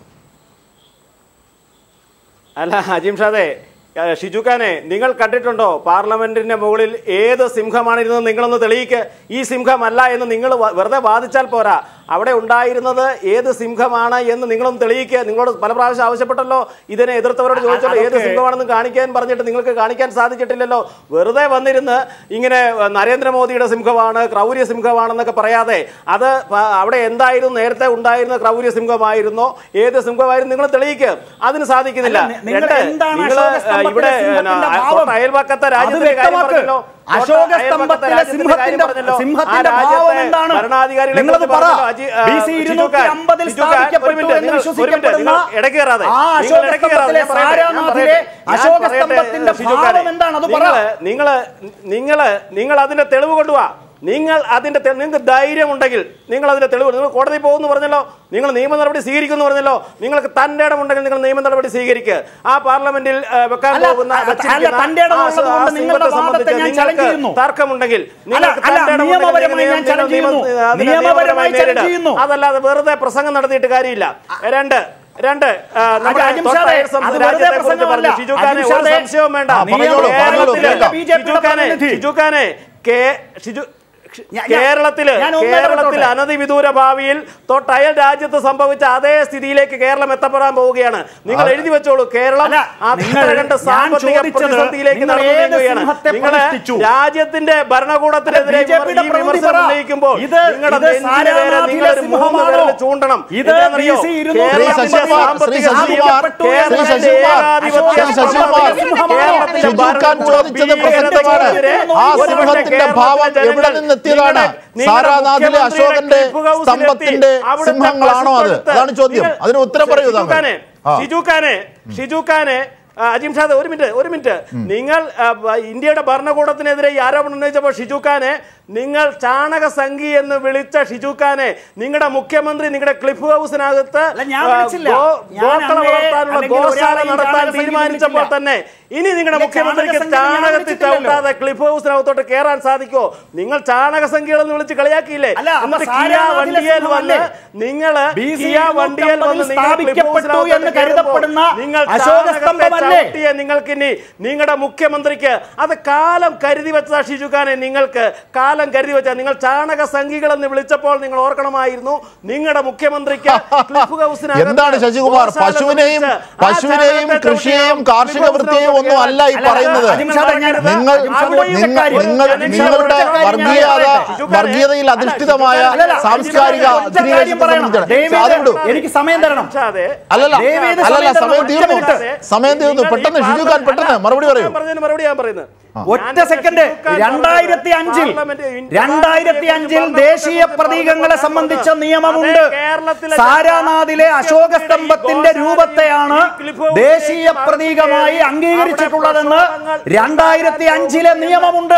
അല്ല അജിം ഷാദെ ഏഹ് ഷിജുഖാനെ നിങ്ങൾ കണ്ടിട്ടുണ്ടോ പാർലമെന്റിന്റെ മുകളിൽ ഏത് സിംഹമാണിരുന്നത് നിങ്ങളൊന്ന് തെളിയിക്ക് ഈ സിംഹമല്ല എന്ന് നിങ്ങൾ വ- വെറുതെ വാദിച്ചാൽ പോരാ അവിടെ ഉണ്ടായിരുന്നത് ഏത് സിംഹമാണ് എന്ന് നിങ്ങളൊന്ന് തെളിയിക്കുക നിങ്ങളോട് പല പ്രാവശ്യം ആവശ്യപ്പെട്ടല്ലോ ഇതിനെ എതിർത്തവരോട് ചോദിച്ചല്ലോ ഏത് അതൊക്കെ- സിംഹമാണെന്ന് കാണിക്കാൻ പറഞ്ഞിട്ട് നിങ്ങൾക്ക് കാണിക്കാൻ സാധിച്ചിട്ടില്ലല്ലോ വെറുതെ വന്നിരുന്ന് ഇങ്ങനെ ഏഹ്, നരേന്ദ്രമോദിയുടെ സിംഹമാണ് ക്രൗര്യ സിംഹമാണെന്നൊക്കെ പറയാതെ അത് പ- അവിടെ എന്തായിരുന്നു നേരത്തെ ഉണ്ടായിരുന്ന ക്രൗര്യ സിംഹമായിരുന്നോ ഏത് സിംഹമായിരുന്നു നിങ്ങൾ തെളിയിക്കുക അതിന് സാധിക്കുന്നില്ല അല്ല, നി- നിങ്ങൾ രണ്ട്, എന്താണ് നിങ്ങള് അശോക സ്തംഭത്തിലെ ഇവിടെ സിംഹത്തിന്റെ ആ, ഭാവം? തൊട്ട അയൽപക്കത്തെ അത് രാജ്യത്തിന്റെ കാര്യം വ്യക്തമാക്ക്. പറഞ്ഞല്ലോ തൊട്ട അശോക അയൽപക്കത്തെ സ്തംഭത്തിലെ രാജ്യത്തിന്റെ കാര്യം സിംഹത്തിന്റെ പറഞ്ഞല്ലോ. സിംഹത്തിന്റെ ആ രാജ്യത്തെ ഭാവം എന്താണ് ഭരണാധികാരികളെ നിങ്ങളത് കുറിച്ച് പറ പറഞ്ഞല്ലോ. അജി- ആ, ബി സി ഷിജു ഇരുന്നൂറ്റി ഖാൻ, അമ്പതിൽ ഷിജു ഖാൻ, ഒരു സ്ഥാപിക്കപ്പെട്ടു മിനിറ്റ്, എന്ന് നിങ്ങൾ- ഒരു മിനിറ്റ്, വിശ്വസിക്കപ്പെടുന്ന നിങ്ങൾ ഇടയ്ക്ക് കയറാതെ. ആ നിങ്ങൾ അശോക ഇടയ്ക്ക് കയറാതെ. സ്തംഭത്തിലെ ഞാൻ പറയട്ടെ, ഞാൻ സാരാനാഥിലെ പറയട്ടെ. ഞാൻ അശോക പറയട്ടെ, സ്തംഭത്തിന്റെ ഷിജു ഖാനെ. ഭാവം എന്താണ് അത് പറ നിങ്ങള് നിങ്ങള് നിങ്ങള് നിങ്ങൾ അതിന്റെ തെളിവ് കൊണ്ടുവാ നിങ്ങൾ അതിന്റെ തെ- നിങ്ങൾക്ക് ധൈര്യം ഉണ്ടെങ്കിൽ നിങ്ങൾ അതിന്റെ തെളിവ് നിങ്ങൾ കോടതി പോകുമെന്ന് പറഞ്ഞല്ലോ നിങ്ങൾ നിയമ നടപടി സ്വീകരിക്കുമെന്ന് പറഞ്ഞല്ലോ നിങ്ങൾക്ക് തന്റെ ഇടമുണ്ടെങ്കിൽ നിങ്ങൾ നിയമ നടപടി സ്വീകരിക്കുക ആ പാർലമെന്റിൽ ഏ, വെക്കാൻ അല്ല, പോകുന്ന അല്ല, വച്ചിരിക്കുന്ന തന്റെ ഇടം ആ ഉള്ളത് കൊണ്ട് ആ നിങ്ങളുടെ സിംഹത്തെ വാദത്തെ ഞാൻ സംബന്ധിച്ച് challenge നിങ്ങൾക്ക് ചെയ്യുന്നു. തർക്കമുണ്ടെങ്കിൽ നിങ്ങൾക്ക് അല്ല, തന്റെ ഇടമുണ്ടെങ്കിൽ നിയമപരമായി ഞാൻ നിങ്ങൾ challenge ചെയ്യുന്നു. നിയമ- അതിനെ നിയമപരമായി നേരിടുക. challenge ചെയ്യുന്നു. അതല്ലാതെ വെറുതെ പ്രസംഗം നടത്തിയിട്ട് കാര്യമില്ല രണ്ട് രണ്ട് ആ, നമ്മുടെ അജിം തൊട്ട ഷാദെ, അയൽ സംസ്ഥാന അത് വെറുതെ രാജ്യത്തെക്കുറിച്ച് പ്രസംഗമല്ല. പറഞ്ഞു. ഷിജു ഖാനെ അജിം ഒരു ഷാദെ, സംശയവും വേണ്ട ആ, പറഞ്ഞോളൂ, പറഞ്ഞോളൂ, കേരളത്തിലെ കേൾക്കാം. ബി ജെ പിയുടെ ഷിജു ഖാനെ പ്രതിനിധി. ഷിജു ഖാനെ കെ ഷിജു ഞാൻ- കേരളത്തില് ഞാൻ ഒന്ന് കേരളത്തിൽ ഇടപെട്ടോട്ടെ? അനധിവിദൂര ഭാവിയിൽ തൊട്ടയൽ രാജ്യത്ത് സംഭവിച്ച അതേ സ്ഥിതിയിലേക്ക് കേരളം എത്തപ്പെടാൻ പോവുകയാണ് നിങ്ങൾ എഴുതി വെച്ചോളൂ കേരളം അല്ല, നിങ്ങൾ- അത്ര കണ്ട് ഞാൻ സാമ്പത്തിക ചോദിച്ചത് പ്രതിസന്ധിയിലേക്ക് നിങ്ങൾ നടന്നു ഏത് നീങ്ങുകയാണ് സിംഹത്തെ നിങ്ങൾ പ്രതിഷ്ഠിച്ചു? രാജ്യത്തിന്റെ ഭരണകൂടത്തിനെതിരെ അല്ല, BJP യുടെ ഈ പ്രവൃത്തി വിമർശനം പറ. ഉന്നയിക്കുമ്പോൾ ഇത് നിങ്ങളുടെ ഇത് നെഞ്ചിന് നേരെ സാരാനാഥിലെ നിങ്ങൾ ഒരു മൂന്ന് സിംഹമാണോ? വിരൽ ചൂണ്ടണം ഇത് എന്താണെന്നറിയോ? BC ഇരുന്നൂറ്റി കേരളത്തിന്റെ ശ്രീ ശശികുമാർ, സാമ്പത്തിക ശ്രീ ശശികുമാർ, സ്ഥിതി, ശ്രീ കേരളത്തിന്റെ ശശികുമാർ, ഏകാധിപത്യ ശ്രീ ശശികുമാർ, കേരളത്തിന്റെ ഷിജു ഖാൻ ഭരണകൂടം ചോദിച്ചത് പ്രസക്തമാണ് ആ ഒരുപക്ഷെ സിംഹത്തിന്റെ കേരളത്തിലെ ഭാവം ജനങ്ങൾ എവിടെ നിന്നെത്തിയതാണ് നിങ്ങളുടെ സാരാനാഥിലെ മുഖ്യമന്ത്രിയുടെ അശോകന്റെ ക്ലിപ്പ് ഹൗസിലെത്തി സ്തംഭത്തിന്റെ അവിടുത്തെ സിംഹങ്ങളാണോ അത് പശുത്തൊഴുത്ത് അതാണ് ചോദ്യം നിങ്ങൾ- അതിന് ഉത്തരം പറയൂ ഷിജു താങ്കൾ ഖാനെ, ആ. ഷിജു ഖാനെ ഷിജു ഖാനെ ആ, അജിം ഷാദ് ഒരു മിനിറ്റ് ഒരു മിനിറ്റ് നിങ്ങൾ ആ, ബ- ഇന്ത്യയുടെ ഭരണകൂടത്തിനെതിരെ ഈ ആരോപണം ഉന്നയിച്ചപ്പോൾ ഷിജു ഖാനെ നിങ്ങൾ ചാണക സംഘി എന്ന് വിളിച്ച ഷിജു ഖാനെ നിങ്ങളുടെ മുഖ്യമന്ത്രി നിങ്ങളുടെ ക്ലിഫ് ഹൗസിനകത്ത് അല്ല, ഞാൻ ആ, വിളിച്ചില്ല. ഗോ- ഞാൻ ഗോക്കള അങ്ങേ വളർത്താനുള്ള അല്ലെങ്കിൽ ഗോശാല ഒരാളെയും നടത്താൻ ചാണക സംഘി തീരുമാനിച്ചപ്പോൾ വിളിച്ചില്ല. തന്നെ ഇനി നിങ്ങളുടെ ഇല്ല, മുഖ്യമന്ത്രിക്ക് ചാണക സംഘി ഞാൻ ചാണകത്തിൽ വിളിച്ചിട്ടില്ലല്ലോ. ചവിട്ടാതെ ക്ലിഫ് ഹൗസിനകത്തോട്ട് കയറാൻ സാധിക്കോ നിങ്ങൾ ചാണക സംഖ്യകളെന്ന് വിളിച്ച് കളിയാക്കിയില്ലേ അല്ല, അപ്പൊ എന്നിട്ട് കിയ സാരാനാഥിലെ വണ്ടിയിൽ വന്ന് സിംഹമല്ലേ? നിങ്ങള് ബി സി കിയ വണ്ടിയിൽ വന്ന് നിങ്ങൾ സ്ഥാപിക്കപ്പെട്ടു ക്ലിഫ് ഹൗസിനകത്തോട്ട് എന്ന് കയറുമ്പോൾ കരുതപ്പെടുന്ന നിങ്ങൾ അശോക ചാണകത്തെ സ്തംഭമല്ലേ? ചവിട്ടിയ നിങ്ങൾക്ക് ഇനി നിങ്ങളുടെ മുഖ്യമന്ത്രിക്ക് അത് കാലം കരുതി വെച്ച ഷിജുഖാനെ നിങ്ങൾക്ക് കാലം കരുതി വെച്ച നിങ്ങൾ ചാണക സംഖികൾ എന്ന് വിളിച്ചപ്പോൾ നിങ്ങൾ ഓർക്കണമായിരുന്നു നിങ്ങളുടെ മുഖ്യമന്ത്രിക്ക് ക്ലിഫ് ഹൗസിനകത്ത് എന്താണ് ശശികുമാർ ഗോശാല പശുവിനെയും നിർമ്മിച്ച് ആ പശുവിനെയും ചാണകത്തെ കൃഷിയെയും ചവിട്ടിയ കാർഷിക ക്ലിഫ് വൃത്തിയെയും ഹൗസിനകത്തോട്ട് ഒന്നും അല്ല ഈ അല്ല, പറയുന്നത് അജിം ഷാദ് ഷാദ് ഞാൻ- നിങ്ങൾ അവിടെയും നിങ്ങൾ കാര്യം- നിങ്ങൾ ഒരു- നിങ്ങളുടെ ഒരു- വർഗീയത ഷിജുഖാനെ- വർഗീയതയിൽ അധിഷ്ഠിതമായ അല്ലല്ല, സാംസ്കാരിക ഒറ്റ ഒറ്റ കാര്യം അധിനിവേശത്തെ പറയണം. സംബന്ധിച്ചാണ് ദയവേത് അത് വിടൂ. എനിക്ക് സമയം തരണം ഷാദേ, അല്ലല്ല ദയവേത് അല്ലല്ല സമയം സമയം തരണം. തീർന്നു ഒറ്റ മിനിറ്റ്. സമയം തീർന്നു നിങ്ങൾ ഈ പെട്ടെന്ന് ഷിജു ഖാൻ പാർലമെന്റ്- പെട്ടെന്ന് മറുപടി പറയൂ ഞാൻ പറഞ്ഞതിന് മറുപടി ഞാൻ പറയുന്നത് ഒറ്റ സെക്കൻഡ് രണ്ടായിരത്തി അഞ്ചിൽ രണ്ടായിരത്തി അഞ്ചിൽ ദേശീയ പ്രതീകങ്ങളെ സംബന്ധിച്ച നിയമമുണ്ട് സാരാനാഥിലെ അശോക സ്തംഭത്തിന്റെ രൂപത്തെയാണ് ദേശീയ പ്രതീകമായി അംഗീകരിച്ചിട്ടുള്ളതെന്ന് രണ്ടായിരത്തി അഞ്ചിലെ നിയമമുണ്ട്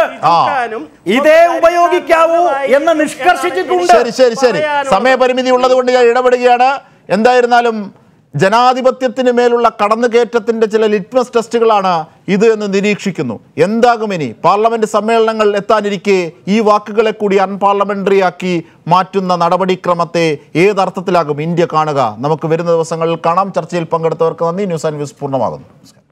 ഇതേ ഉപയോഗിക്കാവൂ എന്ന് നിഷ്കർഷിച്ചിട്ടുണ്ട് ശരി ശരി ശരി സമയപരിമിതി ഉള്ളത് കൊണ്ട് ഞാൻ ഇടപെടുകയാണ് എന്തായിരുന്നാലും ജനാധിപത്യത്തിന് മേലുള്ള കടന്നുകയറ്റത്തിന്റെ ചില ലിറ്റ്മസ് ടെസ്റ്റുകളാണ് ഇത് എന്ന് നിരീക്ഷിക്കുന്നു എന്താകും ഇനി പാർലമെന്റ് സമ്മേളനങ്ങൾ എത്താനിരിക്കെ ഈ വാക്കുകളെ കൂടി അൺപാർലമെന്ററി ആക്കി മാറ്റുന്ന നടപടിക്രമത്തെ ഏതർത്ഥത്തിലാകും ഇന്ത്യ കാണുക നമുക്ക് വരുന്ന ദിവസങ്ങളിൽ കാണാം ചർച്ചയിൽ പങ്കെടുത്തവർക്ക് നന്ദി ന്യൂസ് ആൻഡ് വ്യൂസ് പൂർണ്ണമാകുന്നു നമസ്കാരം